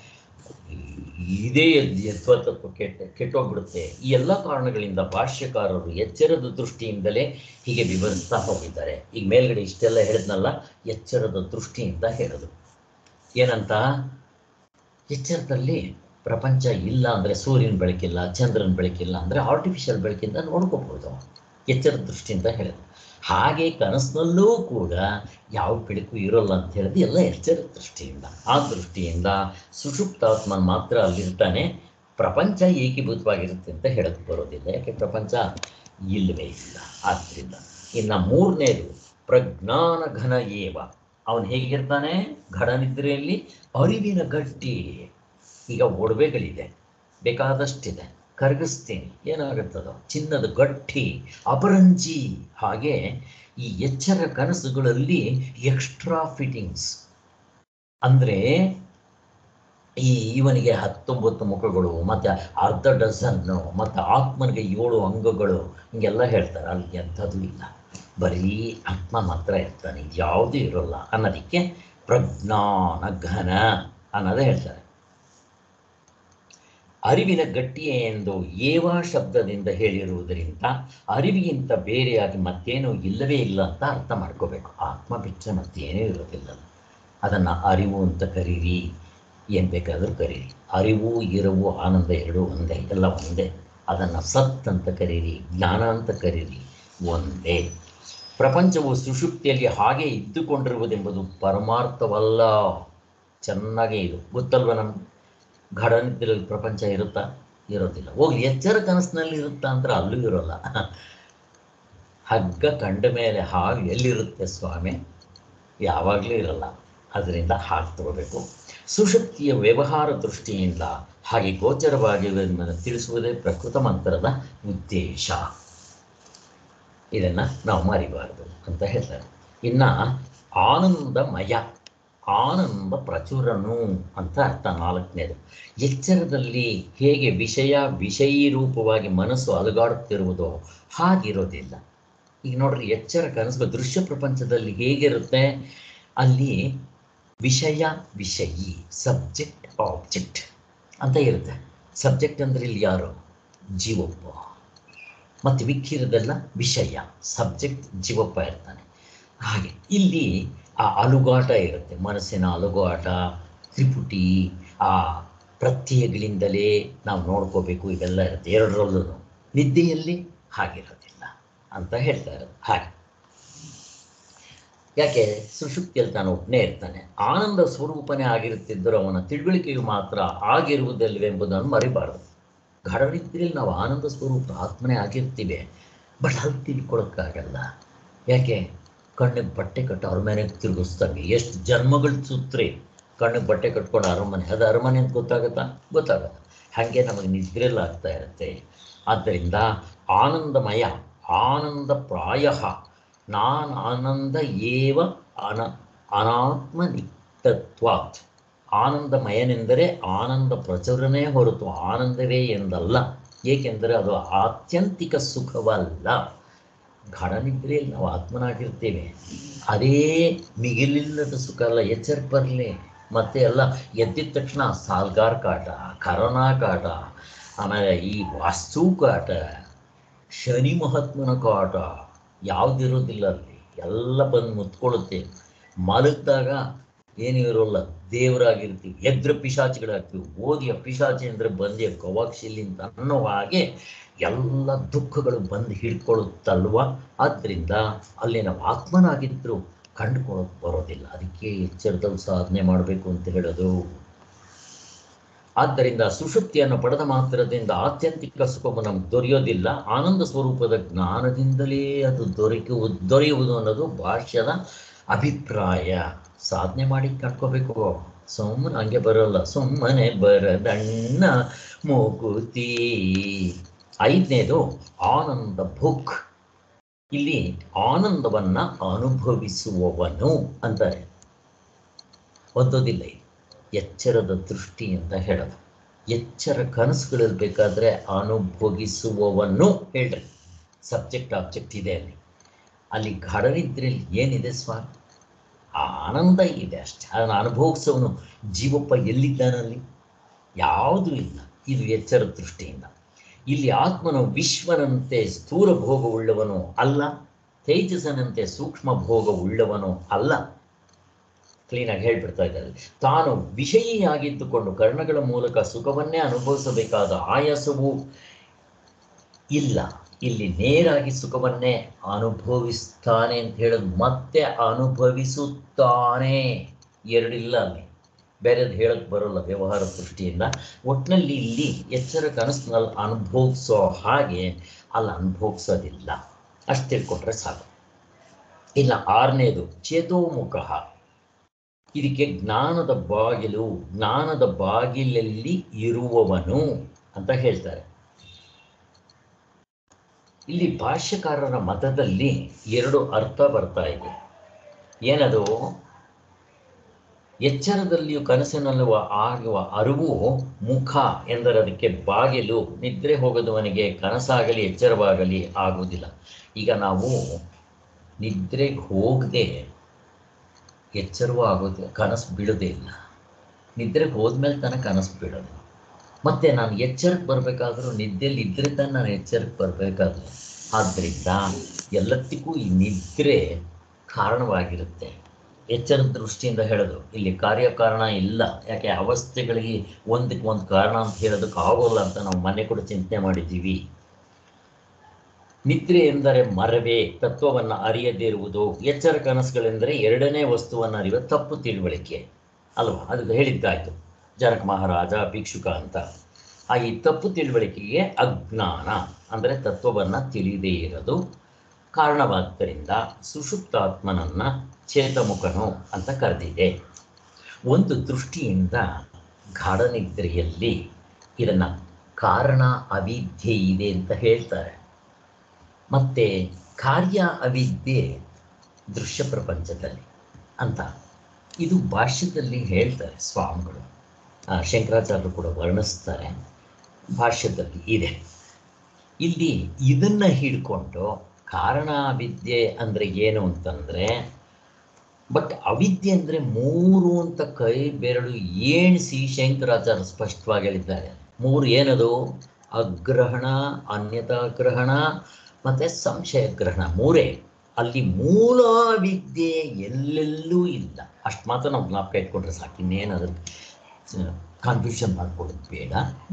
ಇದೇ ಯಥಾತತ್ವ ಕೆಟ್ಟ ಕೆಟ್ಟೋಗ್ಬಿಡುತ್ತೆ ಈ ಎಲ್ಲ ಕಾರಣಗಳಿಂದ ಭಾಷ್ಯಕಾರರು ಎಚ್ಚರದ ದೃಷ್ಟಿಯಿಂದಲೇ ಹೀಗೆ ವಿವರಿಸ್ತಾ ಹೋಗಿದ್ದಾರೆ ಈಗ ಮೇಲ್ಗಡೆ ಇಷ್ಟೆಲ್ಲ ಹೇಳಿದ್ನಲ್ಲ ಎಚ್ಚರದ ದೃಷ್ಟಿಯಿಂದ ಹೇಳೋದು ಏನಂತ ಎಚ್ಚರದಲ್ಲಿ ಪ್ರಪಂಚ ಇಲ್ಲ ಅಂದರೆ ಸೂರ್ಯನ ಬೆಳಕಿಲ್ಲ ಚಂದ್ರನ ಬೆಳಕಿಲ್ಲ ಅಂದರೆ ಆರ್ಟಿಫಿಷಿಯಲ್ ಬೆಳಕಿಂದ ನೋಡ್ಕೋಬಹುದು ಎಚ್ಚರದ ದೃಷ್ಟಿಯಿಂದ ಹೇಳೋದು ಹಾಗೆ ಕನಸಿನಲ್ಲೂ ಕೂಡ ಯಾವ ಬೆಳಕು ಇರೋಲ್ಲ ಅಂತ ಹೇಳಿದ್ರೆ ಎಲ್ಲ ಎಚ್ಚರದ ದೃಷ್ಟಿಯಿಂದ ಆ ದೃಷ್ಟಿಯಿಂದ ಸುಷುಪ್ತಾತ್ಮನ್ ಮಾತ್ರ ಅಲ್ಲಿರ್ತಾನೆ ಪ್ರಪಂಚ ಏಕೀಭೂತವಾಗಿರುತ್ತೆ ಅಂತ ಹೇಳಕ್ಕೆ ಬರೋದಿಲ್ಲ ಯಾಕೆ ಪ್ರಪಂಚ ಇಲ್ಲವೇ ಇಲ್ಲ ಆದ್ದರಿಂದ ಇನ್ನು ಮೂರನೇದು ಪ್ರಜ್ಞಾನ ಘನ ಏವ ಅವನು ಹೇಗಿರ್ತಾನೆ ಘಡನಿದ್ರೆಯಲ್ಲಿ ಅರಿವಿನ ಗಟ್ಟಿ ಈಗ ಒಡವೆಗಳಿದೆ ಬೇಕಾದಷ್ಟಿದೆ ಕರಗಿಸ್ತೀನಿ ಏನಾಗುತ್ತದೋ ಚಿನ್ನದ ಗಟ್ಟಿ ಅಪರಂಜಿ ಹಾಗೆ ಈ ಎಚ್ಚರ ಕನಸುಗಳಲ್ಲಿ ಎಕ್ಸ್ಟ್ರಾ ಫಿಟ್ಟಿಂಗ್ಸ್ ಅಂದರೆ ಈ ಇವನಿಗೆ ಹತ್ತೊಂಬತ್ತು ಮುಖಗಳು ಮತ್ತು ಅರ್ಧ ಡಜನ್ನು ಮತ್ತು ಆತ್ಮನಿಗೆ ಏಳು ಅಂಗಗಳು ಹಿಂಗೆಲ್ಲ ಹೇಳ್ತಾರೆ ಅಲ್ಲಿ ಎಂಥದ್ದು ಇಲ್ಲ ಬರೀ ಆತ್ಮ ಮಾತ್ರ ಇರ್ತಾನೆ ಯಾವುದೂ ಇರೋಲ್ಲ ಅನ್ನೋದಕ್ಕೆ ಪ್ರಜ್ಞಾನ ಘನ ಅನ್ನೋದೇ ಹೇಳ್ತಾರೆ ಅರಿವಿನ ಗಟ್ಟಿಯೇ ಎಂದು ಏವ ಶಬ್ದದಿಂದ ಹೇಳಿರುವುದರಿಂದ ಅರಿವಿಗಿಂತ ಬೇರೆಯಾಗಿ ಮತ್ತೇನೂ ಇಲ್ಲವೇ ಇಲ್ಲ ಅಂತ ಅರ್ಥ ಮಾಡ್ಕೋಬೇಕು ಆತ್ಮ ಬಿಟ್ಟರೆ ಮತ್ತೇನೂ ಇರೋದಿಲ್ಲ ಅದನ್ನು ಅರಿವು ಅಂತ ಕರೀರಿ ಏನು ಬೇಕಾದರೂ ಕರೀರಿ ಅರಿವು ಇರವು ಆನಂದ ಎರಡು ಒಂದೇ ಎಲ್ಲ ಒಂದೇ ಅದನ್ನು ಸತ್ ಅಂತ ಕರೀರಿ ಜ್ಞಾನ ಅಂತ ಕರೀರಿ ಒಂದೇ ಪ್ರಪಂಚವು ಸುಷುಪ್ತಿಯಲ್ಲಿ ಹಾಗೆ ಇದ್ದುಕೊಂಡಿರುವುದೆಂಬುದು ಪರಮಾರ್ಥವಲ್ಲ ಚೆನ್ನಾಗೇ ಇದು ಗೊತ್ತಲ್ವ ನಮ್ಗೆ ಘಡನಿದ್ರಲ್ಲಿ ಪ್ರಪಂಚ ಇರುತ್ತಾ ಇರೋದಿಲ್ಲ ಹೋಗ್ಲಿ ಎಚ್ಚರ ಕನಸಿನಲ್ಲಿ ಇರುತ್ತಾ ಅಂದ್ರೆ ಅಲ್ಲೂ ಇರೋಲ್ಲ ಹಗ್ಗ ಕಂಡ ಮೇಲೆ ಹಾವು ಎಲ್ಲಿರುತ್ತೆ ಸ್ವಾಮಿ ಯಾವಾಗಲೂ ಇರಲ್ಲ ಅದರಿಂದ ಹಾಗೆ ತಗೋಬೇಕು ಸುಶಕ್ತಿಯ ವ್ಯವಹಾರ ದೃಷ್ಟಿಯಿಂದ ಹಾಗೆ ಗೋಚರವಾಗಿರುವುದನ್ನು ತಿಳಿಸುವುದೇ ಪ್ರಕೃತ ಮಂತ್ರದ ಉದ್ದೇಶ ಇದನ್ನು ನಾವು ಮರಿಬಾರದು ಅಂತ ಹೇಳ್ತಾರೆ ಇನ್ನು ಆನಂದಮಯ ಆನಂದ ಪ್ರಚುರನು ಅಂತ ಅರ್ಥ ನಾಲ್ಕನೇದು ಎಚ್ಚರದಲ್ಲಿ ಹೇಗೆ ವಿಷಯ ವಿಷಯೀ ರೂಪವಾಗಿ ಮನಸ್ಸು ಅಲುಗಾಡುತ್ತಿರುವುದೋ ಹಾಗಿರೋದಿಲ್ಲ ಈಗ ನೋಡ್ರಿ ಎಚ್ಚರ ಕನಸು ದೃಶ್ಯ ಪ್ರಪಂಚದಲ್ಲಿ ಹೇಗಿರುತ್ತೆ ಅಲ್ಲಿ ವಿಷಯ ವಿಷಯಿ ಸಬ್ಜೆಕ್ಟ್ ಆಬ್ಜೆಕ್ಟ್ ಅಂತ ಇರುತ್ತೆ ಸಬ್ಜೆಕ್ಟ್ ಅಂದರೆ ಇಲ್ಲಿ ಯಾರು ಜೀವಪ್ಪ ಮತ್ತು ವಿಕ್ಕಿರದೆಲ್ಲ ವಿಷಯ ಸಬ್ಜೆಕ್ಟ್ ಜೀವಪ್ಪ ಇರ್ತಾನೆ ಹಾಗೆ ಇಲ್ಲಿ ಆ ಅಲುಗಾಟ ಇರುತ್ತೆ ಮನಸ್ಸಿನ ಅಲುಗಾಟ ತ್ರಿಪುಟಿ ಆ ಪ್ರತ್ಯಯಗಳಿಂದಲೇ ನಾವು ನೋಡ್ಕೋಬೇಕು ಇವೆಲ್ಲ ಇರುತ್ತೆ ಎರಡರಲ್ಲೂ ನಿದ್ದೆಯಲ್ಲಿ ಹಾಗಿರೋದಿಲ್ಲ ಅಂತ ಹೇಳ್ತಾ ಇರೋದು ಹಾಗೆ ಯಾಕೆ ಸುಷುಪ್ತಿಯಲ್ಲಿ ತಾನು ಒಬ್ಬನೇ ಇರ್ತಾನೆ ಆನಂದ ಸ್ವರೂಪನೇ ಆಗಿರುತ್ತಿದ್ದರೂ ಅವನ ತಿಳುವಳಿಕೆಯು ಮಾತ್ರ ಆಗಿರುವುದಿಲ್ಲವೆಂಬುದನ್ನು ಮರಿಬಾರದು ಗಾಢನಿದ್ರೆಯಲ್ಲಿ ನಾವು ಆನಂದ ಸ್ವರೂಪ ಆತ್ಮನೇ ಆಗಿರ್ತೀವಿ ಬಟ್ ಅಲ್ಲಿ ತಿಳ್ಕೊಳಕ್ಕಾಗಲ್ಲ ಯಾಕೆ ಕಣ್ಣಿಗೆ ಬಟ್ಟೆ ಕಟ್ಟು ಅರಮನೆಗೆ ತಿರುಗಿಸ್ತಾರೆ ಎಷ್ಟು ಜನ್ಮಗಳು ಸುತ್ರಿ ಕಣ್ಣಿಗೆ ಬಟ್ಟೆ ಕಟ್ಕೊಂಡು ಅರಮನೆ ಅದು ಅರಮನೆ ಅಂತ ಗೊತ್ತಾಗುತ್ತಾ ಗೊತ್ತಾಗಲ್ಲ ಹಾಗೆ ನಮಗೆ ನಿದ್ರೆಯಲ್ಲಿ ಆಗ್ತಾ ಇರುತ್ತೆ ಆದ್ದರಿಂದ ಆನಂದಮಯ ಆನಂದ ಪ್ರಾಯ ನಾನ್ ಆನಂದ ಏವ ಅನ ಅನಾತ್ಮ ನಿಟ್ಟತ್ವಾತ್ ಆನಂದಮಯನೆಂದರೆ ಆನಂದ ಪ್ರಚುರನೇ ಹೊರತು ಆನಂದವೇ ಎಂದಲ್ಲ ಏಕೆಂದರೆ ಅದು ಆತ್ಯಂತಿಕ ಸುಖವಲ್ಲ ಘಡನಿದ್ರೆಯಲ್ಲಿ ನಾವು ಆತ್ಮನಾಗಿರ್ತೇವೆ ಅದೇ ಮಿಗಿಲಿಲ್ಲದ ಸುಖ ಅಲ್ಲ ಎಚ್ಚರ ಬರಲಿ ಮತ್ತೆ ಎಲ್ಲ ಎದ್ದಿದ ತಕ್ಷಣ ಸಾಲ್ಗಾರ್ ಕಾಟ ಕರೋನಾ ಕಾಟ ಆಮೇಲೆ ಈ ವಾಸ್ತು ಕಾಟ ಶನಿ ಮಹಾತ್ಮನ ಕಾಟ ಯಾವುದಿರೋದಿಲ್ಲ ಅಲ್ಲಿ ಎಲ್ಲ ಬಂದು ಮುತ್ಕೊಳ್ಳುತ್ತೆ ಮಲಗಿದಾಗ ಏನೂ ಇರೋಲ್ಲ ದೇವರಾಗಿರ್ತೀವಿ ಎದ್ರ ಪಿಶಾಚಿಗಳಾಗ್ತೀವಿ ಓದಿಯ ಪಿಶಾಚಿ ಅಂದರೆ ಬಂದಿಯ ಕವಾಕ್ಷಿಲಿ ಅಂತ ಅನ್ನೋ ಹಾಗೆ ಎಲ್ಲ ದುಃಖಗಳು ಬಂದು ಹಿಡ್ಕೊಳ್ಳುತ್ತಲ್ವ ಆದ್ದರಿಂದ ಅಲ್ಲಿ ನಾವು ಆತ್ಮನಾಗಿದ್ದರೂ ಕಂಡುಕೊಳ್ಳೋಕೆ ಬರೋದಿಲ್ಲ ಅದಕ್ಕೆ ಎಚ್ಚರದಲ್ಲಿ ಸಾಧನೆ ಮಾಡಬೇಕು ಅಂತ ಹೇಳೋದು ಆದ್ದರಿಂದ ಸುಷುಪ್ತಿಯನ್ನು ಪಡೆದ ಮಾತ್ರದಿಂದ ಆತ್ಯಂತಿಕ ಸುಖವು ನಮ್ಗೆ ದೊರೆಯೋದಿಲ್ಲ ಆನಂದ ಸ್ವರೂಪದ ಜ್ಞಾನದಿಂದಲೇ ಅದು ದೊರಕುವುದು ದೊರೆಯುವುದು ಅನ್ನೋದು ಭಾಷ್ಯದ ಅಭಿಪ್ರಾಯ ಸಾಧನೆ ಮಾಡಿ ಕಟ್ಕೋಬೇಕು ಸುಮ್ಮನೆ ಹಂಗೆ ಬರೋಲ್ಲ ಸುಮ್ಮನೆ ಬರದಣ್ಣ ಮೂಗುತಿ ಐದನೇದು ಆನಂದ ಭುಕ್ ಇಲ್ಲಿ ಆನಂದವನ್ನ ಅನುಭವಿಸುವವನು ಅಂತಾರೆ ಓದೋದಿಲ್ಲ ಇದು ಎಚ್ಚರದ ದೃಷ್ಟಿ ಅಂತ ಹೇಳೋದು ಎಚ್ಚರ ಕನಸುಗಳಿರ್ಬೇಕಾದ್ರೆ ಅನುಭೋಗಿಸುವವನು ಹೇಳ್ರಿ ಸಬ್ಜೆಕ್ಟ್ ಆಬ್ಜೆಕ್ಟ್ ಇದೆ ಅಲ್ಲಿ ಅಲ್ಲಿ ಘಡನಿದ್ರಲ್ಲಿ ಏನಿದೆ ಸ್ವಾಮಿ ಆನಂದ ಇದೆ ಅಷ್ಟೇ ಅದನ್ನು ಅನುಭವಿಸೋನು ಜೀವಪ್ಪ ಎಲ್ಲಿದ್ದಾನಲ್ಲಿ ಯಾವುದೂ ಇಲ್ಲ ಇದು ಎಚ್ಚರ ದೃಷ್ಟಿಯಿಂದ ಇಲ್ಲಿ ಆತ್ಮನು ವಿಶ್ವನಂತೆ ಸ್ಥೂಲ ಭೋಗವುಳ್ಳವನು ಅಲ್ಲ ತೇಜಸ್ಸನಂತೆ ಸೂಕ್ಷ್ಮ ಭೋಗವುಳ್ಳವನು ಅಲ್ಲ ಕ್ಲೀನಾಗಿ ಹೇಳ್ಬಿಡ್ತಾ ಇದ್ದಾರೆ ತಾನು ವಿಷಯಿಯಾಗಿದ್ದುಕೊಂಡು ಕರ್ಣಗಳ ಮೂಲಕ ಸುಖವನ್ನೇ ಅನುಭವಿಸಬೇಕಾದ ಆಯಾಸವೂ ಇಲ್ಲ ಇಲ್ಲಿ ನೇರಾಗಿ ಸುಖವನ್ನೇ ಅನುಭವಿಸ್ತಾನೆ ಅಂತ ಹೇಳೋದು ಮತ್ತೆ ಅನುಭವಿಸುತ್ತಾನೆ ಎರಡಿಲ್ಲ ಅಲ್ಲಿ ಬೇರೆದು ಹೇಳಕ್ ಬರೋಲ್ಲ ವ್ಯವಹಾರ ದೃಷ್ಟಿಯಿಂದ ಒಟ್ಟಿನಲ್ಲಿ ಇಲ್ಲಿ ಎಚ್ಚರ ಕನಸಿನಲ್ಲಿ ಅನುಭವಿಸೋ ಹಾಗೆ ಅಲ್ಲಿ ಅನುಭವಿಸೋದಿಲ್ಲ ಅಷ್ಟು ತಿಳ್ಕೊಂಡ್ರೆ ಸಾಕು ಇಲ್ಲ ಆರನೇದು ಚೇತೋಮುಖ ಇದಕ್ಕೆ ಜ್ಞಾನದ ಬಾಗಿಲು ಜ್ಞಾನದ ಬಾಗಿಲಲ್ಲಿ ಇರುವವನು ಅಂತ ಹೇಳ್ತಾರೆ ಇಲ್ಲಿ ಭಾಷ್ಯಕಾರರ ಮತದಲ್ಲಿ ಎರಡು ಅರ್ಥ ಬರ್ತಾ ಇದೆ ಏನದು ಎಚ್ಚರದಲ್ಲಿಯೂ ಕನಸಿನಲ್ಲೂ ಆಗುವ ಅರಿವು ಮುಖ ಎಂದರೆ ಅದಕ್ಕೆ ಬಾಗಿಲು ನಿದ್ರೆ ಹೋಗದವನಿಗೆ ಕನಸಾಗಲಿ ಎಚ್ಚರವಾಗಲಿ ಆಗುವುದಿಲ್ಲ ಈಗ ನಾವು ನಿದ್ರೆಗೆ ಹೋಗದೆ ಎಚ್ಚರವೂ ಆಗೋದಿಲ್ಲ ಕನಸು ಬೀಳೋದೇ ಇಲ್ಲ ನಿದ್ರೆಗೆ ಹೋದ್ಮೇಲೆ ತನಕ ಕನಸು ಬೀಳೋದು ಮತ್ತೆ ನಾನು ಎಚ್ಚರಕ್ಕೆ ಬರಬೇಕಾದ್ರೂ ನಿದ್ದೆಯಲ್ಲಿ ಇದ್ರೆ ತಾನೆ ನಾನು ಎಚ್ಚರಕ್ಕೆ ಬರಬೇಕಾದ್ರೆ ಆದ್ದರಿಂದ ಎಲ್ಲದಕ್ಕೂ ಈ ನಿದ್ರೆ ಕಾರಣವಾಗಿರುತ್ತೆ ಎಚ್ಚರದ ದೃಷ್ಟಿಯಿಂದ ಹೇಳೋದು ಇಲ್ಲಿ ಕಾರ್ಯಕಾರಣ ಇಲ್ಲ ಯಾಕೆ ಅವಸ್ಥೆಗಳಿಗೆ ಒಂದಕ್ಕೆ ಒಂದು ಕಾರಣ ಅಂತ ಹೇಳೋದಕ್ಕೆ ಆಗೋಲ್ಲ ಅಂತ ನಾವು ಮನೆ ಕೂಡ ಚಿಂತನೆ ಮಾಡಿದ್ದೀವಿ ನಿದ್ರೆ ಎಂದರೆ ಮರವೇ ತತ್ವವನ್ನು ಅರಿಯದಿರುವುದು ಎಚ್ಚರ ಕನಸುಗಳೆಂದರೆ ಎರಡನೇ ವಸ್ತುವನ್ನು ಅರಿಯುವ ತಪ್ಪು ತಿಳುವಳಿಕೆ ಅಲ್ವಾ ಅದು ಹೇಳಿದ್ದಾಯ್ತು ಜನಕ ಮಹಾರಾಜ ಭಿಕ್ಷುಕ ಅಂತ ಆ ಈ ತಪ್ಪು ತಿಳುವಳಿಕೆಗೆ ಅಜ್ಞಾನ ಅಂದರೆ ತತ್ವವನ್ನು ತಿಳಿದೇ ಇರೋದು ಕಾರಣವಾದ್ದರಿಂದ ಸುಷುಪ್ತಾತ್ಮನನ್ನ ಚೇತಮುಖನು ಅಂತ ಕರೆದಿದೆ ಒಂದು ದೃಷ್ಟಿಯಿಂದ ಗಾಢನಿದ್ರೆಯಲ್ಲಿ ಇದನ್ನ ಕಾರಣ ಅವಿದ್ಯೆ ಇದೆ ಅಂತ ಹೇಳ್ತಾರೆ ಮತ್ತೆ ಕಾರ್ಯ ಅವಿದ್ಯೆ ದೃಶ್ಯ ಪ್ರಪಂಚದಲ್ಲಿ ಅಂತ ಇದು ಭಾಷ್ಯದಲ್ಲಿ ಹೇಳ್ತಾರೆ ಸ್ವಾಮಿಗಳು ಆ, ಶಂಕರಾಚಾರ್ಯರು ಕೂಡ ವರ್ಣಿಸ್ತಾರೆ ಭಾಷ್ಯದಲ್ಲಿ ಇದೆ ಇಲ್ಲಿ ಇದನ್ನ ಹಿಡ್ಕೊಂಡು ಕಾರಣ ಅವಿದ್ಯೆ ಅಂದ್ರೆ ಏನು ಅಂತಂದ್ರೆ ಬಟ್ ಅವಿದ್ಯೆ ಅಂದ್ರೆ ಮೂರು ಅಂತ ಕೈ ಬೆರಳು ಏಣಿಸಿ ಶಂಕರಾಚಾರ್ಯ ಸ್ಪಷ್ಟವಾಗಿ ಹೇಳಿದ್ದಾರೆ ಮೂರು ಏನದು ಅಗ್ರಹಣ ಅನ್ಯತಾಗ್ರಹಣ ಮತ್ತೆ ಸಂಶಯ ಗ್ರಹಣ ಮೂರೇ ಅಲ್ಲಿ ಮೂಲ ವಿದ್ಯೆ ಎಲ್ಲೆಲ್ಲೂ ಇಲ್ಲ ಅಷ್ಟು ಮಾತ್ರ ನಾವು ಜ್ಞಾಪಕ ಇಟ್ಕೊಂಡ್ರೆ ಸಾಕು ಇನ್ನೇನು ಅದ್ರ ಕನ್ಫ್ಯೂಷನ್ ಮಾಡ್ಕೊಳ್ಳೋದು ಬೇಡ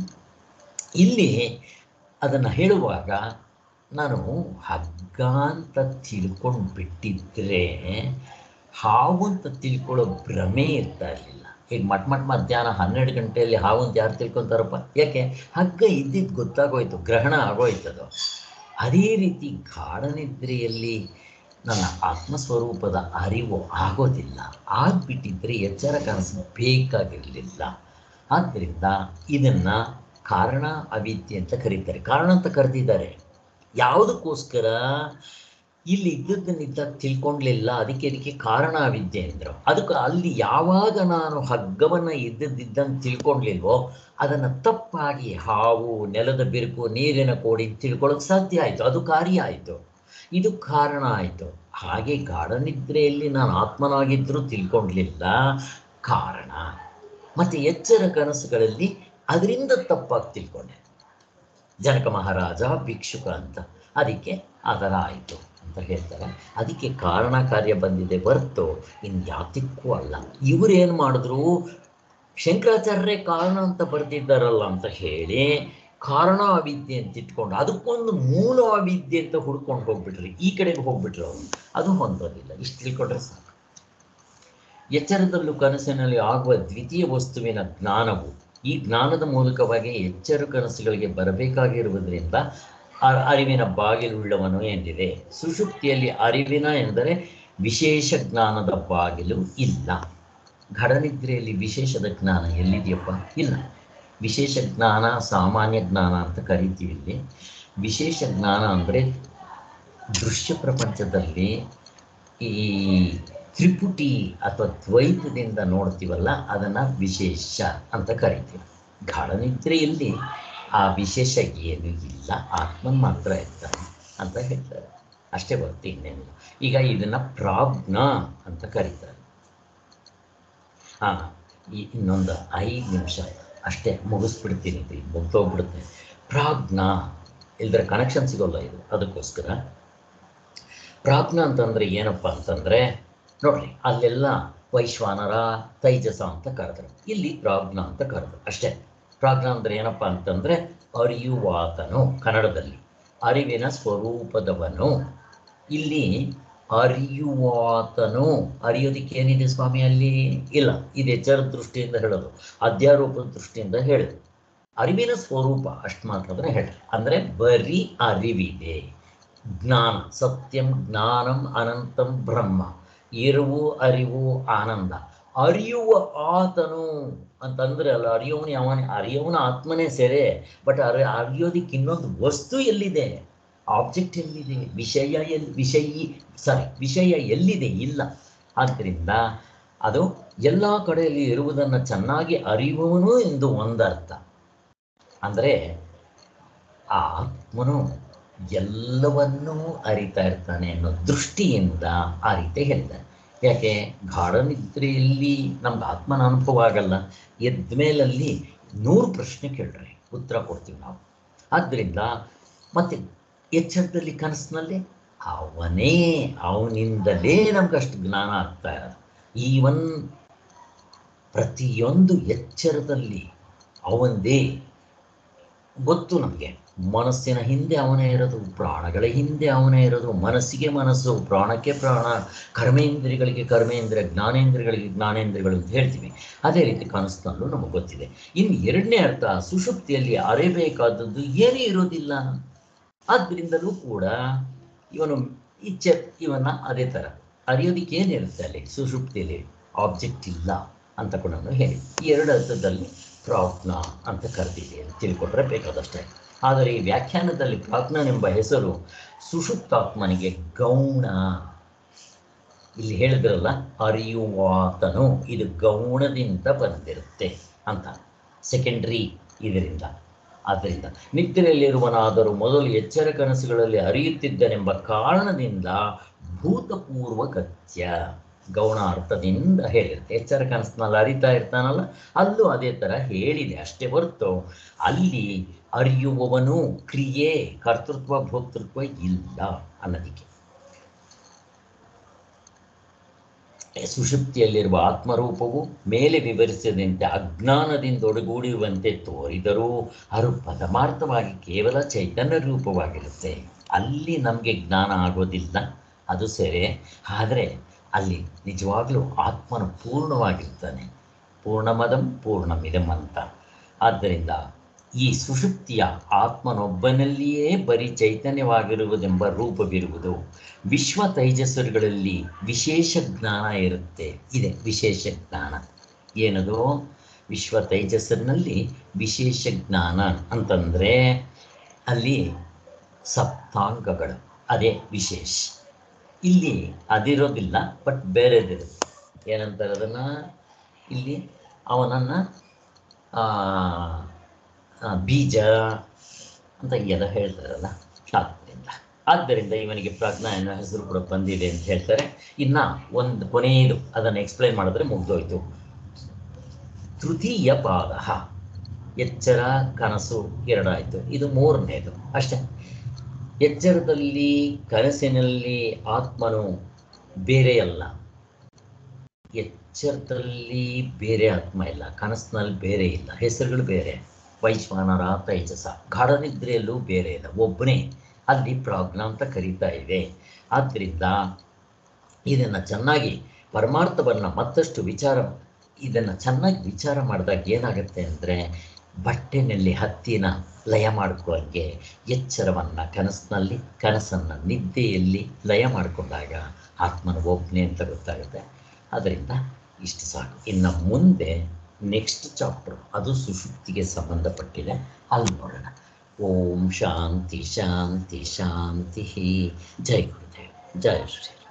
ಇಲ್ಲಿ ಅದನ್ನು ಹೇಳುವಾಗ ನಾನು ಹಗ್ಗ ಅಂತ ತಿಳ್ಕೊಂಡು ಬಿಟ್ಟಿದ್ರೆ ಹಾವು ಅಂತ ತಿಳ್ಕೊಳ್ಳೋ ಭ್ರಮೆ ಇರ್ತಾ ಇರಲಿಲ್ಲ ಈಗ ಮಟ್ ಮಟ್ ಮಧ್ಯಾಹ್ನ ಹನ್ನೆರಡು ಗಂಟೆಯಲ್ಲಿ ಹಾವು ಅಂತ ಯಾರು ತಿಳ್ಕೊತಾರಪ್ಪ ಯಾಕೆ ಹಗ್ಗ ಇದ್ದಿದ್ದು ಗೊತ್ತಾಗೋಯ್ತು ಗ್ರಹಣ ಆಗೋಯ್ತದು ಅದೇ ರೀತಿ ಗಾಢನಿದ್ರೆಯಲ್ಲಿ ನನ್ನ ಆತ್ಮಸ್ವರೂಪದ ಅರಿವು ಆಗೋದಿಲ್ಲ ಆಗ್ಬಿಟ್ಟಿದ್ರೆ ಎಚ್ಚರ ಕನಸು ಬೇಕಾಗಿರಲಿಲ್ಲ ಆದ್ದರಿಂದ ಇದನ್ನ ಕಾರಣ ಅವಿದ್ಯೆ ಅಂತ ಕರೀತಾರೆ ಕಾರಣ ಅಂತ ಕರೆದಿದ್ದಾರೆ ಯಾವುದಕ್ಕೋಸ್ಕರ ಇಲ್ಲಿ ಇದ್ದದ್ದನ್ನಿದ್ದ ತಿಳ್ಕೊಂಡ್ಲಿಲ್ಲ ಅದಕ್ಕೆ ಅದಕ್ಕೆ ಕಾರಣ ಅವಿದ್ಯೆ ಅಂದ್ರು ಅದಕ್ಕೆ ಅಲ್ಲಿ ಯಾವಾಗ ನಾನು ಹಗ್ಗವನ್ನ ಇದ್ದದ್ದಿದ್ದಂಗೆ ತಿಳ್ಕೊಂಡ್ಲಿಲ್ವೋ ಅದನ್ನ ತಪ್ಪಾಗಿ ಹಾವು ನೆಲದ ಬಿರುಕು ನೀರಿನ ಕೋಡಿ ತಿಳ್ಕೊಳ್ಳೋಕೆ ಸಾಧ್ಯ ಆಯಿತು ಅದು ಕಾರ್ಯ ಆಯಿತು ಇದು ಕಾರಣ ಆಯಿತು ಹಾಗೆ ಗಾಢನಿದ್ರೆಯಲ್ಲಿ ನಾನು ಆತ್ಮನಾಗಿದ್ದರೂ ತಿಳ್ಕೊಂಡ್ಲಿಲ್ಲ ಕಾರಣ ಮತ್ತೆ ಎಚ್ಚರ ಕನಸುಗಳಲ್ಲಿ ಅದರಿಂದ ತಪ್ಪಾಗಿ ತಿಳ್ಕೊಂಡೆ ಜನಕ ಮಹಾರಾಜ ಭಿಕ್ಷುಕ ಅಂತ ಅದಕ್ಕೆ ಆ ಥರ ಆಯಿತು ಅಂತ ಹೇಳ್ತಾರೆ ಅದಕ್ಕೆ ಕಾರಣ ಕಾರ್ಯ ಬಂದಿದೆ ಹೊರ್ತು ಇನ್ಯಾತಕ್ಕೂ ಅಲ್ಲ ಇವ್ರೇನು ಮಾಡಿದ್ರು ಶಂಕರಾಚಾರ್ಯರೇ ಕಾರಣ ಅಂತ ಬರ್ತಿದ್ದಾರಲ್ಲ ಅಂತ ಹೇಳಿ ಕಾರಣ ಅವಿದ್ಯೆ ಅಂತ ಇಟ್ಕೊಂಡು ಅದಕ್ಕೊಂದು ಮೂಲ ಅವಿದ್ಯೆ ಅಂತ ಹುಡ್ಕೊಂಡು ಹೋಗ್ಬಿಟ್ರಿ ಈ ಕಡೆಗೆ ಹೋಗ್ಬಿಟ್ರು ಅವ್ರು ಅದು ಹೊಂದೋದಿಲ್ಲ ಇಷ್ಟು ತಿಳ್ಕೊಂಡ್ರೆ ಸಾಕು ಎಚ್ಚರದಲ್ಲೂ ಕನಸಿನಲ್ಲಿ ಆಗುವ ದ್ವಿತೀಯ ವಸ್ತುವಿನ ಜ್ಞಾನವು ಈ ಜ್ಞಾನದ ಮೂಲಕವಾಗಿ ಎಚ್ಚರ ಕನಸುಗಳಿಗೆ ಬರಬೇಕಾಗಿರುವುದರಿಂದ ಆ- ಅರಿವಿನ ಬಾಗಿಲುಳ್ಳವನು ಎಂದಿದೆ ಸುಷುಪ್ತಿಯಲ್ಲಿ ಅರಿವಿನ ಎಂದರೆ ವಿಶೇಷ ಜ್ಞಾನದ ಬಾಗಿಲು ಇಲ್ಲ ಘಡನಿದ್ರೆಯಲ್ಲಿ ವಿಶೇಷದ ಜ್ಞಾನ ಎಲ್ಲಿದೆಯಪ್ಪ ಇಲ್ಲ ವಿಶೇಷ ಜ್ಞಾನ ಸಾಮಾನ್ಯ ಜ್ಞಾನ ಅಂತ ಕರಿತೀವಿ ಇಲ್ಲಿ ವಿಶೇಷ ಜ್ಞಾನ ಅಂದರೆ ದೃಶ್ಯ ಪ್ರಪಂಚದಲ್ಲಿ ಈ ತ್ರಿಪುಟಿ ಅಥವಾ ದ್ವೈತದಿಂದ ನೋಡ್ತೀವಲ್ಲ ಅದನ್ನು ವಿಶೇಷ ಅಂತ ಕರಿತೀವಿ ಗಾಢನಿದ್ರೆಯಲ್ಲಿ ಆ ವಿಶೇಷ ಏನೂ ಇಲ್ಲ ಆತ್ಮನ್ ಮಾತ್ರ ಇರ್ತಾನೆ ಅಂತ ಹೇಳ್ತಾರೆ ಅಷ್ಟೇ ಹೊರತು ಇನ್ನೇನಿಲ್ಲ ಈಗ ಇದನ್ನು ಪ್ರಾಜ್ಞ ಅಂತ ಕರೀತಾರೆ ಹಾಂ ಈ ಇನ್ನೊಂದು ಐದು ನಿಮಿಷ ಅಷ್ಟೇ ಮುಗಿಸ್ಬಿಡ್ತೀನಿ ಇದು ಮುಗ್ದೋಗ್ಬಿಡುತ್ತೆ ಪ್ರಾಜ್ಞ ಇಲ್ದ್ರೆ ಕನೆಕ್ಷನ್ ಸಿಗೋಲ್ಲ ಇದು ಅದಕ್ಕೋಸ್ಕರ ಪ್ರಾಜ್ಞ ಅಂತಂದ್ರೆ ಏನಪ್ಪ ಅಂತಂದ್ರೆ ನೋಡ್ರಿ ಅಲ್ಲೆಲ್ಲ ವೈಶ್ವಾನರ ತೈಜಸ ಅಂತ ಕರೆದ್ರು ಇಲ್ಲಿ ಪ್ರಾಜ್ಞ ಅಂತ ಕರೆದ್ರು ಅಷ್ಟೇ ಪ್ರಾಜ್ಞ ಅಂದ್ರೆ ಏನಪ್ಪ ಅಂತಂದ್ರೆ ಅರಿಯುವಾತನು ಕನ್ನಡದಲ್ಲಿ ಅರಿವಿನ ಸ್ವರೂಪದವನು ಇಲ್ಲಿ ಅರಿಯುವಾತನು ಅರಿಯೋದಕ್ಕೆ ಏನಿದೆ ಸ್ವಾಮಿ ಅಲ್ಲಿ ಇಲ್ಲ ಇದು ಎಚ್ಚರ ದೃಷ್ಟಿಯಿಂದ ಹೇಳೋದು ಅಧ್ಯಾರೋಪದ ದೃಷ್ಟಿಯಿಂದ ಹೇಳೋದು ಅರಿವಿನ ಸ್ವರೂಪ ಅಷ್ಟು ಮಾತ್ರ ಹೇಳಿ ಅಂದ್ರೆ ಬರೀ ಅರಿವಿದೆ ಜ್ಞಾನ ಸತ್ಯಂ ಜ್ಞಾನಂ ಅನಂತಂ ಬ್ರಹ್ಮ ಇರುವು ಅರಿವು ಆನಂದ ಅರಿಯುವ ಆತನು ಅಂತಂದ್ರೆ ಅಲ್ಲ ಅರಿಯೋವನು ಯಾವನೇ ಅರಿಯೋವನ ಆತ್ಮನೇ ಸೆರೆ ಬಟ್ ಅರಿ ಅರಿಯೋದಕ್ಕೆ ಇನ್ನೊಂದು ವಸ್ತು ಎಲ್ಲಿದೆ ಆಬ್ಜೆಕ್ಟ್ ಎಲ್ಲಿದೆ ವಿಷಯ ಎಲ್ಲಿ ವಿಷಯಿ ಸಾರಿ ವಿಷಯ ಎಲ್ಲಿದೆ ಇಲ್ಲ ಆದ್ದರಿಂದ ಅದು ಎಲ್ಲ ಕಡೆಯಲ್ಲಿ ಇರುವುದನ್ನು ಚೆನ್ನಾಗಿ ಅರಿಯುವವನು ಎಂದು ಒಂದರ್ಥ ಅಂದರೆ ಆ ಆತ್ಮನು ಎಲ್ಲವನ್ನೂ ಅರಿತಾ ಇರ್ತಾನೆ ಅನ್ನೋ ದೃಷ್ಟಿಯಿಂದ ಆ ರೀತಿ ಹೇಳ್ತಾನೆ ಯಾಕೆ ಗಾಢ ನಿದ್ರೆಯಲ್ಲಿ ನಮ್ಗೆ ಆತ್ಮನ ಅನುಭವ ಆಗಲ್ಲ ಎದ್ಮೇಲಲ್ಲಿ ನೂರು ಪ್ರಶ್ನೆ ಕೇಳ್ರಿ ಉತ್ತರ ಕೊಡ್ತೀವಿ ನಾವು ಆದ್ದರಿಂದ ಮತ್ತೆ ಎಚ್ಚರದಲ್ಲಿ ಕನಸಿನಲ್ಲಿ ಅವನೇ ಅವನಿಂದಲೇ ನಮ್ಗೆ ಅಷ್ಟು ಜ್ಞಾನ ಆಗ್ತಾ ಇರೋದು ಈವನ್ ಪ್ರತಿಯೊಂದು ಎಚ್ಚರದಲ್ಲಿ ಅವಂದೇ ಗೊತ್ತು ನಮಗೆ ಮನಸ್ಸಿನ ಹಿಂದೆ ಅವನೇ ಇರೋದು ಪ್ರಾಣಗಳ ಹಿಂದೆ ಅವನೇ ಇರೋದು ಮನಸ್ಸಿಗೆ ಮನಸ್ಸು ಪ್ರಾಣಕ್ಕೆ ಪ್ರಾಣ ಕರ್ಮೇಂದ್ರಿಯಗಳಿಗೆ ಕರ್ಮೇಂದ್ರಿಯ ಜ್ಞಾನೇಂದ್ರಿಯಗಳಿಗೆ ಜ್ಞಾನೇಂದ್ರಿಯಗಳು ಅಂತ ಹೇಳ್ತೀವಿ ಅದೇ ರೀತಿ ಕನಸಿನಲ್ಲೂ ನಮಗೆ ಗೊತ್ತಿದೆ ಇನ್ನು ಎರಡನೇ ಅರ್ಥ ಸುಷುಪ್ತಿಯಲ್ಲಿ ಅರಿಬೇಕಾದದ್ದು ಏನೂ ಇರೋದಿಲ್ಲ ಆದ್ದರಿಂದಲೂ ಕೂಡ ಇವನು ಇಚ್ಛೆ ಇವನ್ನ ಅದೇ ಥರ ಅರಿಯೋದಕ್ಕೆ ಏನಿರುತ್ತೆ ಅಲ್ಲಿ ಸುಷುಪ್ತಿಯಲ್ಲಿ ಆಬ್ಜೆಕ್ಟ್ ಇಲ್ಲ ಅಂತ ಕೂಡ ನಾನು ಹೇಳಿ ಈ ಎರಡು ಅರ್ಥದಲ್ಲಿ ಪ್ರಾಜ್ಞ ಅಂತ ಕರೆದಿದೆ ಅಂತ ತಿಳ್ಕೊಂಡ್ರೆ ಬೇಕಾದಷ್ಟೇ ಆದರೆ ಈ ವ್ಯಾಖ್ಯಾನದಲ್ಲಿ ಪ್ರಾಜ್ಞನೆಂಬ ಹೆಸರು ಸುಷುಪ್ತಾತ್ಮನಿಗೆ ಗೌಣ ಇಲ್ಲಿ ಹೇಳಿದ್ರಲ್ಲ ಅರಿಯುವಾತನು ಇದು ಗೌಣದಿಂದ ಬಂದಿರುತ್ತೆ ಅಂತ ಸೆಕೆಂಡ್ರಿ ಇದರಿಂದ ಆದ್ದರಿಂದ ನಿದ್ರೆಯಲ್ಲಿರುವನಾದರೂ ಮೊದಲು ಎಚ್ಚರ ಕನಸುಗಳಲ್ಲಿ ಅರಿಯುತ್ತಿದ್ದನೆಂಬ ಕಾರಣದಿಂದ ಭೂತಪೂರ್ವ ಗತ್ಯ ಗೌಣ ಅರ್ಥದಿಂದ ಹೇಳಿರುತ್ತೆ ಎಚ್ಚರ ಕನಸಿನಲ್ಲಿ ಅರಿತಾ ಇರ್ತಾನಲ್ಲ ಅಲ್ಲೂ ಅದೇ ಥರ ಹೇಳಿದೆ ಅಷ್ಟೇ ಹೊರತು ಅಲ್ಲಿ ಅರಿಯುವವನು ಕ್ರಿಯೆ ಕರ್ತೃತ್ವ ಭೋಕ್ತೃತ್ವ ಇಲ್ಲ ಅನ್ನೋದಕ್ಕೆ ಸುಷುಪ್ತಿಯಲ್ಲಿರುವ ಆತ್ಮರೂಪವು ಮೇಲೆ ವಿವರಿಸಿದಂತೆ ಅಜ್ಞಾನದಿಂದ ಒಡಗೂಡಿರುವಂತೆ ತೋರಿದರೂ ಅದು ಪರಮಾರ್ಥವಾಗಿ ಕೇವಲ ಚೈತನ್ಯ ರೂಪವಾಗಿರುತ್ತೆ ಅಲ್ಲಿ ನಮಗೆ ಜ್ಞಾನ ಆಗೋದಿಲ್ಲ ಅದು ಸರಿ ಆದರೆ ಅಲ್ಲಿ ನಿಜವಾಗ್ಲೂ ಆತ್ಮನು ಪೂರ್ಣವಾಗಿರ್ತಾನೆ ಪೂರ್ಣಮದಂ ಪೂರ್ಣಮಿದಂ ಅಂತ ಆದ್ದರಿಂದ ಈ ಸುಷುಪ್ತಿಯ ಆತ್ಮನೊಬ್ಬನಲ್ಲಿಯೇ ಬರೀ ಚೈತನ್ಯವಾಗಿರುವುದೆಂಬ ರೂಪವಿರುವುದು ವಿಶ್ವ ತೈಜಸ್ಸುಗಳಲ್ಲಿ ವಿಶೇಷ ಜ್ಞಾನ ಇರುತ್ತೆ ಇದೆ ವಿಶೇಷ ಜ್ಞಾನ ಏನದು ವಿಶ್ವ ತೈಜಸ್ಸಿನಲ್ಲಿ ವಿಶೇಷ ಜ್ಞಾನ ಅಂತಂದರೆ ಅಲ್ಲಿ ಸಪ್ತಾಂಗಗಳು ಅದೇ ವಿಶೇಷ ಇಲ್ಲಿ ಅದಿರೋದಿಲ್ಲ ಬಟ್ ಬೇರೆದಿರುತ್ತೆ ಏನಂತಾರೆ ಅದನ್ನು ಇಲ್ಲಿ ಅವನನ್ನು ಬೀಜ ಅಂತ ಎಲ್ಲ ಹೇಳ್ತಾರಲ್ಲ ಶಾಸ್ತ್ರದಿಂದ ಆದ್ದರಿಂದ ಇವನಿಗೆ ಪ್ರಜ್ಞಾ ಅನ್ನೋ ಹೆಸರು ಕೂಡ ಬಂದಿದೆ ಅಂತ ಹೇಳ್ತಾರೆ ಇನ್ನು ಒಂದು ಕೊನೆಯದು ಅದನ್ನು ಎಕ್ಸ್ಪ್ಲೈನ್ ಮಾಡಿದ್ರೆ ಮುಗ್ದೋಯ್ತು ತೃತೀಯ ಪಾದ ಎಚ್ಚರ ಕನಸು ಎರಡಾಯಿತು ಇದು ಮೂರನೇದು ಅಷ್ಟೇ ಎಚ್ಚರದಲ್ಲಿ ಕನಸಿನಲ್ಲಿ ಆತ್ಮನು ಬೇರೆಯಲ್ಲ ಎಚ್ಚರದಲ್ಲಿ ಬೇರೆ ಆತ್ಮ ಇಲ್ಲ ಕನಸಿನಲ್ಲಿ ಬೇರೆ ಇಲ್ಲ ಹೆಸರುಗಳು ಬೇರೆ ವೈಶ್ವಾನರ ತೈಜಸ ಗಾಢನಿದ್ರೆಯಲ್ಲೂ ಬೇರೆ ಇಲ್ಲ ಒಬ್ಬನೇ ಅಲ್ಲಿ ಪ್ರಾಜ್ಞ ಅಂತ ಕರೀತಾ ಇದೆ ಆದ್ದರಿಂದ ಇದನ್ನು ಚೆನ್ನಾಗಿ ಪರಮಾರ್ಥವನ್ನು ಮತ್ತಷ್ಟು ವಿಚಾರ ಇದನ್ನು ಚೆನ್ನಾಗಿ ವಿಚಾರ ಮಾಡಿದಾಗ ಏನಾಗುತ್ತೆ ಅಂದರೆ ಬಟ್ಟೆನಲ್ಲಿ ಹತ್ತಿನ ಲಯ ಮಾಡ್ಕೊಳ್ಳೋಂಗೆ ಎಚ್ಚರವನ್ನು ಕನಸಿನಲ್ಲಿ ಕನಸನ್ನು ನಿದ್ದೆಯಲ್ಲಿ ಲಯ ಮಾಡಿಕೊಂಡಾಗ ಆತ್ಮನ ಒಬ್ಬನೇ ಅಂತ ಗೊತ್ತಾಗುತ್ತೆ ಅದರಿಂದ ಇಷ್ಟು ಸಾಕು ಇನ್ನು ಮುಂದೆ ನೆಕ್ಸ್ಟ್ ಚಾಪ್ಟರ್ ಅದು ಸುಷುಪ್ತಿಗೆ ಸಂಬಂಧಪಟ್ಟಿದೆ ಅಲ್ಲಿ ನೋಡೋಣ ಓಂ ಶಾಂತಿ ಶಾಂತಿ ಶಾಂತಿ ಜೈ ಗುರುದೇವ್ ಜಯ ಶ್ರೀ